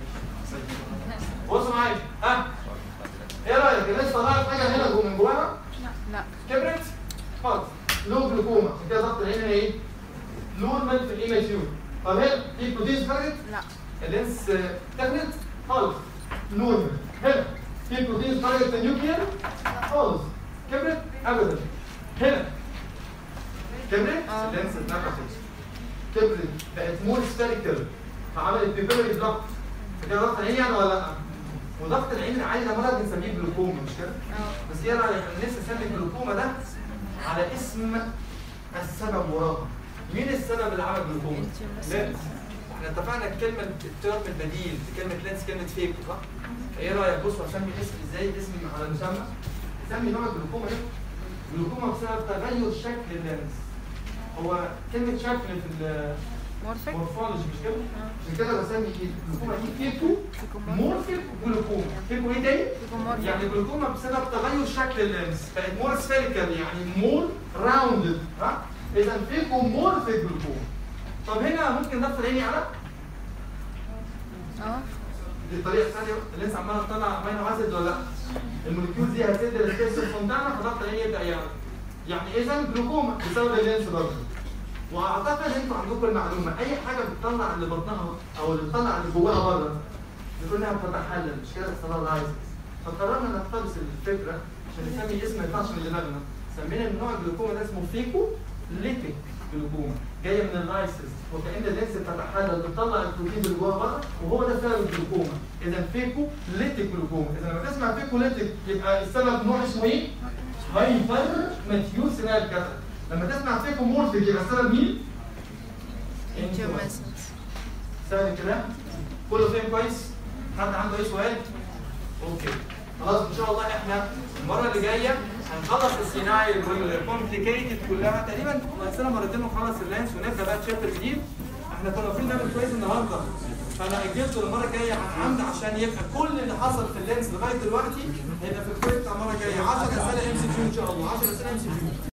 بصوا معايا ها ايه رايك الناس طلعت حاجه هنا جوه من جواها لا كبرت خالص لو جلوكوما عشان كده ضغط العين هنا ايه نورمال في الايماتيور طب هنا في بروتين خرجت لا اللينس آه، تخنت خالص نورمال هنا في بروتين خرجت في النيوكلير خالص كبرت ابدا هنا كبرت آه. اللينس اتنفخت كبرت بقت مور سفيريكال فعملت بيبري ضغط كده ضغط العين يعني ولا لا؟ وضغط العين العالي ده مرض بنسميه جلوكوما مش كده؟ اه بس ايه رايك الناس تسمي الجلوكوما ده على اسم السبب وراها مين السبب اللي عمل جلوكوما؟ لينس احنا اتفقنا كلمه الترم البديل كلمه لينس كلمه فيك صح؟ ايه رايك بصوا اسمي اسم ازاي اسم على المسمى سمي نوع الجلوكوما ده جلوكوما بسبب تغير شكل اللينس هو كلمه شكل في ال مورفيك مورفولوجي مش كده؟ عشان كده بسمي ايه؟ الجلوكوما دي فيكو مورفيك جلوكوما فيكو ايه تاني؟ يعني جلوكوما بسبب تغير شكل اللينس بقت مور سفيريكال يعني مور راوندد ها؟ اذا فيكو مورفيك جلوكوما طب هنا ممكن ضغط العين على اه دي الطريقه الثانيه اللينس عماله تطلع امينو اسيد ولا لا؟ الموليكيول دي هتسد السبيس بتاعنا فضغط العين يبدا يعلى يعني اذا جلوكوما بسبب اللينس برضه واعتقد انتوا عندكم المعلومه اي حاجه بتطلع اللي بطنها او اللي بتطلع اللي جواها بره بيكون لها بتتحلل مش كده اسمها لايسس فقررنا نقتبس الفكره عشان نسمي اسم ما يطلعش من دماغنا سمينا النوع الجلوكوما ده اسمه فيكو ليتيك جلوكوما جايه من اللايسس وكان اللينس بتتحلل بتطلع البروتين اللي جواها بره وهو ده سبب الجلوكوما اذا فيكو ليتيك جلوكوما اذا لما تسمع فيكو ليتيك يبقى السبب نوع اسمه ايه؟ هايبر ماتيوس سينال كاتر لما تسمع فيكو مورفيك يبقى السبب مين؟ سهل الكلام كله فاهم كويس حد عنده اي سؤال اوكي خلاص ان شاء الله احنا المره اللي جايه هنخلص السيناريو والكومبليكيتد كلها تقريبا ناقصنا مرتين ونخلص اللانس ونبدا بقى تشابتر جديد احنا كنا المفروض نعمل كويس النهارده فانا اجلته المره الجايه عن عشان يبقى كل اللي حصل في اللانس لغايه دلوقتي هيبقى في الكويس بتاع المره الجايه 10 اسئله ام سي كيو ان شاء الله 10 اسئله ام سي كيو